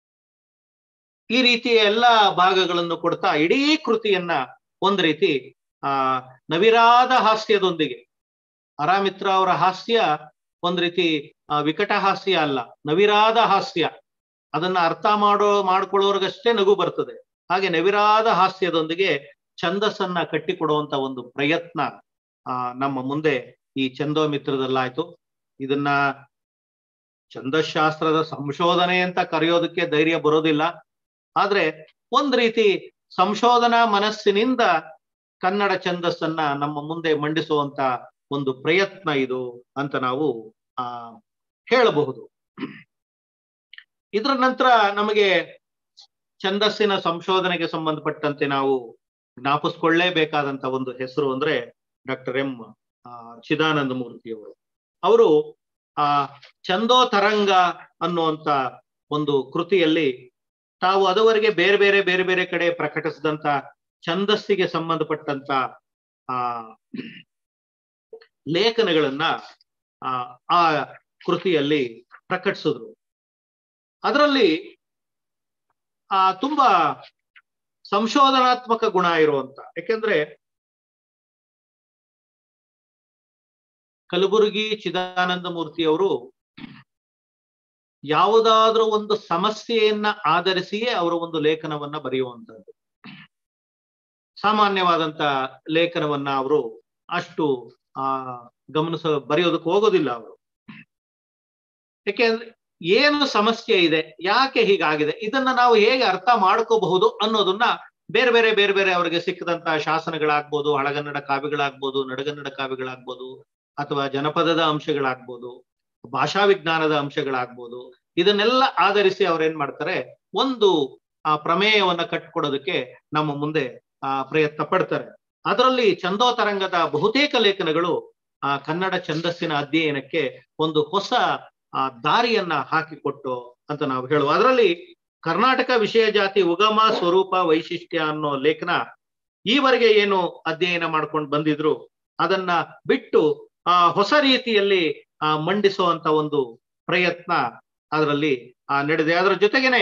ಈ ರೀತಿಯ ಎಲ್ಲಾ ಭಾಗಗಳನ್ನು ಕೊಡ್ತಾ ಇಡೀ ಕೃತಿಯನ್ನ ಒಂದ್ ರೀತಿ ಆ ನವಿರಾದ ಹಾಸ್ಯದೊಂದಿಗೆ ಅರಾಮಿತ್ರ ಅವರ ಹಾಸ್ಯ ಒಂದ್ ರೀತಿ ಆ, ವಿಕಟ ಹಾಸ್ಯ ಅಲ್ಲ ನವಿರಾದ ಹಾಸ್ಯ ಅದನ್ನ ಅರ್ಥ ಮಾಡೋ ಮಾಡ್ಕೊಳ್ಳೋರ್ಗಷ್ಟೇ ನಗು ಬರ್ತದೆ ಹಾಗೆ ನವಿರಾದ ಹಾಸ್ಯದೊಂದಿಗೆ ಛಂದಸ್ಸನ್ನ ಕಟ್ಟಿಕೊಡುವಂತ ಒಂದು ಪ್ರಯತ್ನ ಆ ನಮ್ಮ ಮುಂದೆ ಈ ಛಂದೋಮಿತ್ರದಲ್ಲಾಯ್ತು ಇದನ್ನ ಛಂದಶಾಸ್ತ್ರದ ಸಂಶೋಧನೆ ಅಂತ ಕರೆಯೋದಕ್ಕೆ ಧೈರ್ಯ ಬರೋದಿಲ್ಲ ಆದ್ರೆ ಒಂದ್ ರೀತಿ ಸಂಶೋಧನಾ ಮನಸ್ಸಿನಿಂದ ಕನ್ನಡ ಛಂದಸ್ಸನ್ನ ನಮ್ಮ ಮುಂದೆ ಮಂಡಿಸುವಂತ ಒಂದು ಪ್ರಯತ್ನ ಇದು ಅಂತ ನಾವು ಆ ಹೇಳಬಹುದು ಇದರ ನಂತರ ನಮಗೆ ಛಂದಸ್ಸಿನ ಸಂಶೋಧನೆಗೆ ಸಂಬಂಧಪಟ್ಟಂತೆ ನಾವು ಜ್ಞಾಪಿಸ್ಕೊಳ್ಳೇಬೇಕಾದಂತ ಒಂದು ಹೆಸರು ಅಂದ್ರೆ ಡಾಕ್ಟರ್ ಎಂ ಚಿದಾನಂದ ಮೂರ್ತಿಯವರು ಅವರು ಆ ಛಂದೋ ತರಂಗ ಅನ್ನುವಂತ ಒಂದು ಕೃತಿಯಲ್ಲಿ ತಾವು ಅದುವರೆಗೆ ಬೇರೆ ಬೇರೆ ಬೇರೆ ಬೇರೆ ಕಡೆ ಪ್ರಕಟಿಸಿದಂತ ಛಂದಸ್ಸಿಗೆ ಸಂಬಂಧಪಟ್ಟಂತ ಆ ಲೇಖನಗಳನ್ನ ಆ ಆ ಕೃತಿಯಲ್ಲಿ ಪ್ರಕಟಿಸಿದ್ರು ಅದರಲ್ಲಿ ಆ ತುಂಬಾ ಸಂಶೋಧನಾತ್ಮಕ ಗುಣ ಇರುವಂತ ಯಾಕೆಂದ್ರೆ ಕಲಬುರಗಿ ಚಿದಾನಂದ ಮೂರ್ತಿ ಅವರು ಯಾವುದಾದ್ರೂ ಒಂದು ಸಮಸ್ಯೆಯನ್ನ ಆಧರಿಸಿಯೇ ಅವರು ಒಂದು ಲೇಖನವನ್ನ ಬರೆಯುವಂತದ್ದು ಸಾಮಾನ್ಯವಾದಂತ ಲೇಖನವನ್ನ ಅವರು ಅಷ್ಟು ಆ ಗಮನಿಸ ಬರೆಯೋದಕ್ಕೆ ಹೋಗೋದಿಲ್ಲ ಅವರು ಯಾಕೆಂದ್ರೆ ಏನು ಸಮಸ್ಯೆ ಇದೆ ಯಾಕೆ ಹೀಗಾಗಿದೆ ಇದನ್ನ ನಾವು ಹೇಗೆ ಅರ್ಥ ಮಾಡ್ಕೋಬಹುದು ಅನ್ನೋದನ್ನ ಬೇರೆ ಬೇರೆ ಬೇರೆ ಬೇರೆ ಅವರಿಗೆ ಸಿಕ್ಕದಂತ ಶಾಸನಗಳಾಗ್ಬೋದು ಹಳಗನ್ನಡ ಕಾವ್ಯಗಳಾಗ್ಬೋದು ನಡಗನ್ನಡ ಕಾವ್ಯಗಳಾಗ್ಬೋದು ಅಥವಾ ಜನಪದದ ಅಂಶಗಳಾಗ್ಬೋದು ಭಾಷಾ ವಿಜ್ಞಾನದ ಅಂಶಗಳಾಗ್ಬೋದು ಇದನ್ನೆಲ್ಲ ಆಧರಿಸಿ ಅವ್ರೇನ್ ಮಾಡ್ತಾರೆ ಒಂದು ಆ ಪ್ರಮೇಯವನ್ನ ಕಟ್ಕೊಡೋದಕ್ಕೆ ನಮ್ಮ ಮುಂದೆ ಆ ಪ್ರಯತ್ನ ಪಡ್ತಾರೆ ಅದರಲ್ಲಿ ಚಂದೋತರಂಗದ ಬಹುತೇಕ ಲೇಖನಗಳು ಆ ಕನ್ನಡ ಛಂದಸ್ಸಿನ ಅಧ್ಯಯನಕ್ಕೆ ಒಂದು ಹೊಸ ಆ ದಾರಿಯನ್ನ ಹಾಕಿಕೊಟ್ಟು ಅಂತ ನಾವು ಹೇಳುವ ಅದರಲ್ಲಿ ಕರ್ನಾಟಕ ವಿಷಯ ಜಾತಿ ಉಗಮ ಸ್ವರೂಪ ವೈಶಿಷ್ಟ್ಯ ಅನ್ನೋ ಲೇಖನ ಈವರೆಗೆ ಏನು ಅಧ್ಯಯನ ಮಾಡ್ಕೊಂಡು ಬಂದಿದ್ರು ಅದನ್ನ ಬಿಟ್ಟು ಆ ಹೊಸ ರೀತಿಯಲ್ಲಿ ಆ ಮಂಡಿಸುವಂತ ಒಂದು ಪ್ರಯತ್ನ ಅದರಲ್ಲಿ ಆ ನಡೆದಿದೆ ಅದರ ಜೊತೆಗೇನೆ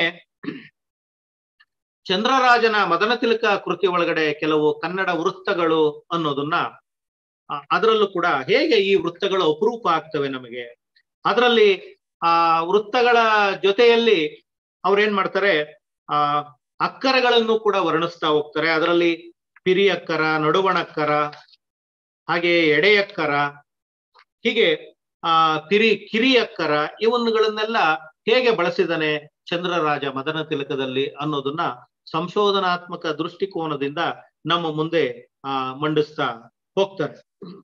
ಚಂದ್ರರಾಜನ ಮದನ ತಿಲಕ ಕೃತಿ ಒಳಗಡೆ ಕೆಲವು ಕನ್ನಡ ವೃತ್ತಗಳು ಅನ್ನೋದನ್ನ ಆ, ಅದರಲ್ಲೂ ಕೂಡ ಹೇಗೆ ಈ ವೃತ್ತಗಳು ಅಪರೂಪ ಆಗ್ತವೆ ನಮಗೆ ಅದರಲ್ಲಿ ಆ ವೃತ್ತಗಳ ಜೊತೆಯಲ್ಲಿ ಅವ್ರೇನ್ ಮಾಡ್ತಾರೆ ಆ ಅಕ್ಕರಗಳನ್ನು ಕೂಡ ವರ್ಣಿಸ್ತಾ ಹೋಗ್ತಾರೆ ಅದರಲ್ಲಿ ಪಿರಿಯಕ್ಕರ ನಡುವಣಕ್ಕರ ಹಾಗೆ ಎಡೆಯಕ್ಕರ ಹೀಗೆ ಆ ಕಿರಿ ಕಿರಿಯಕ್ಕರ ಇವನ್ನುಗಳನ್ನೆಲ್ಲ ಹೇಗೆ ಬಳಸಿದಾನೆ ಚಂದ್ರರಾಜ ಮದನ ತಿಲಕದಲ್ಲಿ ಅನ್ನೋದನ್ನ ಸಂಶೋಧನಾತ್ಮಕ ದೃಷ್ಟಿಕೋನದಿಂದ ನಮ್ಮ ಮುಂದೆ ಆ ಮಂಡಿಸ್ತಾ ಹೋಗ್ತಾರೆ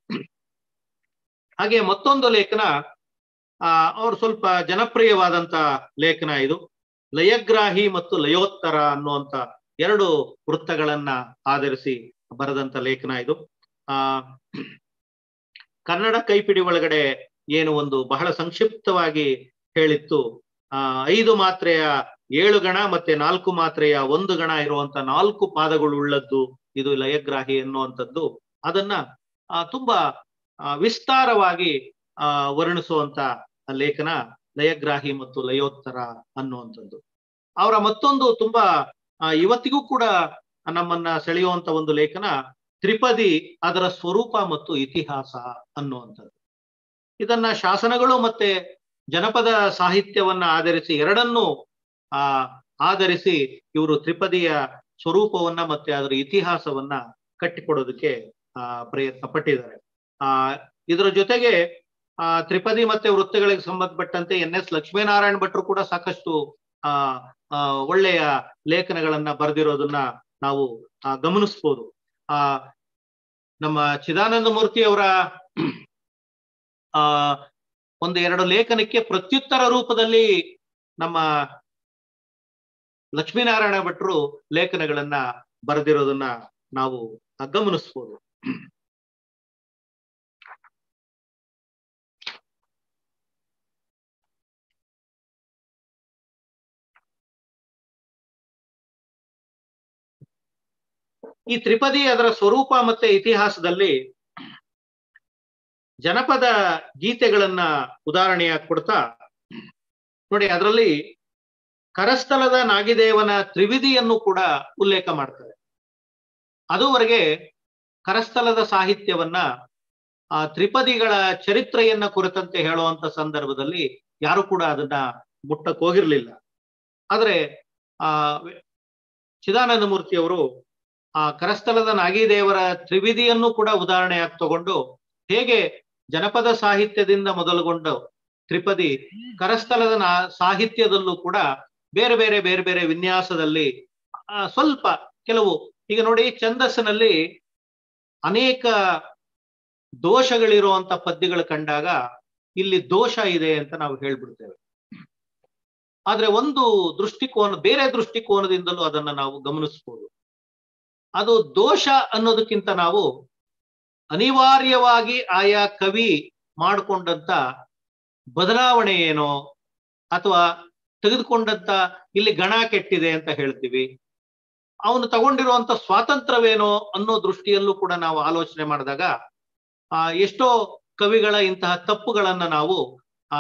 ಹಾಗೆ ಮತ್ತೊಂದು ಲೇಖನ ಆ ಅವ್ರು ಸ್ವಲ್ಪ ಜನಪ್ರಿಯವಾದಂತ ಲೇಖನ ಇದು ಲಯಗ್ರಾಹಿ ಮತ್ತು ಲಯೋತ್ತರ ಅನ್ನುವಂತ ಎರಡು ವೃತ್ತಗಳನ್ನ ಆಧರಿಸಿ ಬರೆದಂತ ಲೇಖನ ಇದು ಆ ಕನ್ನಡ ಕೈಪಿಡಿ ಒಳಗಡೆ ಏನು ಒಂದು ಬಹಳ ಸಂಕ್ಷಿಪ್ತವಾಗಿ ಹೇಳಿತ್ತು ಆ ಐದು ಮಾತ್ರೆಯ ಏಳು ಗಣ ಮತ್ತೆ ನಾಲ್ಕು ಮಾತ್ರೆಯ ಒಂದು ಗಣ ಇರುವಂತ ನಾಲ್ಕು ಪಾದಗಳು ಉಳ್ಳದ್ದು ಇದು ಲಯಗ್ರಾಹಿ ಎನ್ನುವಂಥದ್ದು ಅದನ್ನ ಆ ತುಂಬಾ ಆ, ವಿಸ್ತಾರವಾಗಿ ಆ ವರ್ಣಿಸುವಂತ ಲೇಖನ ಲಯಗ್ರಾಹಿ ಮತ್ತು ಲಯೋತ್ತರ ಅನ್ನುವಂಥದ್ದು ಅವರ ಮತ್ತೊಂದು ತುಂಬಾ ಆ, ಇವತ್ತಿಗೂ ಕೂಡ ನಮ್ಮನ್ನ ಸೆಳೆಯುವಂತ ಒಂದು ಲೇಖನ ತ್ರಿಪದಿ ಅದರ ಸ್ವರೂಪ ಮತ್ತು ಇತಿಹಾಸ ಅನ್ನುವಂಥದ್ದು ಇದನ್ನ ಶಾಸನಗಳು ಮತ್ತೆ ಜನಪದ ಸಾಹಿತ್ಯವನ್ನ ಆಧರಿಸಿ ಎರಡನ್ನೂ ಆ ಆಧರಿಸಿ ಇವರು ತ್ರಿಪದಿಯ ಸ್ವರೂಪವನ್ನ ಮತ್ತೆ ಅದರ ಇತಿಹಾಸವನ್ನ ಕಟ್ಟಿಕೊಡೋದಕ್ಕೆ ಆ ಪ್ರಯತ್ನ ಪಟ್ಟಿದ್ದಾರೆ ಆ ಇದರ ಜೊತೆಗೆ ಆ ತ್ರಿಪದಿ ಮತ್ತೆ ವೃತ್ತಗಳಿಗೆ ಸಂಬಂಧಪಟ್ಟಂತೆ ಎನ್ ಎಸ್ ಲಕ್ಷ್ಮೀನಾರಾಯಣ ಭಟ್ರು ಕೂಡ ಸಾಕಷ್ಟು ಆ ಆ, ಒಳ್ಳೆಯ ಲೇಖನಗಳನ್ನ ಬರೆದಿರೋದನ್ನ ನಾವು ಆ, ಗಮನಿಸ್ಬೋದು ಆ ನಮ್ಮ ಚಿದಾನಂದ ಮೂರ್ತಿ ಅವರ ಆ ಒಂದು ಎರಡು ಲೇಖನಕ್ಕೆ ಪ್ರತ್ಯುತ್ತರ ರೂಪದಲ್ಲಿ ನಮ್ಮ ಲಕ್ಷ್ಮೀನಾರಾಯಣ ಭಟ್ರು ಲೇಖನಗಳನ್ನ ಬರೆದಿರೋದನ್ನ ನಾವು ಗಮನಿಸ್ಬೋದು ಈ ತ್ರಿಪದಿ ಅದರ ಸ್ವರೂಪ ಮತ್ತೆ ಇತಿಹಾಸದಲ್ಲಿ ಜನಪದ ಗೀತೆಗಳನ್ನ ಉದಾಹರಣೆಯಾಗಿ ಕೊಡ್ತಾ ನೋಡಿ ಅದರಲ್ಲಿ ಕರಸ್ಥಲದ ನಾಗಿದೇವನ ತ್ರಿವಿಧಿಯನ್ನು ಕೂಡ ಉಲ್ಲೇಖ ಮಾಡ್ತಾರೆ ಅದುವರೆಗೆ ಕರಸ್ಥಲದ ಸಾಹಿತ್ಯವನ್ನ ಆ ತ್ರಿಪದಿಗಳ ಚರಿತ್ರೆಯನ್ನ ಕುರಿತಂತೆ ಹೇಳುವಂತ ಸಂದರ್ಭದಲ್ಲಿ ಯಾರು ಕೂಡ ಅದನ್ನ ಮುಟ್ಟಕ್ ಹೋಗಿರ್ಲಿಲ್ಲ ಆದ್ರೆ ಆ ಚಿದಾನಂದ ಮೂರ್ತಿಯವರು ಆ ಕರಸ್ಥಲದ ನಾಗಿದೇವರ ತ್ರಿವಿಧಿಯನ್ನು ಕೂಡ ಉದಾಹರಣೆಯಾಗಿ ತಗೊಂಡು ಹೇಗೆ ಜನಪದ ಸಾಹಿತ್ಯದಿಂದ ಮೊದಲುಗೊಂಡು ತ್ರಿಪದಿ ಕರಸ್ಥಲದ ನಾ ಸಾಹಿತ್ಯದಲ್ಲೂ ಕೂಡ ಬೇರೆ ಬೇರೆ ಬೇರೆ ಬೇರೆ ವಿನ್ಯಾಸದಲ್ಲಿ ಆ, ಸ್ವಲ್ಪ ಕೆಲವು ಈಗ ನೋಡಿ ಛಂದಸ್ಸಿನಲ್ಲಿ ಅನೇಕ ದೋಷಗಳಿರುವಂತ ಪದ್ಯಗಳು ಕಂಡಾಗ ಇಲ್ಲಿ ದೋಷ ಇದೆ ಅಂತ ನಾವು ಹೇಳ್ಬಿಡ್ತೇವೆ ಆದ್ರೆ ಒಂದು ದೃಷ್ಟಿಕೋನ ಬೇರೆ ದೃಷ್ಟಿಕೋನದಿಂದಲೂ ಅದನ್ನ ನಾವು ಗಮನಿಸ್ಬೋದು ಅದು ದೋಷ ಅನ್ನೋದಕ್ಕಿಂತ ನಾವು ಅನಿವಾರ್ಯವಾಗಿ ಆಯಾ ಕವಿ ಮಾಡಿಕೊಂಡಂತ ಬದಲಾವಣೆ ಏನೋ ಅಥವಾ ತೆಗೆದುಕೊಂಡಂತ ಇಲ್ಲಿ ಗಣ ಕೆಟ್ಟಿದೆ ಅಂತ ಹೇಳ್ತೀವಿ ಅವನು ತಗೊಂಡಿರುವಂತ ಸ್ವಾತಂತ್ರ್ಯವೇನೋ ಅನ್ನೋ ದೃಷ್ಟಿಯಲ್ಲೂ ಕೂಡ ನಾವು ಆಲೋಚನೆ ಮಾಡಿದಾಗ ಆ ಎಷ್ಟೋ ಕವಿಗಳ ಇಂತಹ ತಪ್ಪುಗಳನ್ನ ನಾವು ಆ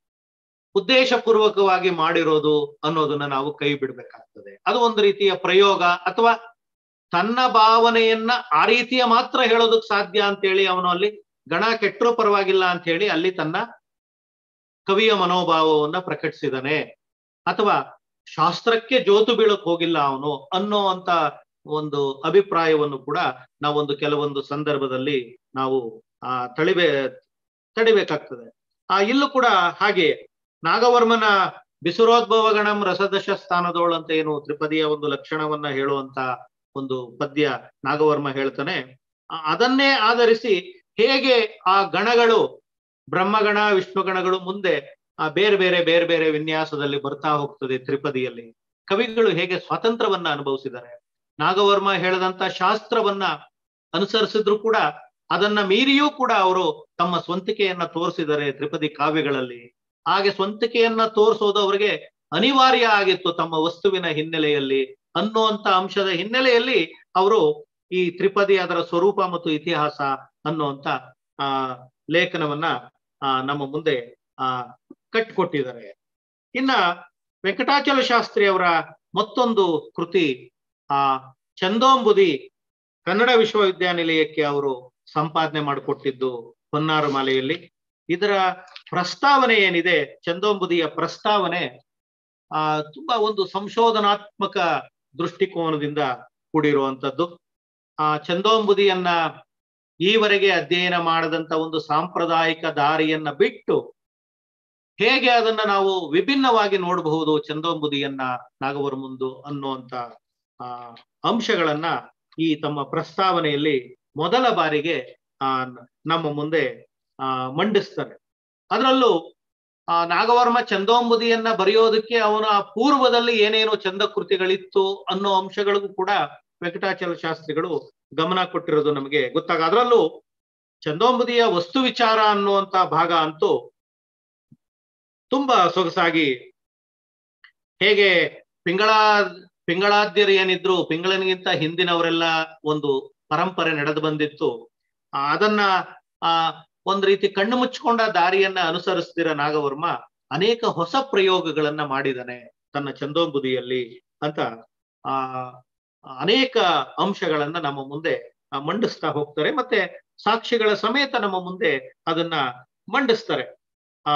ಉದ್ದೇಶಪೂರ್ವಕವಾಗಿ ಮಾಡಿರೋದು ಅನ್ನೋದನ್ನ ನಾವು ಕೈ ಬಿಡ್ಬೇಕಾಗ್ತದೆ ಅದು ಒಂದು ರೀತಿಯ ಪ್ರಯೋಗ ಅಥವಾ ತನ್ನ ಭಾವನೆಯನ್ನ ಆ ರೀತಿಯ ಮಾತ್ರ ಹೇಳೋದಕ್ ಸಾಧ್ಯ ಅಂತೇಳಿ ಅವನು ಅಲ್ಲಿ ಗಣ ಕೆಟ್ಟರೂ ಪರವಾಗಿಲ್ಲ ಅಂತ ಹೇಳಿ ಅಲ್ಲಿ ತನ್ನ ಕವಿಯ ಮನೋಭಾವವನ್ನ ಪ್ರಕಟಿಸಿದಾನೆ ಅಥವಾ ಶಾಸ್ತ್ರಕ್ಕೆ ಜೋತು ಬೀಳಕ್ ಹೋಗಿಲ್ಲ ಅವನು ಅನ್ನೋ ಅಂತ ಒಂದು ಅಭಿಪ್ರಾಯವನ್ನು ಕೂಡ ನಾವೊಂದು ಕೆಲವೊಂದು ಸಂದರ್ಭದಲ್ಲಿ ನಾವು ಆ ತಳಿಬೇ ತಡಿಬೇಕಾಗ್ತದೆ ಆ ಇಲ್ಲೂ ಕೂಡ ಹಾಗೆ ನಾಗವರ್ಮನ ಬಿಸುರೋದ್ಭವ ಗಣಂ ರಸದಶ ಸ್ಥಾನದೋಳು ಅಂತ ಏನು ತ್ರಿಪದಿಯ ಒಂದು ಲಕ್ಷಣವನ್ನ ಹೇಳುವಂತ ಒಂದು ಪದ್ಯ ನಾಗವರ್ಮ ಹೇಳ್ತಾನೆ ಆ- ಅದನ್ನೇ ಆಧರಿಸಿ ಹೇಗೆ ಆ ಗಣಗಳು ಬ್ರಹ್ಮಗಣ ವಿಷ್ಣುಗಣಗಳು ಮುಂದೆ ಆ ಬೇರೆ ಬೇರೆ ಬೇರೆ ಬೇರೆ ವಿನ್ಯಾಸದಲ್ಲಿ ಬರ್ತಾ ಹೋಗ್ತದೆ ತ್ರಿಪದಿಯಲ್ಲಿ ಕವಿಗಳು ಹೇಗೆ ಸ್ವಾತಂತ್ರ್ಯವನ್ನ ಅನುಭವಿಸಿದ್ದಾರೆ ನಾಗವರ್ಮ ಹೇಳದಂತ ಶಾಸ್ತ್ರವನ್ನ ಅನುಸರಿಸಿದ್ರು ಕೂಡ ಅದನ್ನ ಮೀರಿಯೂ ಕೂಡ ಅವರು ತಮ್ಮ ಸ್ವಂತಿಕೆಯನ್ನ ತೋರಿಸಿದ್ದಾರೆ ತ್ರಿಪದಿ ಕಾವ್ಯಗಳಲ್ಲಿ ಹಾಗೆ ಸ್ವಂತಿಕೆಯನ್ನ ತೋರಿಸೋದು ಅವರಿಗೆ ಅನಿವಾರ್ಯ ಆಗಿತ್ತು ತಮ್ಮ ವಸ್ತುವಿನ ಹಿನ್ನೆಲೆಯಲ್ಲಿ ಅನ್ನುವಂತ ಅಂಶದ ಹಿನ್ನೆಲೆಯಲ್ಲಿ ಅವರು ಈ ತ್ರಿಪದಿ ಅದರ ಸ್ವರೂಪ ಮತ್ತು ಇತಿಹಾಸ ಅನ್ನುವಂತ ಆ ಲೇಖನವನ್ನ ಆ ನಮ್ಮ ಮುಂದೆ ಆ ಕಟ್ಟಿಕೊಟ್ಟಿದ್ದಾರೆ ಇನ್ನ ವೆಂಕಟಾಚಲ ಶಾಸ್ತ್ರಿ ಅವರ ಮತ್ತೊಂದು ಕೃತಿ ಆ ಚಂದೋಂಬುದಿ ಕನ್ನಡ ವಿಶ್ವವಿದ್ಯಾನಿಲಯಕ್ಕೆ ಅವರು ಸಂಪಾದನೆ ಮಾಡಿಕೊಟ್ಟಿದ್ದು ಹೊನ್ನಾರು ಮಾಲೆಯಲ್ಲಿ ಇದರ ಪ್ರಸ್ತಾವನೆ ಏನಿದೆ ಚಂದೋಂಬುದಿಯ ಪ್ರಸ್ತಾವನೆ ಆ ತುಂಬಾ ಒಂದು ಸಂಶೋಧನಾತ್ಮಕ ದೃಷ್ಟಿಕೋನದಿಂದ ಕೂಡಿರುವಂತದ್ದು ಆ ಚಂದೋಂಬುದಿಯನ್ನ ಈವರೆಗೆ ಅಧ್ಯಯನ ಮಾಡದಂತ ಒಂದು ಸಾಂಪ್ರದಾಯಿಕ ದಾರಿಯನ್ನ ಬಿಟ್ಟು ಹೇಗೆ ಅದನ್ನ ನಾವು ವಿಭಿನ್ನವಾಗಿ ನೋಡಬಹುದು ಚಂದೋಂಬುದಿಯನ್ನ ನಾಗವರ ಮುಂದು ಅನ್ನುವಂತ ಆ ಅಂಶಗಳನ್ನ ಈ ತಮ್ಮ ಪ್ರಸ್ತಾವನೆಯಲ್ಲಿ ಮೊದಲ ಬಾರಿಗೆ ಆ ನಮ್ಮ ಮುಂದೆ ಆ ಮಂಡಿಸ್ತಾರೆ ಅದರಲ್ಲೂ ಆ ನಾಗವರ್ಮ ಚಂದೋಂಬುದಿಯನ್ನ ಬರೆಯೋದಕ್ಕೆ ಅವನ ಪೂರ್ವದಲ್ಲಿ ಏನೇನೋ ಚಂದ ಕೃತಿಗಳಿತ್ತು ಅನ್ನೋ ಅಂಶಗಳಿಗೂ ಕೂಡ ವೆಂಕಟಾಚಲ ಶಾಸ್ತ್ರಿಗಳು ಗಮನ ಕೊಟ್ಟಿರೋದು ನಮಗೆ ಗೊತ್ತಾಗ ಅದರಲ್ಲೂ ಚಂದೋಂಬುದಿಯ ವಸ್ತು ವಿಚಾರ ಅನ್ನುವಂತ ಭಾಗ ಅಂತೂ ತುಂಬಾ ಸೊಗಸಾಗಿ ಹೇಗೆ ಪಿಂಗಳ ಪಿಂಗಳಾದ್ಯರು ಏನಿದ್ರು ಪಿಂಗಳನಿಗಿಂತ ಹಿಂದಿನವರೆಲ್ಲ ಒಂದು ಪರಂಪರೆ ನಡೆದು ಬಂದಿತ್ತು ಆ, ಅದನ್ನ ಆ ಒಂದ್ ರೀತಿ ಕಣ್ಣು ಮುಚ್ಕೊಂಡ ದಾರಿಯನ್ನ ಅನುಸರಿಸ್ತಿರ ನಾಗವರ್ಮ ಅನೇಕ ಹೊಸ ಪ್ರಯೋಗಗಳನ್ನ ಮಾಡಿದಾನೆ ತನ್ನ ಚಂದೋಂಬುದಿಯಲ್ಲಿ ಅಂತ ಆ ಅನೇಕ ಅಂಶಗಳನ್ನ ನಮ್ಮ ಮುಂದೆ ಆ, ಮಂಡಿಸ್ತಾ ಹೋಗ್ತಾರೆ ಮತ್ತೆ ಸಾಕ್ಷಿಗಳ ಸಮೇತ ನಮ್ಮ ಮುಂದೆ ಅದನ್ನ ಮಂಡಿಸ್ತಾರೆ ಆ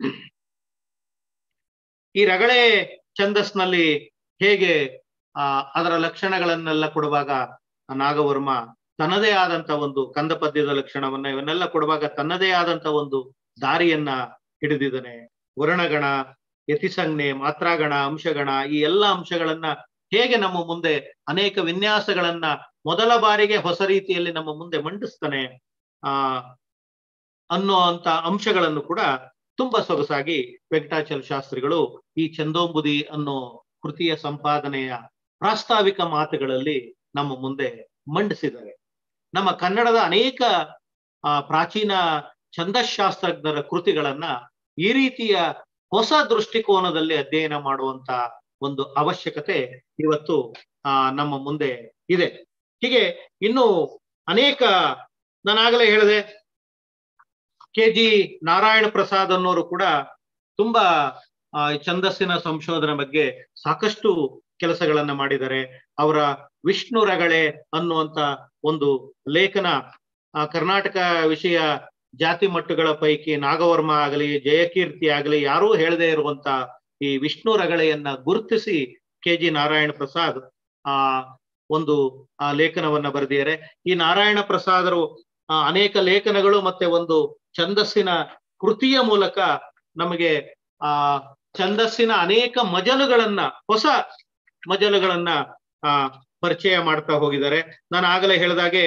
ಈ ರಗಳೆ ಛಂದಸ್ನಲ್ಲಿ ಹೇಗೆ ಆ ಅದರ ಲಕ್ಷಣಗಳನ್ನೆಲ್ಲ ಕೊಡುವಾಗ ಆ ನಾಗವರ್ಮ ತನ್ನದೇ ಆದಂತ ಒಂದು ಕಂದ ಪದ್ಯದ ಲಕ್ಷಣವನ್ನ ಇವನ್ನೆಲ್ಲ ಕೊಡುವಾಗ ತನ್ನದೇ ಆದಂತ ಒಂದು ದಾರಿಯನ್ನ ಹಿಡಿದಿದ್ದಾನೆ ವರ್ಣಗಣ ಯತಿಸಂಜ್ಞೆ ಮಾತ್ರಾಗಣ ಅಂಶಗಣ ಈ ಎಲ್ಲ ಅಂಶಗಳನ್ನ ಹೇಗೆ ನಮ್ಮ ಮುಂದೆ ಅನೇಕ ವಿನ್ಯಾಸಗಳನ್ನ ಮೊದಲ ಬಾರಿಗೆ ಹೊಸ ರೀತಿಯಲ್ಲಿ ನಮ್ಮ ಮುಂದೆ ಮಂಡಿಸ್ತಾನೆ ಆ ಅನ್ನೋ ಅಂತ ಅಂಶಗಳನ್ನು ಕೂಡ ತುಂಬಾ ಸೊಗಸಾಗಿ ವೆಂಕಟಾಚಲ ಶಾಸ್ತ್ರಿಗಳು ಈ ಚಂದೋಂಬುದಿ ಅನ್ನೋ ಕೃತಿಯ ಸಂಪಾದನೆಯ ಪ್ರಾಸ್ತಾವಿಕ ಮಾತುಗಳಲ್ಲಿ ನಮ್ಮ ಮುಂದೆ ಮಂಡಿಸಿದ್ದಾರೆ ನಮ್ಮ ಕನ್ನಡದ ಅನೇಕ ಆ ಪ್ರಾಚೀನ ಛಂದಶಾಸ್ತ್ರಜ್ಞರ ಕೃತಿಗಳನ್ನ ಈ ರೀತಿಯ ಹೊಸ ದೃಷ್ಟಿಕೋನದಲ್ಲಿ ಅಧ್ಯಯನ ಮಾಡುವಂತ ಒಂದು ಅವಶ್ಯಕತೆ ಇವತ್ತು ಆ ನಮ್ಮ ಮುಂದೆ ಇದೆ ಹೀಗೆ ಇನ್ನು ಅನೇಕ ನಾನಾಗಲೇ ಹೇಳಿದೆ ಕೆ ಜಿ ನಾರಾಯಣ ಪ್ರಸಾದ್ ಅನ್ನೋರು ಕೂಡ ತುಂಬಾ ಆ, ಛಂದಸ್ಸಿನ ಸಂಶೋಧನೆ ಬಗ್ಗೆ ಸಾಕಷ್ಟು ಕೆಲಸಗಳನ್ನ ಮಾಡಿದ್ದಾರೆ ಅವರ ವಿಷ್ಣು ರಗಳೆ ಅನ್ನುವಂತ ಒಂದು ಲೇಖನ ಆ, ಕರ್ನಾಟಕ ವಿಷಯ ಜಾತಿ ಮಟ್ಟುಗಳ ಪೈಕಿ ನಾಗವರ್ಮ ಆಗಲಿ ಜಯಕೀರ್ತಿ ಆಗಲಿ ಯಾರೂ ಹೇಳದೇ ಇರುವಂತ ಈ ವಿಷ್ಣು ರಗಳೆಯನ್ನ ಗುರುತಿಸಿ ಕೆ ಜಿ ನಾರಾಯಣ ಪ್ರಸಾದ್ ಆ ಒಂದು ಆ ಲೇಖನವನ್ನ ಬರೆದಿದ್ದಾರೆ ಈ ನಾರಾಯಣ ಪ್ರಸಾದರು ಆ, ಅನೇಕ ಲೇಖನಗಳು ಮತ್ತೆ ಒಂದು ಛಂದಸ್ಸಿನ ಕೃತಿಯ ಮೂಲಕ ನಮಗೆ ಆ ಛಂದಸ್ಸಿನ ಅನೇಕ ಮಜಲುಗಳನ್ನ ಹೊಸ ಮಜಲುಗಳನ್ನ ಆ ಪರಿಚಯ ಮಾಡ್ತಾ ಹೋಗಿದ್ದಾರೆ ನಾನು ಆಗಲೇ ಹೇಳಿದಾಗೆ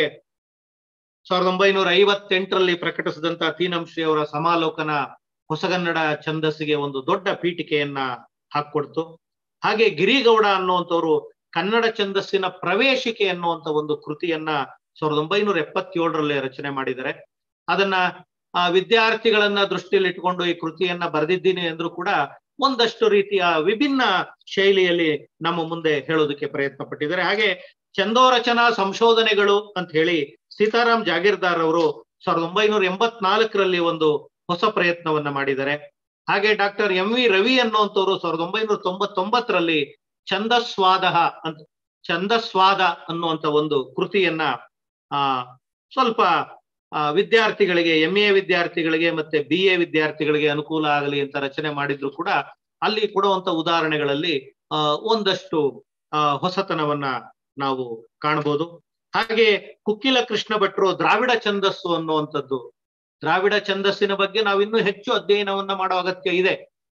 ಸಾವಿರದ ಒಂಬೈನೂರ ಐವತ್ತೆಂಟರಲ್ಲಿ ಪ್ರಕಟಿಸಿದಂತ ತೀನಂಶ್ರೀ ಅವರ ಸಮಾಲೋಕನ ಹೊಸಗನ್ನಡ ಛಂದಸ್ಸಿಗೆ ಒಂದು ದೊಡ್ಡ ಪೀಠಿಕೆಯನ್ನ ಹಾಕೊಡ್ತು ಹಾಗೆ ಗಿರಿಗೌಡ ಅನ್ನುವಂಥವ್ರು ಕನ್ನಡ ಛಂದಸ್ಸಿನ ಪ್ರವೇಶಿಕೆ ಅನ್ನುವಂತ ಒಂದು ಕೃತಿಯನ್ನ ಸಾವಿರದ ಒಂಬೈನೂರ ಎಪ್ಪತ್ತೇಳರಲ್ಲಿ ರಚನೆ ಮಾಡಿದ್ದಾರೆ ಅದನ್ನ ಆ ವಿದ್ಯಾರ್ಥಿಗಳನ್ನ ದೃಷ್ಟಿಯಲ್ಲಿ ಇಟ್ಕೊಂಡು ಈ ಕೃತಿಯನ್ನ ಬರೆದಿದ್ದೀನಿ ಅಂದ್ರೂ ಕೂಡ ಒಂದಷ್ಟು ರೀತಿಯ ವಿಭಿನ್ನ ಶೈಲಿಯಲ್ಲಿ ನಮ್ಮ ಮುಂದೆ ಹೇಳೋದಕ್ಕೆ ಪ್ರಯತ್ನ ಪಟ್ಟಿದ್ದಾರೆ ಹಾಗೆ ಚಂದೋರಚನಾ ಸಂಶೋಧನೆಗಳು ಅಂತ ಹೇಳಿ ಸೀತಾರಾಮ್ ಜಾಗೀರ್ದಾರ್ ಅವರು ಸಾವಿರದ ಒಂಬೈನೂರ ಎಂಬತ್ನಾಲ್ಕರಲ್ಲಿ ಒಂದು ಹೊಸ ಪ್ರಯತ್ನವನ್ನ ಮಾಡಿದ್ದಾರೆ ಹಾಗೆ ಡಾಕ್ಟರ್ ಎಂ ವಿ ರವಿ ಅನ್ನುವಂಥವ್ರು ಸಾವಿರದ ಒಂಬೈನೂರ ತೊಂಬತ್ತೊಂಬತ್ತರಲ್ಲಿ ಛಂದಸ್ವಾದ ಅಂತ ಛಂದಸ್ವಾದ ಅನ್ನುವಂತ ಒಂದು ಕೃತಿಯನ್ನ ಆ ಸ್ವಲ್ಪ ಆ ವಿದ್ಯಾರ್ಥಿಗಳಿಗೆ ಎಂ ಎ ವಿದ್ಯಾರ್ಥಿಗಳಿಗೆ ಮತ್ತೆ ಬಿ ಎ ವಿದ್ಯಾರ್ಥಿಗಳಿಗೆ ಅನುಕೂಲ ಆಗಲಿ ಅಂತ ರಚನೆ ಮಾಡಿದ್ರು ಕೂಡ ಅಲ್ಲಿ ಕೊಡುವಂತ ಉದಾಹರಣೆಗಳಲ್ಲಿ ಆ ಒಂದಷ್ಟು ಆ ಹೊಸತನವನ್ನ ನಾವು ಕಾಣಬಹುದು ಹಾಗೆ ಕುಕ್ಕಿಲ ಕೃಷ್ಣ ಭಟ್ರು ದ್ರಾವಿಡ ಛಂದಸ್ಸು ಅನ್ನುವಂಥದ್ದು ದ್ರಾವಿಡ ಛಂದಸ್ಸಿನ ಬಗ್ಗೆ ನಾವು ಇನ್ನೂ ಹೆಚ್ಚು ಅಧ್ಯಯನವನ್ನ ಮಾಡೋ ಅಗತ್ಯ ಇದೆ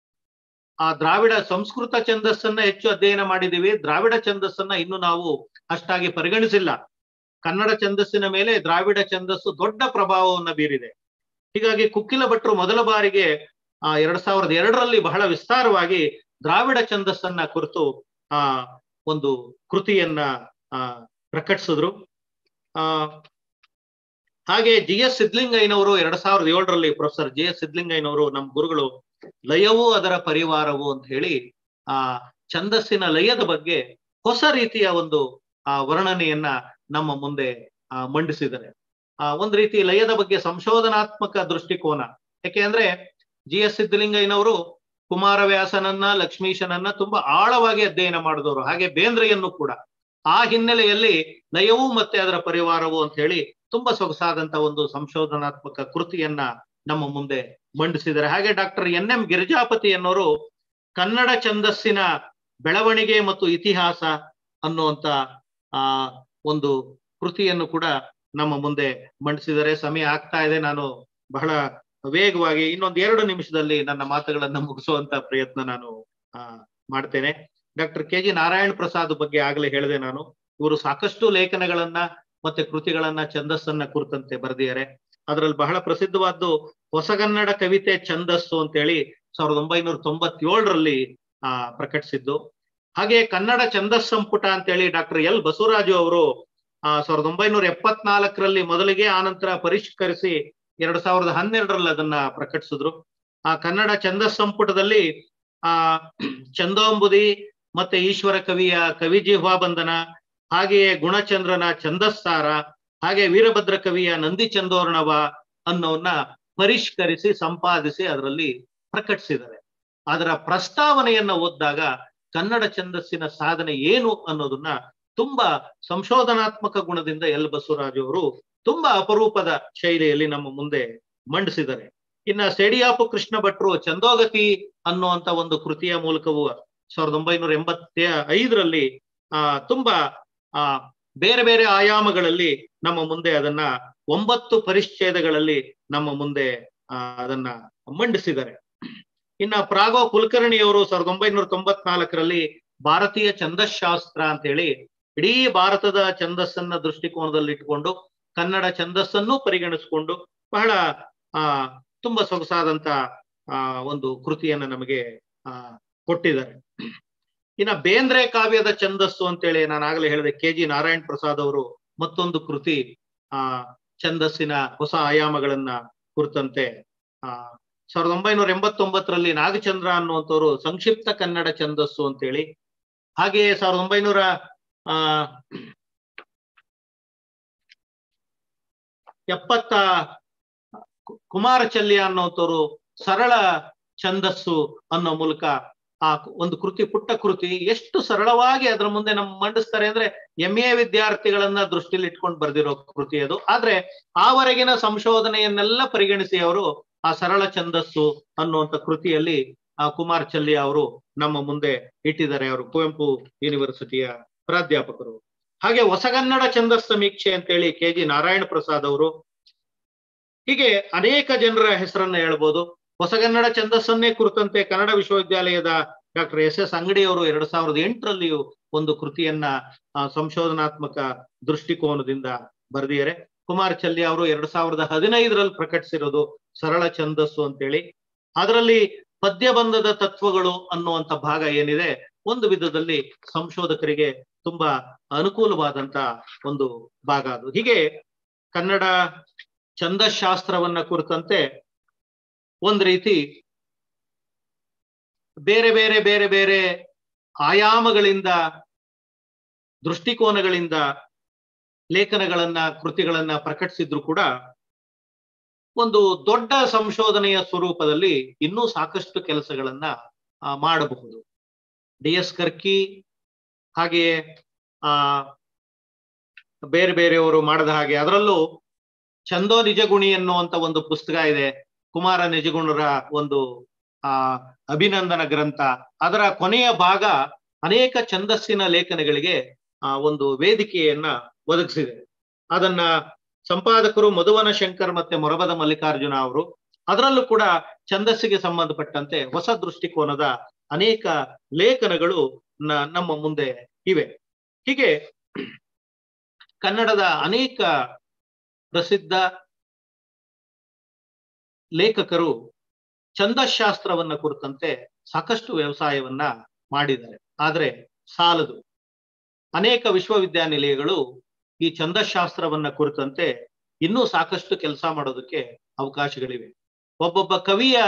ಆ ದ್ರಾವಿಡ ಸಂಸ್ಕೃತ ಛಂದಸ್ಸನ್ನ ಹೆಚ್ಚು ಅಧ್ಯಯನ ಮಾಡಿದೀವಿ ದ್ರಾವಿಡ ಛಂದಸ್ಸನ್ನ ಇನ್ನು ನಾವು ಅಷ್ಟಾಗಿ ಪರಿಗಣಿಸಿಲ್ಲ ಕನ್ನಡ ಛಂದಸ್ಸಿನ ಮೇಲೆ ದ್ರಾವಿಡ ಛಂದಸ್ಸು ದೊಡ್ಡ ಪ್ರಭಾವವನ್ನ ಬೀರಿದೆ ಹೀಗಾಗಿ ಕುಕ್ಕಿಲ ಭಟ್ರು ಮೊದಲ ಬಾರಿಗೆ ಆ ಎರಡ್ ಸಾವಿರದ ಎರಡರಲ್ಲಿ ಬಹಳ ವಿಸ್ತಾರವಾಗಿ ದ್ರಾವಿಡ ಛಂದಸ್ಸನ್ನ ಕುರಿತು ಆ ಒಂದು ಕೃತಿಯನ್ನ ಆ ಪ್ರಕಟಿಸಿದ್ರು ಆ ಹಾಗೆ ಜಿ ಎಸ್ ಸಿದ್ಲಿಂಗಯ್ಯನವರು ಎರಡ್ ಸಾವಿರದ ಏಳರಲ್ಲಿ ಪ್ರೊಫೆಸರ್ ಜಿ ಎಸ್ ಸಿದ್ಲಿಂಗಯ್ಯನವರು ನಮ್ಮ ಗುರುಗಳು ಲಯವೂ ಅದರ ಪರಿವಾರವು ಅಂತ ಹೇಳಿ ಆ ಛಂದಸ್ಸಿನ ಲಯದ ಬಗ್ಗೆ ಹೊಸ ರೀತಿಯ ಒಂದು ಆ ವರ್ಣನೆಯನ್ನ ನಮ್ಮ ಮುಂದೆ ಆ ಮಂಡಿಸಿದ್ದಾರೆ ಆ ಒಂದ್ ರೀತಿ ಲಯದ ಬಗ್ಗೆ ಸಂಶೋಧನಾತ್ಮಕ ದೃಷ್ಟಿಕೋನ ಯಾಕೆ ಅಂದ್ರೆ ಜಿ ಎಸ್ ಸಿದ್ಧಲಿಂಗಯ್ಯನವರು ಕುಮಾರವ್ಯಾಸನನ್ನ ಲಕ್ಷ್ಮೀಶನನ್ನ ತುಂಬಾ ಆಳವಾಗಿ ಅಧ್ಯಯನ ಮಾಡಿದವರು ಹಾಗೆ ಬೇಂದ್ರೆಯನ್ನು ಕೂಡ ಆ ಹಿನ್ನೆಲೆಯಲ್ಲಿ ಲಯವೂ ಮತ್ತೆ ಅದರ ಪರಿವಾರವು ಅಂತ ಹೇಳಿ ತುಂಬಾ ಸೊಗಸಾದಂತ ಒಂದು ಸಂಶೋಧನಾತ್ಮಕ ಕೃತಿಯನ್ನ ನಮ್ಮ ಮುಂದೆ ಮಂಡಿಸಿದ್ದಾರೆ ಹಾಗೆ ಡಾಕ್ಟರ್ ಎನ್ ಎಂ ಗಿರಿಜಾಪತಿ ಅನ್ನೋರು ಕನ್ನಡ ಛಂದಸ್ಸಿನ ಬೆಳವಣಿಗೆ ಮತ್ತು ಇತಿಹಾಸ ಅನ್ನುವಂತ ಆ ಒಂದು ಕೃತಿಯನ್ನು ಕೂಡ ನಮ್ಮ ಮುಂದೆ ಮಂಡಿಸಿದರೆ ಸಮಯ ಆಗ್ತಾ ಇದೆ ನಾನು ಬಹಳ ವೇಗವಾಗಿ ಇನ್ನೊಂದ್ ಎರಡು ನಿಮಿಷದಲ್ಲಿ ನನ್ನ ಮಾತುಗಳನ್ನ ಮುಗಿಸುವಂತ ಪ್ರಯತ್ನ ನಾನು ಆ ಮಾಡ್ತೇನೆ doctor K G Narayana Prasad ಬಗ್ಗೆ ಆಗ್ಲೇ ಹೇಳಿದೆ ನಾನು ಇವರು ಸಾಕಷ್ಟು ಲೇಖನಗಳನ್ನ ಮತ್ತೆ ಕೃತಿಗಳನ್ನ ಛಂದಸ್ಸನ್ನ ಕುರಿತಂತೆ ಬರೆದಿದ್ದಾರೆ ಅದರಲ್ಲಿ ಬಹಳ ಪ್ರಸಿದ್ಧವಾದ್ದು ಹೊಸಗನ್ನಡ ಕವಿತೆ ಛಂದಸ್ಸು ಅಂತೇಳಿ ಸಾವಿರದ ಒಂಬೈನೂರ ತೊಂಬತ್ತೇಳರಲ್ಲಿ ಆ ಪ್ರಕಟಿಸಿದ್ದು ಹಾಗೆ ಕನ್ನಡ ಛಂದಸ್ ಸಂಪುಟ ಅಂತೇಳಿ ಡಾಕ್ಟರ್ ಎಲ್ ಬಸವರಾಜು ಅವರು ಆ ಸಾವಿರದ ಒಂಬೈನೂರ ಎಪ್ಪತ್ನಾಲ್ಕರಲ್ಲಿ ಮೊದಲಿಗೆ ಆನಂತರ ಪರಿಷ್ಕರಿಸಿ ಎರಡ್ ಸಾವಿರದ ಹನ್ನೆರಡರಲ್ಲಿ ಅದನ್ನ ಪ್ರಕಟಿಸಿದ್ರು ಆ ಕನ್ನಡ ಛಂದಸ್ ಸಂಪುಟದಲ್ಲಿ ಆ ಚಂದೋಂಬುದಿ ಮತ್ತೆ ಈಶ್ವರ ಕವಿಯ ಕವಿಜಿಹ್ವಾ ಬಂಧನ ಹಾಗೆಯೇ ಗುಣಚಂದ್ರನ ಛಂದಸ್ಸಾರ ಹಾಗೆ ವೀರಭದ್ರ ಕವಿಯ ನಂದಿ ಚಂದೋರ್ಣವ ಅನ್ನೋನ್ನ ಪರಿಷ್ಕರಿಸಿ ಸಂಪಾದಿಸಿ ಅದರಲ್ಲಿ ಪ್ರಕಟಿಸಿದ್ದಾರೆ ಅದರ ಪ್ರಸ್ತಾವನೆಯನ್ನ ಓದಿದಾಗ ಕನ್ನಡ ಛಂದಸ್ಸಿನ ಸಾಧನೆ ಏನು ಅನ್ನೋದನ್ನ ತುಂಬಾ ಸಂಶೋಧನಾತ್ಮಕ ಗುಣದಿಂದ ಎಲ್ ಬಸವರಾಜು ಅವರು ತುಂಬಾ ಅಪರೂಪದ ಶೈಲಿಯಲ್ಲಿ ನಮ್ಮ ಮುಂದೆ ಮಂಡಿಸಿದ್ದಾರೆ ಇನ್ನ ಸೆಡಿಯಾಪು ಕೃಷ್ಣ ಭಟ್ರು ಚಂದೋಗತಿ ಅನ್ನುವಂತ ಒಂದು ಕೃತಿಯ ಮೂಲಕವೂ ಸಾವಿರದ ಒಂಬೈನೂರ ಎಂಬತ್ತ ಐದರಲ್ಲಿ ಆ ತುಂಬಾ ಆ ಬೇರೆ ಬೇರೆ ಆಯಾಮಗಳಲ್ಲಿ ನಮ್ಮ ಮುಂದೆ ಅದನ್ನ ಒಂಬತ್ತು ಪರಿಚ್ಛೇದಗಳಲ್ಲಿ ನಮ್ಮ ಮುಂದೆ ಆ ಅದನ್ನ ಮಂಡಿಸಿದ್ದಾರೆ ಇನ್ನ ಪ್ರಾಗೋ ಕುಲಕರ್ಣಿಯವರು ಸಾವಿರದ ಒಂಬೈನೂರ ತೊಂಬತ್ನಾಲ್ಕರಲ್ಲಿ ಭಾರತೀಯ ಛಂದಶಾಸ್ತ್ರ ಅಂತ ಹೇಳಿ ಇಡೀ ಭಾರತದ ಛಂದಸ್ಸನ್ನ ದೃಷ್ಟಿಕೋನದಲ್ಲಿ ಇಟ್ಕೊಂಡು ಕನ್ನಡ ಛಂದಸ್ಸನ್ನು ಪರಿಗಣಿಸಿಕೊಂಡು ಬಹಳ ಆ ತುಂಬಾ ಸೊಗಸಾದಂತ ಆ ಒಂದು ಕೃತಿಯನ್ನ ನಮಗೆ ಆ ಕೊಟ್ಟಿದ್ದಾರೆ ಇನ್ನ ಬೇಂದ್ರೆ ಕಾವ್ಯದ ಛಂದಸ್ಸು ಅಂತೇಳಿ ನಾನು ಆಗಲೇ ಹೇಳಿದೆ ಕೆ ಜಿ ನಾರಾಯಣ್ ಪ್ರಸಾದ್ ಅವರು ಮತ್ತೊಂದು ಕೃತಿ ಆ ಛಂದಸ್ಸಿನ ಹೊಸ ಆಯಾಮಗಳನ್ನ ಕುರಿತಂತೆ ಆ ಸಾವಿರದ ಒಂಬೈನೂರ ಎಂಬತ್ತೊಂಬತ್ತರಲ್ಲಿ ನಾಗಚಂದ್ರ ಅನ್ನುವಂಥವ್ರು ಸಂಕ್ಷಿಪ್ತ ಕನ್ನಡ ಛಂದಸ್ಸು ಅಂತೇಳಿ ಹಾಗೆಯೇ ಸಾವಿರದ ಒಂಬೈನೂರ ಆ ಎಪ್ಪತ್ತ ಕು- ಕುಮಾರಚಲ್ಯ ಅನ್ನೋಂಥವ್ರು ಸರಳ ಛಂದಸ್ಸು ಅನ್ನೋ ಮೂಲಕ ಆ ಕು- ಒಂದು ಕೃತಿ ಪುಟ್ಟ ಕೃತಿ ಎಷ್ಟು ಸರಳವಾಗಿ ಅದರ ಮುಂದೆ ನಮ್ ಮಂಡಿಸ್ತಾರೆ ಅಂದ್ರೆ ಎಂ ಎ ವಿದ್ಯಾರ್ಥಿಗಳನ್ನ ದೃಷ್ಟಿಲಿ ಇಟ್ಕೊಂಡು ಬರ್ದಿರೋ ಕೃತಿ ಅದು ಆದ್ರೆ ಆವರೆಗಿನ ಸಂಶೋಧನೆಯನ್ನೆಲ್ಲ ಪರಿಗಣಿಸಿ ಅವರು ಆ ಸರಳ ಛಂದಸ್ಸು ಅನ್ನುವಂಥ ಕೃತಿಯಲ್ಲಿ ಆ ಕುಮಾರ್ ಚಲ್ಯ ಅವರು ನಮ್ಮ ಮುಂದೆ ಇಟ್ಟಿದ್ದಾರೆ ಅವರು ಕುವೆಂಪು ಯೂನಿವರ್ಸಿಟಿಯ ಪ್ರಾಧ್ಯಾಪಕರು ಹಾಗೆ ಹೊಸಗನ್ನಡ ಛಂದಸ್ ಸಮೀಕ್ಷೆ ಅಂತೇಳಿ ಕೆ ಜಿ ನಾರಾಯಣ ಪ್ರಸಾದ್ ಅವರು ಹೀಗೆ ಅನೇಕ ಜನರ ಹೆಸರನ್ನ ಹೇಳ್ಬೋದು ಹೊಸಗನ್ನಡ ಛಂದಸ್ಸನ್ನೇ ಕುರಿತಂತೆ ಕನ್ನಡ ವಿಶ್ವವಿದ್ಯಾಲಯದ ಡಾಕ್ಟರ್ ಎಸ್ ಎಸ್ ಅಂಗಡಿ ಅವರು ಎರಡ್ ಸಾವಿರದ ಎಂಟರಲ್ಲಿಯೂ ಒಂದು ಕೃತಿಯನ್ನ ಆ, ಸಂಶೋಧನಾತ್ಮಕ ದೃಷ್ಟಿಕೋನದಿಂದ ಬರೆದಿದ್ದಾರೆ ಕುಮಾರ್ ಚಲ್ಯ ಅವರು ಎರಡ್ ಸಾವಿರದ ಹದಿನೈದರಲ್ಲಿ ಪ್ರಕಟಿಸಿರೋದು ಸರಳ ಛಂದಸ್ಸು ಅಂತೇಳಿ ಅದರಲ್ಲಿ ಪದ್ಯಬಂಧದ ತತ್ವಗಳು ಅನ್ನುವಂತ ಭಾಗ ಏನಿದೆ ಒಂದು ವಿಧದಲ್ಲಿ ಸಂಶೋಧಕರಿಗೆ ತುಂಬಾ ಅನುಕೂಲವಾದಂತ ಒಂದು ಭಾಗ ಅದು ಹೀಗೆ ಕನ್ನಡ ಛಂದಶಾಸ್ತ್ರವನ್ನ ಕುರಿತಂತೆ ಒಂದ್ ರೀತಿ ಬೇರೆ ಬೇರೆ ಬೇರೆ ಬೇರೆ ಆಯಾಮಗಳಿಂದ ದೃಷ್ಟಿಕೋನಗಳಿಂದ ಲೇಖನಗಳನ್ನ ಕೃತಿಗಳನ್ನ ಪ್ರಕಟಿಸಿದ್ರು ಕೂಡ ಒಂದು ದೊಡ್ಡ ಸಂಶೋಧನೆಯ ಸ್ವರೂಪದಲ್ಲಿ ಇನ್ನೂ ಸಾಕಷ್ಟು ಕೆಲಸಗಳನ್ನ ಆ, ಮಾಡಬಹುದು ಡಿ ಎಸ್ ಕರ್ಕಿ ಹಾಗೆಯೇ ಆ ಬೇರೆ ಬೇರೆಯವರು ಮಾಡದ ಹಾಗೆ ಅದರಲ್ಲೂ ಚಂದೋ ನಿಜಗುಣಿ ಎನ್ನುವಂತ ಒಂದು ಪುಸ್ತಕ ಇದೆ ಕುಮಾರ ನಿಜಗುಣರ ಒಂದು ಆ ಅಭಿನಂದನ ಗ್ರಂಥ ಅದರ ಕೊನೆಯ ಭಾಗ ಅನೇಕ ಛಂದಸ್ಸಿನ ಲೇಖನಗಳಿಗೆ ಆ ಒಂದು ವೇದಿಕೆಯನ್ನ ಒದಗಿಸಿದೆ ಅದನ್ನ ಸಂಪಾದಕರು ಮಧುವನ ಶಂಕರ್ ಮತ್ತೆ ಮೊರಬದ ಮಲ್ಲಿಕಾರ್ಜುನ ಅವರು ಅದರಲ್ಲೂ ಕೂಡ ಛಂದಸ್ಸಿಗೆ ಸಂಬಂಧಪಟ್ಟಂತೆ ಹೊಸ ದೃಷ್ಟಿಕೋನದ ಅನೇಕ ಲೇಖನಗಳು ನ- ನಮ್ಮ ಮುಂದೆ ಇವೆ ಹೀಗೆ ಕನ್ನಡದ ಅನೇಕ ಪ್ರಸಿದ್ಧ ಲೇಖಕರು ಛಂದಶಾಸ್ತ್ರವನ್ನ ಕುರಿತಂತೆ ಸಾಕಷ್ಟು ವ್ಯವಸಾಯವನ್ನ ಮಾಡಿದ್ದಾರೆ ಆದ್ರೆ ಸಾಲದು ಅನೇಕ ವಿಶ್ವವಿದ್ಯಾನಿಲಯಗಳು ಈ ಛಂದಶಾಸ್ತ್ರವನ್ನ ಕುರಿತಂತೆ ಇನ್ನೂ ಸಾಕಷ್ಟು ಕೆಲಸ ಮಾಡೋದಕ್ಕೆ ಅವಕಾಶಗಳಿವೆ ಒಬ್ಬೊಬ್ಬ ಕವಿಯ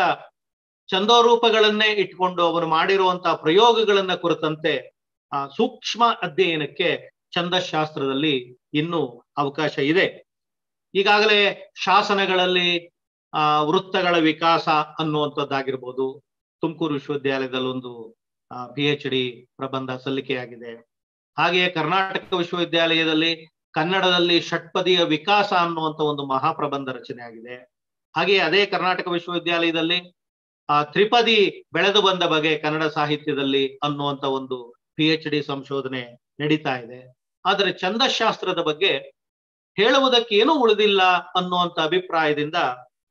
ಛಂದೋರೂಪಗಳನ್ನೇ ಇಟ್ಕೊಂಡು ಅವನು ಮಾಡಿರುವಂತಹ ಪ್ರಯೋಗಗಳನ್ನ ಕುರಿತಂತೆ ಆ ಸೂಕ್ಷ್ಮ ಅಧ್ಯಯನಕ್ಕೆ ಛಂದಶಾಸ್ತ್ರದಲ್ಲಿ ಇನ್ನೂ ಅವಕಾಶ ಇದೆ ಈಗಾಗಲೇ ಶಾಸನಗಳಲ್ಲಿ ಆ ವೃತ್ತಗಳ ವಿಕಾಸ ಅನ್ನುವಂಥದ್ದಾಗಿರ್ಬೋದು ತುಮಕೂರು ವಿಶ್ವವಿದ್ಯಾಲಯದಲ್ಲಿ ಒಂದು ಪಿ ಎಚ್ ಡಿ ಪ್ರಬಂಧ ಸಲ್ಲಿಕೆಯಾಗಿದೆ ಹಾಗೆಯೇ ಕರ್ನಾಟಕ ವಿಶ್ವವಿದ್ಯಾಲಯದಲ್ಲಿ ಕನ್ನಡದಲ್ಲಿ ಷಟ್ಪದಿಯ ವಿಕಾಸ ಅನ್ನುವಂಥ ಒಂದು ಮಹಾಪ್ರಬಂಧ ರಚನೆ ಆಗಿದೆ ಹಾಗೆಯೇ ಅದೇ ಕರ್ನಾಟಕ ವಿಶ್ವವಿದ್ಯಾಲಯದಲ್ಲಿ ಆ ತ್ರಿಪದಿ ಬೆಳೆದು ಬಂದ ಬಗೆ ಕನ್ನಡ ಸಾಹಿತ್ಯದಲ್ಲಿ ಅನ್ನುವಂಥ ಒಂದು ಪಿ ಎಚ್ ಡಿ ಸಂಶೋಧನೆ ನಡೀತಾ ಇದೆ ಆದರೆ ಛಂದಶಾಸ್ತ್ರದ ಬಗ್ಗೆ ಹೇಳುವುದಕ್ಕೆ ಏನೂ ಉಳಿದಿಲ್ಲ ಅನ್ನುವಂಥ ಅಭಿಪ್ರಾಯದಿಂದ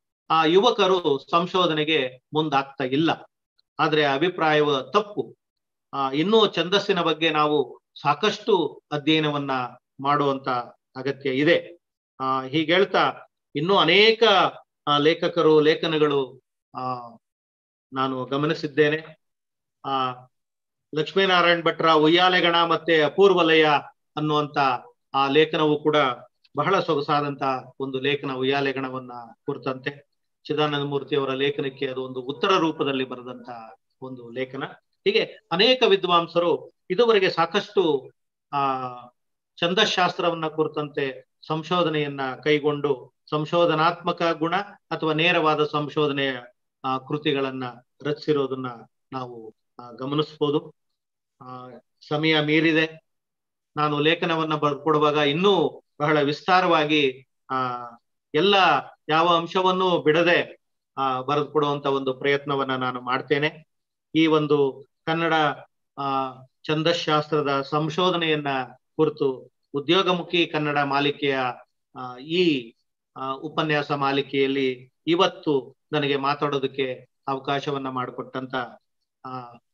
ಆ ಯುವಕರು ಸಂಶೋಧನೆಗೆ ಮುಂದಾಗ್ತಾ ಇಲ್ಲ ಆದ್ರೆ ಆ ಅಭಿಪ್ರಾಯವ ತಪ್ಪು ಆ ಇನ್ನೂ ಛಂದಸ್ಸಿನ ಬಗ್ಗೆ ನಾವು ಸಾಕಷ್ಟು ಅಧ್ಯಯನವನ್ನ ಮಾಡುವಂತ ಅಗತ್ಯ ಇದೆ ಆ ಹೀಗೆ ಹೇಳ್ತಾ ಇನ್ನೂ ಅನೇಕ ಆ, ಲೇಖಕರು ಲೇಖನಗಳು ಆ ನಾನು ಗಮನಿಸಿದ್ದೇನೆ ಆ ಲಕ್ಷ್ಮೀನಾರಾಯಣ್ ಭಟ್ರ ಉಯ್ಯಾಲೆಗಣ ಮತ್ತೆ ಅಪೂರ್ವಲಯ ಅನ್ನುವಂತ ಆ ಲೇಖನವು ಕೂಡ ಬಹಳ ಸೊಗಸಾದಂತ ಒಂದು ಲೇಖನ ಉಯ್ಯಾಲೆಗಣವನ್ನ ಕುರಿತಂತೆ ಚಿದಾನಂದ ಮೂರ್ತಿ ಅವರ ಲೇಖನಕ್ಕೆ ಅದು ಒಂದು ಉತ್ತರ ರೂಪದಲ್ಲಿ ಬರೆದಂತ ಒಂದು ಲೇಖನ ಹೀಗೆ ಅನೇಕ ವಿದ್ವಾಂಸರು ಇದುವರೆಗೆ ಸಾಕಷ್ಟು ಆ ಛಂದಶಾಸ್ತ್ರವನ್ನ ಕುರಿತಂತೆ ಸಂಶೋಧನೆಯನ್ನ ಕೈಗೊಂಡು ಸಂಶೋಧನಾತ್ಮಕ ಗುಣ ಅಥವಾ ನೇರವಾದ ಸಂಶೋಧನೆಯ ಆ, ಕೃತಿಗಳನ್ನ ರಚಿಸಿರೋದನ್ನ ನಾವು ಆ, ಗಮನಿಸ್ಬೋದು ಆ ಸಮಯ ಮೀರಿದೆ ನಾನು ಲೇಖನವನ್ನ ಬರ್ಕೊಡುವಾಗ ಇನ್ನೂ ಬಹಳ ವಿಸ್ತಾರವಾಗಿ ಆ ಎಲ್ಲ ಯಾವ ಅಂಶವನ್ನು ಬಿಡದೆ ಆ ಬರೆದು ಕೊಡುವಂತ ಒಂದು ಪ್ರಯತ್ನವನ್ನ ನಾನು ಮಾಡ್ತೇನೆ ಈ ಒಂದು ಕನ್ನಡ ಆ ಛಂದಶಾಸ್ತ್ರದ ಸಂಶೋಧನೆಯನ್ನ ಕುರಿತು ಉದ್ಯೋಗಮುಖಿ ಕನ್ನಡ ಮಾಲಿಕೆಯ ಆ, ಈ ಆ, ಉಪನ್ಯಾಸ ಮಾಲಿಕೆಯಲ್ಲಿ ಇವತ್ತು ನನಗೆ ಮಾತಾಡೋದಕ್ಕೆ ಅವಕಾಶವನ್ನ ಮಾಡಿಕೊಟ್ಟಂತ ಆ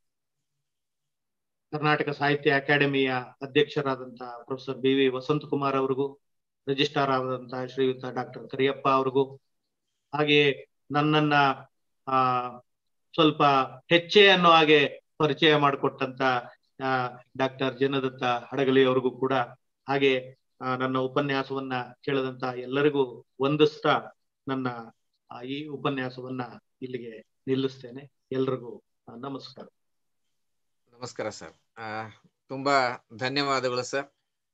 ಕರ್ನಾಟಕ ಸಾಹಿತ್ಯ ಅಕಾಡೆಮಿಯ ಅಧ್ಯಕ್ಷರಾದಂತ ಪ್ರೊಫೆಸರ್ ಬಿ ವಿ ವಸಂತಕುಮಾರ್ ಅವರಿಗೂ ರಿಜಿಸ್ಟ್ರಾರ್ ಆದಂತಹ ಶ್ರೀಯುತ ಡಾಕ್ಟರ್ ಕರಿಯಪ್ಪ ಅವ್ರಿಗೂ ಹಾಗೆಯೇ ನನ್ನನ್ನ ಆ ಸ್ವಲ್ಪ ಹೆಚ್ಚೆ ಅನ್ನೋ ಹಾಗೆ ಪರಿಚಯ ಮಾಡಿಕೊಟ್ಟಂತ ಆ ಡಾಕ್ಟರ್ ಜನದತ್ತ ಹಡಗಲಿ ಅವ್ರಿಗೂ ಕೂಡ ಹಾಗೆ ಆ, ನನ್ನ ಉಪನ್ಯಾಸವನ್ನ ಕೇಳದಂತ ಎಲ್ಲರಿಗೂ ವಂದಿಸ್ತಾ ನನ್ನ ಆ, ಈ ಉಪನ್ಯಾಸವನ್ನ ಇಲ್ಲಿಗೆ ನಿಲ್ಲಿಸ್ತೇನೆ ಎಲ್ರಿಗೂ ಆ, ನಮಸ್ಕಾರ ನಮಸ್ಕಾರ ಸರ್ ಆ ತುಂಬಾ ಧನ್ಯವಾದಗಳು ಸರ್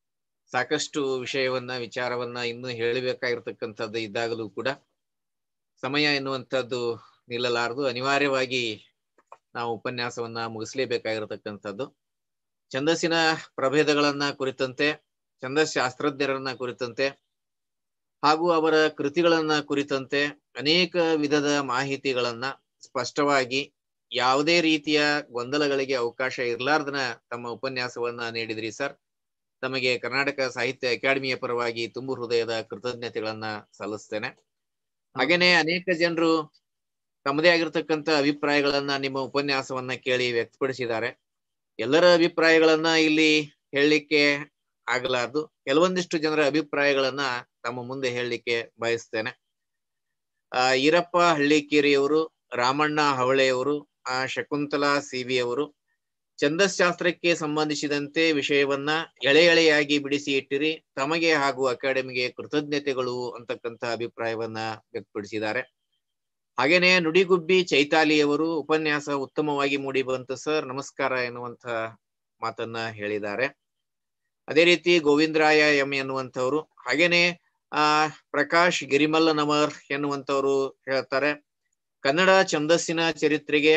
ಸಾಕಷ್ಟು ವಿಷಯವನ್ನ ವಿಚಾರವನ್ನ ಇನ್ನೂ ಹೇಳಬೇಕಾಗಿರ್ತಕ್ಕಂಥದ್ದು ಇದ್ದಾಗಲೂ ಕೂಡ ಸಮಯ ಎನ್ನುವಂಥದ್ದು ನಿಲ್ಲಲಾರದು ಅನಿವಾರ್ಯವಾಗಿ ನಾವು ಉಪನ್ಯಾಸವನ್ನ ಮುಗಿಸ್ಲೇಬೇಕಾಗಿರತಕ್ಕಂಥದ್ದು ಛಂದಸ್ಸಿನ ಪ್ರಭೇದಗಳನ್ನ ಕುರಿತಂತೆ ಛಂದಸ್ ಶಾಸ್ತ್ರಜ್ಞರನ್ನ ಕುರಿತಂತೆ ಹಾಗೂ ಅವರ ಕೃತಿಗಳನ್ನ ಕುರಿತಂತೆ ಅನೇಕ ವಿಧದ ಮಾಹಿತಿಗಳನ್ನ ಸ್ಪಷ್ಟವಾಗಿ ಯಾವುದೇ ರೀತಿಯ ಗೊಂದಲಗಳಿಗೆ ಅವಕಾಶ ಇರಲಾರ್ದನ ತಮ್ಮ ಉಪನ್ಯಾಸವನ್ನ ನೀಡಿದ್ರಿ ಸರ್ ತಮಗೆ ಕರ್ನಾಟಕ ಸಾಹಿತ್ಯ ಅಕಾಡೆಮಿಯ ಪರವಾಗಿ ತುಂಬು ಹೃದಯದ ಕೃತಜ್ಞತೆಗಳನ್ನ ಸಲ್ಲಿಸ್ತೇನೆ ಹಾಗೇನೆ ಅನೇಕ ಜನರು ತಮ್ಮದೇ ಆಗಿರ್ತಕ್ಕಂಥ ಅಭಿಪ್ರಾಯಗಳನ್ನ ನಿಮ್ಮ ಉಪನ್ಯಾಸವನ್ನ ಕೇಳಿ ವ್ಯಕ್ತಪಡಿಸಿದ್ದಾರೆ ಎಲ್ಲರ ಅಭಿಪ್ರಾಯಗಳನ್ನ ಇಲ್ಲಿ ಹೇಳಲಿಕ್ಕೆ ಆಗಲಾರದು ಕೆಲವೊಂದಿಷ್ಟು ಜನರ ಅಭಿಪ್ರಾಯಗಳನ್ನ ತಮ್ಮ ಮುಂದೆ ಹೇಳಲಿಕ್ಕೆ ಬಯಸ್ತೇನೆ ಆ ಈರಪ್ಪ ಹಳ್ಳಿಕೇರಿಯವರು ರಾಮಣ್ಣ ಹವಳೆಯವರು ಆ ಶಕುಂತಲಾ ಸಿವಿ ಅವರು ಛಂದಸ್ಶಾಸ್ತ್ರಕ್ಕೆ ಸಂಬಂಧಿಸಿದಂತೆ ವಿಷಯವನ್ನ ಎಳೆ ಎಳೆಯಾಗಿ ಬಿಡಿಸಿ ಇಟ್ಟಿರಿ ತಮಗೆ ಹಾಗೂ ಅಕಾಡೆಮಿಗೆ ಕೃತಜ್ಞತೆಗಳು ಅಂತಕ್ಕಂಥ ಅಭಿಪ್ರಾಯವನ್ನ ವ್ಯಕ್ತಪಡಿಸಿದ್ದಾರೆ ಹಾಗೇನೆ ನುಡಿಗುಬ್ಬಿ ಚೈತಾಲಿಯವರು ಉಪನ್ಯಾಸ ಉತ್ತಮವಾಗಿ ಮೂಡಿ ಬಂತು ಸರ್ ನಮಸ್ಕಾರ ಎನ್ನುವಂತ ಮಾತನ್ನ ಹೇಳಿದ್ದಾರೆ ಅದೇ ರೀತಿ ಗೋವಿಂದರಾಯ ಎಂ ಎನ್ನುವಂಥವ್ರು ಹಾಗೇನೆ ಆ ಪ್ರಕಾಶ್ ಗಿರಿಮಲ್ಲ ನಮರ್ ಎನ್ನುವಂಥವ್ರು ಹೇಳ್ತಾರೆ ಕನ್ನಡ ಛಂದಸ್ಸಿನ ಚರಿತ್ರೆಗೆ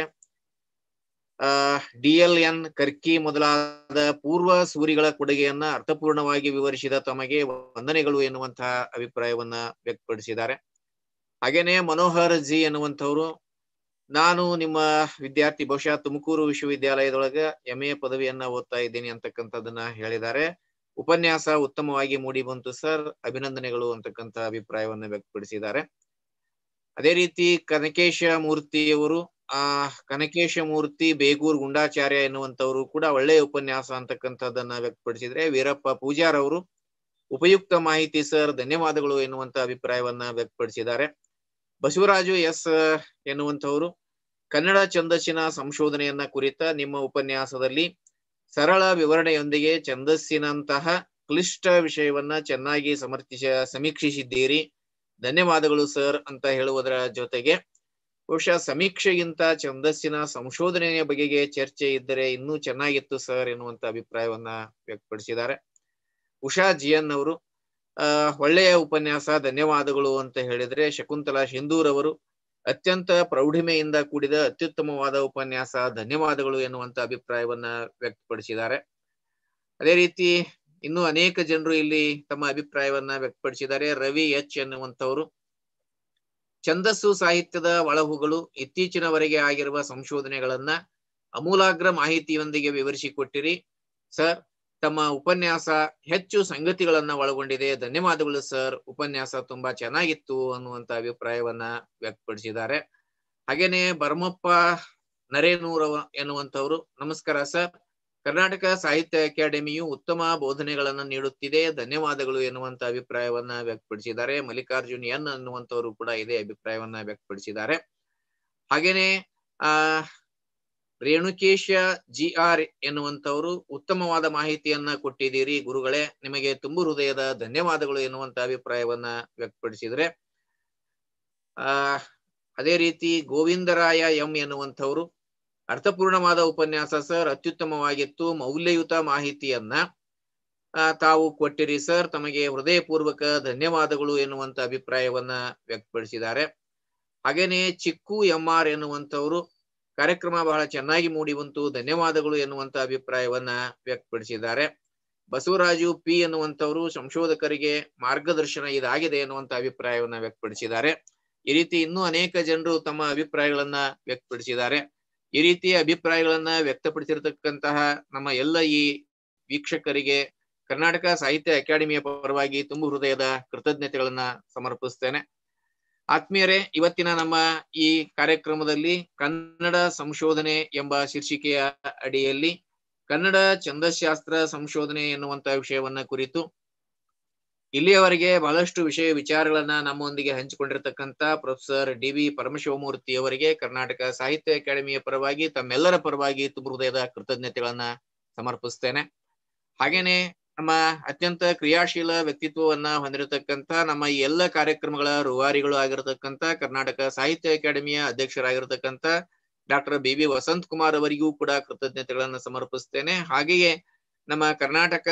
ಆ ಡಿ ಎಲ್ ಎನ್ ಕರ್ಕಿ ಮೊದಲಾದ ಪೂರ್ವ ಸೂರಿಗಳ ಕೊಡುಗೆಯನ್ನ ಅರ್ಥಪೂರ್ಣವಾಗಿ ವಿವರಿಸಿದ ತಮಗೆ ವಂದನೆಗಳು ಎನ್ನುವಂತಹ ಅಭಿಪ್ರಾಯವನ್ನ ವ್ಯಕ್ತಪಡಿಸಿದ್ದಾರೆ ಹಾಗೇನೆ ಮನೋಹರ್ ಜಿ ಎನ್ನುವಂಥವ್ರು ನಾನು ನಿಮ್ಮ ವಿದ್ಯಾರ್ಥಿ ಬಹುಶಃ ತುಮಕೂರು ವಿಶ್ವವಿದ್ಯಾಲಯದೊಳಗ ಎಂ ಎ ಪದವಿಯನ್ನ ಓದ್ತಾ ಇದ್ದೀನಿ ಅಂತಕ್ಕಂಥದ್ದನ್ನ ಹೇಳಿದ್ದಾರೆ ಉಪನ್ಯಾಸ ಉತ್ತಮವಾಗಿ ಮೂಡಿ ಬಂತು ಸರ್ ಅಭಿನಂದನೆಗಳು ಅಂತಕ್ಕಂಥ ಅಭಿಪ್ರಾಯವನ್ನ ವ್ಯಕ್ತಪಡಿಸಿದ್ದಾರೆ ಅದೇ ರೀತಿ ಕನಕೇಶ ಮೂರ್ತಿಯವರು ಆ ಕನಕೇಶ ಮೂರ್ತಿ ಬೇಗೂರ್ ಗುಂಡಾಚಾರ್ಯ ಎನ್ನುವಂತವರು ಕೂಡ ಒಳ್ಳೆಯ ಉಪನ್ಯಾಸ ಅಂತಕ್ಕಂಥದ್ದನ್ನ ವ್ಯಕ್ತಪಡಿಸಿದ್ರೆ ವೀರಪ್ಪ ಪೂಜಾರ್ ಅವರು ಉಪಯುಕ್ತ ಮಾಹಿತಿ ಸರ್ ಧನ್ಯವಾದಗಳು ಎನ್ನುವಂತ ಅಭಿಪ್ರಾಯವನ್ನ ವ್ಯಕ್ತಪಡಿಸಿದ್ದಾರೆ ಬಸವರಾಜು ಎಸ್ ಎನ್ನುವಂಥವರು ಕನ್ನಡ ಛಂದಸ್ಸಿನ ಸಂಶೋಧನೆಯನ್ನ ಕುರಿತ ನಿಮ್ಮ ಉಪನ್ಯಾಸದಲ್ಲಿ ಸರಳ ವಿವರಣೆಯೊಂದಿಗೆ ಛಂದಸ್ಸಿನಂತಹ ಕ್ಲಿಷ್ಟ ವಿಷಯವನ್ನ ಚೆನ್ನಾಗಿ ಸಮರ್ಥಿಸ ಸಮೀಕ್ಷಿಸಿದ್ದೀರಿ ಧನ್ಯವಾದಗಳು ಸರ್ ಅಂತ ಹೇಳುವುದರ ಜೊತೆಗೆ ಬಹುಶಃ ಸಮೀಕ್ಷೆಗಿಂತ ಛಂದಸ್ಸಿನ ಸಂಶೋಧನೆಯ ಬಗೆಗೆ ಚರ್ಚೆ ಇದ್ದರೆ ಇನ್ನೂ ಚೆನ್ನಾಗಿತ್ತು ಸರ್ ಎನ್ನುವಂತ ಅಭಿಪ್ರಾಯವನ್ನ ವ್ಯಕ್ತಪಡಿಸಿದ್ದಾರೆ ಉಷಾ ಜಿಯನ್ ಅವರು ಆ ಒಳ್ಳೆಯ ಉಪನ್ಯಾಸ ಧನ್ಯವಾದಗಳು ಅಂತ ಹೇಳಿದ್ರೆ ಶಕುಂತಲಾ ಸಿಂಧೂರ್ ಅವರು ಅತ್ಯಂತ ಪ್ರೌಢಿಮೆಯಿಂದ ಕೂಡಿದ ಅತ್ಯುತ್ತಮವಾದ ಉಪನ್ಯಾಸ ಧನ್ಯವಾದಗಳು ಎನ್ನುವಂತ ಅಭಿಪ್ರಾಯವನ್ನ ವ್ಯಕ್ತಪಡಿಸಿದ್ದಾರೆ ಅದೇ ರೀತಿ ಇನ್ನು ಅನೇಕ ಜನರು ಇಲ್ಲಿ ತಮ್ಮ ಅಭಿಪ್ರಾಯವನ್ನ ವ್ಯಕ್ತಪಡಿಸಿದ್ದಾರೆ ರವಿ ಎಚ್ ಎನ್ನುವಂತವರು ಛಂದಸ್ಸು ಸಾಹಿತ್ಯದ ಒಳಹುಗಳು ಇತ್ತೀಚಿನವರೆಗೆ ಆಗಿರುವ ಸಂಶೋಧನೆಗಳನ್ನ ಅಮೂಲಾಗ್ರ ಮಾಹಿತಿಯೊಂದಿಗೆ ವಿವರಿಸಿಕೊಟ್ಟಿರಿ ಸರ್ ತಮ್ಮ ಉಪನ್ಯಾಸ ಹೆಚ್ಚು ಸಂಗತಿಗಳನ್ನ ಒಳಗೊಂಡಿದೆ ಧನ್ಯವಾದಗಳು ಸರ್ ಉಪನ್ಯಾಸ ತುಂಬಾ ಚೆನ್ನಾಗಿತ್ತು ಅನ್ನುವಂತ ಅಭಿಪ್ರಾಯವನ್ನ ವ್ಯಕ್ತಪಡಿಸಿದ್ದಾರೆ ಹಾಗೇನೆ ಭರಮಪ್ಪ ನರೇನೂರ ಎನ್ನುವಂತವರು ನಮಸ್ಕಾರ ಸರ್ ಕರ್ನಾಟಕ ಸಾಹಿತ್ಯ ಅಕಾಡೆಮಿಯು ಉತ್ತಮ ಬೋಧನೆಗಳನ್ನು ನೀಡುತ್ತಿದೆ ಧನ್ಯವಾದಗಳು ಎನ್ನುವಂತ ಅಭಿಪ್ರಾಯವನ್ನ ವ್ಯಕ್ತಪಡಿಸಿದ್ದಾರೆ ಮಲ್ಲಿಕಾರ್ಜುನ್ ಎನ್ ಅನ್ನುವಂಥವರು ಕೂಡ ಇದೇ ಅಭಿಪ್ರಾಯವನ್ನ ವ್ಯಕ್ತಪಡಿಸಿದ್ದಾರೆ ಹಾಗೇನೆ ಆ ರೇಣುಕೇಶ ಜಿ ಆರ್ ಎನ್ನುವಂಥವರು ಉತ್ತಮವಾದ ಮಾಹಿತಿಯನ್ನ ಕೊಟ್ಟಿದ್ದೀರಿ ಗುರುಗಳೇ ನಿಮಗೆ ತುಂಬು ಹೃದಯದ ಧನ್ಯವಾದಗಳು ಎನ್ನುವಂತ ಅಭಿಪ್ರಾಯವನ್ನ ವ್ಯಕ್ತಪಡಿಸಿದ್ರೆ ಆ ಅದೇ ರೀತಿ ಗೋವಿಂದರಾಯ ಎಂ ಎನ್ನುವಂಥವರು ಅರ್ಥಪೂರ್ಣವಾದ ಉಪನ್ಯಾಸ ಸರ್ ಅತ್ಯುತ್ತಮವಾಗಿತ್ತು ಮೌಲ್ಯಯುತ ಮಾಹಿತಿಯನ್ನ ತಾವು ಕೊಟ್ಟಿರಿ ಸರ್ ತಮಗೆ ಹೃದಯಪೂರ್ವಕ ಧನ್ಯವಾದಗಳು ಎನ್ನುವಂತ ಅಭಿಪ್ರಾಯವನ್ನ ವ್ಯಕ್ತಪಡಿಸಿದ್ದಾರೆ ಹಾಗೇನೆ ಚಿಕ್ಕು ಎಂ ಆರ್ ಎನ್ನುವಂಥವರು ಕಾರ್ಯಕ್ರಮ ಬಹಳ ಚೆನ್ನಾಗಿ ಮೂಡಿ ಬಂತು ಧನ್ಯವಾದಗಳು ಎನ್ನುವಂತ ಅಭಿಪ್ರಾಯವನ್ನ ವ್ಯಕ್ತಪಡಿಸಿದ್ದಾರೆ ಬಸವರಾಜು ಪಿ ಎನ್ನುವಂಥವರು ಸಂಶೋಧಕರಿಗೆ ಮಾರ್ಗದರ್ಶನ ಇದಾಗಿದೆ ಎನ್ನುವಂತ ಅಭಿಪ್ರಾಯವನ್ನ ವ್ಯಕ್ತಪಡಿಸಿದ್ದಾರೆ ಈ ರೀತಿ ಇನ್ನೂ ಅನೇಕ ಜನರು ತಮ್ಮ ಅಭಿಪ್ರಾಯಗಳನ್ನ ವ್ಯಕ್ತಪಡಿಸಿದ್ದಾರೆ ಈ ರೀತಿಯ ಅಭಿಪ್ರಾಯಗಳನ್ನ ವ್ಯಕ್ತಪಡಿಸಿರ್ತಕ್ಕಂತಹ ನಮ್ಮ ಎಲ್ಲ ಈ ವೀಕ್ಷಕರಿಗೆ ಕರ್ನಾಟಕ ಸಾಹಿತ್ಯ ಅಕಾಡೆಮಿಯ ಪರವಾಗಿ ತುಂಬು ಹೃದಯದ ಕೃತಜ್ಞತೆಗಳನ್ನ ಸಮರ್ಪಿಸ್ತೇನೆ ಆತ್ಮೀಯರೇ ಇವತ್ತಿನ ನಮ್ಮ ಈ ಕಾರ್ಯಕ್ರಮದಲ್ಲಿ ಕನ್ನಡ ಸಂಶೋಧನೆ ಎಂಬ ಶೀರ್ಷಿಕೆಯ ಅಡಿಯಲ್ಲಿ ಕನ್ನಡ ಛಂದಶಾಸ್ತ್ರ ಸಂಶೋಧನೆ ಎನ್ನುವಂತ ವಿಷಯವನ್ನ ಕುರಿತು ಇಲ್ಲಿಯವರೆಗೆ ಬಹಳಷ್ಟು ವಿಷಯ ವಿಚಾರಗಳನ್ನ ನಮ್ಮೊಂದಿಗೆ ಹಂಚಿಕೊಂಡಿರ್ತಕ್ಕಂತ ಪ್ರೊಫೆಸರ್ ಡಿ ವಿ ಪರಮಶಿವಮೂರ್ತಿ ಅವರಿಗೆ ಕರ್ನಾಟಕ ಸಾಹಿತ್ಯ ಅಕಾಡೆಮಿಯ ಪರವಾಗಿ ತಮ್ಮೆಲ್ಲರ ಪರವಾಗಿ ತುಂಬ ಹೃದಯದ ಕೃತಜ್ಞತೆಗಳನ್ನ ಸಮರ್ಪಿಸ್ತೇನೆ ಹಾಗೇನೆ ನಮ್ಮ ಅತ್ಯಂತ ಕ್ರಿಯಾಶೀಲ ವ್ಯಕ್ತಿತ್ವವನ್ನ ಹೊಂದಿರತಕ್ಕಂತ ನಮ್ಮ ಈ ಎಲ್ಲ ಕಾರ್ಯಕ್ರಮಗಳ ರೂವಾರಿಗಳು ಆಗಿರತಕ್ಕಂತ ಕರ್ನಾಟಕ ಸಾಹಿತ್ಯ ಅಕಾಡೆಮಿಯ ಅಧ್ಯಕ್ಷರಾಗಿರತಕ್ಕಂತ doctor B V Vasanth Kumar ಅವರಿಗೂ ಕೂಡ ಕೃತಜ್ಞತೆಗಳನ್ನ ಸಮರ್ಪಿಸ್ತೇನೆ ಹಾಗೆಯೇ ನಮ್ಮ ಕರ್ನಾಟಕ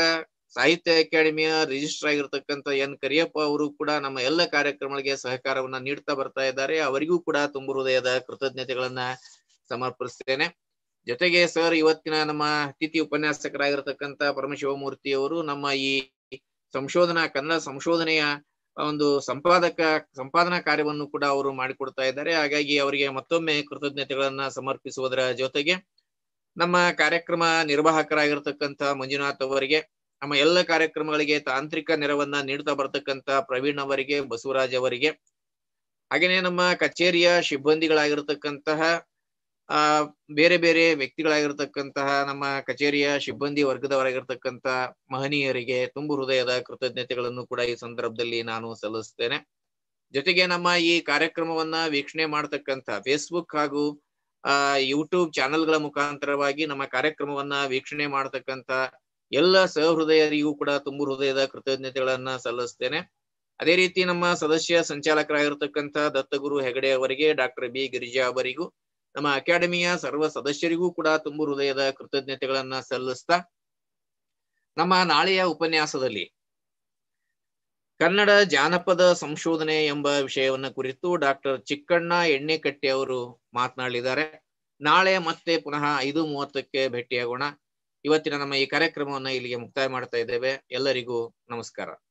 ಸಾಹಿತ್ಯ ಅಕಾಡೆಮಿಯ ರಿಜಿಸ್ಟರ್ ಆಗಿರ್ತಕ್ಕಂಥ ಎನ್ ಕರಿಯಪ್ಪ ಅವರು ಕೂಡ ನಮ್ಮ ಎಲ್ಲ ಕಾರ್ಯಕ್ರಮಗಳಿಗೆ ಸಹಕಾರವನ್ನ ನೀಡ್ತಾ ಬರ್ತಾ ಇದ್ದಾರೆ ಅವರಿಗೂ ಕೂಡ ತುಂಬು ಹೃದಯದ ಕೃತಜ್ಞತೆಗಳನ್ನ ಸಮರ್ಪಿಸ್ತೇನೆ ಜೊತೆಗೆ ಸರ್ ಇವತ್ತಿನ ನಮ್ಮ ಅತಿಥಿ ಉಪನ್ಯಾಸಕರಾಗಿರ್ತಕ್ಕಂಥ ಪರಮಶಿವಮೂರ್ತಿ ಅವರು ನಮ್ಮ ಈ ಸಂಶೋಧನಾ ಕನ್ನಡ ಸಂಶೋಧನೆಯ ಒಂದು ಸಂಪಾದಕ ಸಂಪಾದನಾ ಕಾರ್ಯವನ್ನು ಕೂಡ ಅವರು ಮಾಡಿಕೊಡ್ತಾ ಇದ್ದಾರೆ ಹಾಗಾಗಿ ಅವರಿಗೆ ಮತ್ತೊಮ್ಮೆ ಕೃತಜ್ಞತೆಗಳನ್ನ ಸಮರ್ಪಿಸುವುದರ ಜೊತೆಗೆ ನಮ್ಮ ಕಾರ್ಯಕ್ರಮ ನಿರ್ವಾಹಕರಾಗಿರ್ತಕ್ಕಂಥ ಮಂಜುನಾಥ್ ಅವರಿಗೆ ನಮ್ಮ ಎಲ್ಲ ಕಾರ್ಯಕ್ರಮಗಳಿಗೆ ತಾಂತ್ರಿಕ ನೆರವನ್ನ ನೀಡ್ತಾ ಬರ್ತಕ್ಕಂಥ ಪ್ರವೀಣ್ ಅವರಿಗೆ ಬಸವರಾಜ್ ಅವರಿಗೆ ಹಾಗೇನೆ ನಮ್ಮ ಕಚೇರಿಯ ಸಿಬ್ಬಂದಿಗಳಾಗಿರ್ತಕ್ಕಂತಹ ಆ ಬೇರೆ ಬೇರೆ ವ್ಯಕ್ತಿಗಳಾಗಿರ್ತಕ್ಕಂತಹ ನಮ್ಮ ಕಚೇರಿಯ ಸಿಬ್ಬಂದಿ ವರ್ಗದವರಾಗಿರ್ತಕ್ಕಂಥ ಮಹನೀಯರಿಗೆ ತುಂಬು ಹೃದಯದ ಕೃತಜ್ಞತೆಗಳನ್ನು ಕೂಡ ಈ ಸಂದರ್ಭದಲ್ಲಿ ನಾನು ಸಲ್ಲಿಸ್ತೇನೆ ಜೊತೆಗೆ ನಮ್ಮ ಈ ಕಾರ್ಯಕ್ರಮವನ್ನ ವೀಕ್ಷಣೆ ಮಾಡತಕ್ಕಂಥ ಫೇಸ್ಬುಕ್ ಹಾಗೂ ಆ ಯೂಟ್ಯೂಬ್ ಚಾನೆಲ್ಗಳ ಮುಖಾಂತರವಾಗಿ ನಮ್ಮ ಕಾರ್ಯಕ್ರಮವನ್ನ ವೀಕ್ಷಣೆ ಮಾಡತಕ್ಕಂಥ ಎಲ್ಲ ಸಹೃದಯರಿಗೂ ಕೂಡ ತುಂಬು ಹೃದಯದ ಕೃತಜ್ಞತೆಗಳನ್ನ ಸಲ್ಲಿಸ್ತೇನೆ ಅದೇ ರೀತಿ ನಮ್ಮ ಸದಸ್ಯ ಸಂಚಾಲಕರಾಗಿರ್ತಕ್ಕಂಥ ದತ್ತಗುರು ಹೆಗಡೆ ಅವರಿಗೆ ಡಾಕ್ಟರ್ ಬಿ ಗಿರಿಜಾ ಅವರಿಗೂ ನಮ್ಮ ಅಕಾಡೆಮಿಯ ಸರ್ವ ಸದಸ್ಯರಿಗೂ ಕೂಡ ತುಂಬು ಹೃದಯದ ಕೃತಜ್ಞತೆಗಳನ್ನ ಸಲ್ಲಿಸ್ತಾ ನಮ್ಮ ನಾಳೆಯ ಉಪನ್ಯಾಸದಲ್ಲಿ ಕನ್ನಡ ಜಾನಪದ ಸಂಶೋಧನೆ ಎಂಬ ವಿಷಯವನ್ನ ಕುರಿತು ಡಾಕ್ಟರ್ ಚಿಕ್ಕಣ್ಣ ಎಣ್ಣೆಕಟ್ಟೆ ಅವರು ಮಾತನಾಡಲಿದ್ದಾರೆ ನಾಳೆ ಮತ್ತೆ ಪುನಃ ಐದು ಮೂವತ್ತಕ್ಕೆ ಭೇಟಿಯಾಗೋಣ ಇವತ್ತಿನ ನಮ್ಮ ಈ ಕಾರ್ಯಕ್ರಮವನ್ನ ಇಲ್ಲಿಗೆ ಮುಕ್ತಾಯ ಮಾಡ್ತಾ ಇದ್ದೇವೆ ಎಲ್ಲರಿಗೂ ನಮಸ್ಕಾರ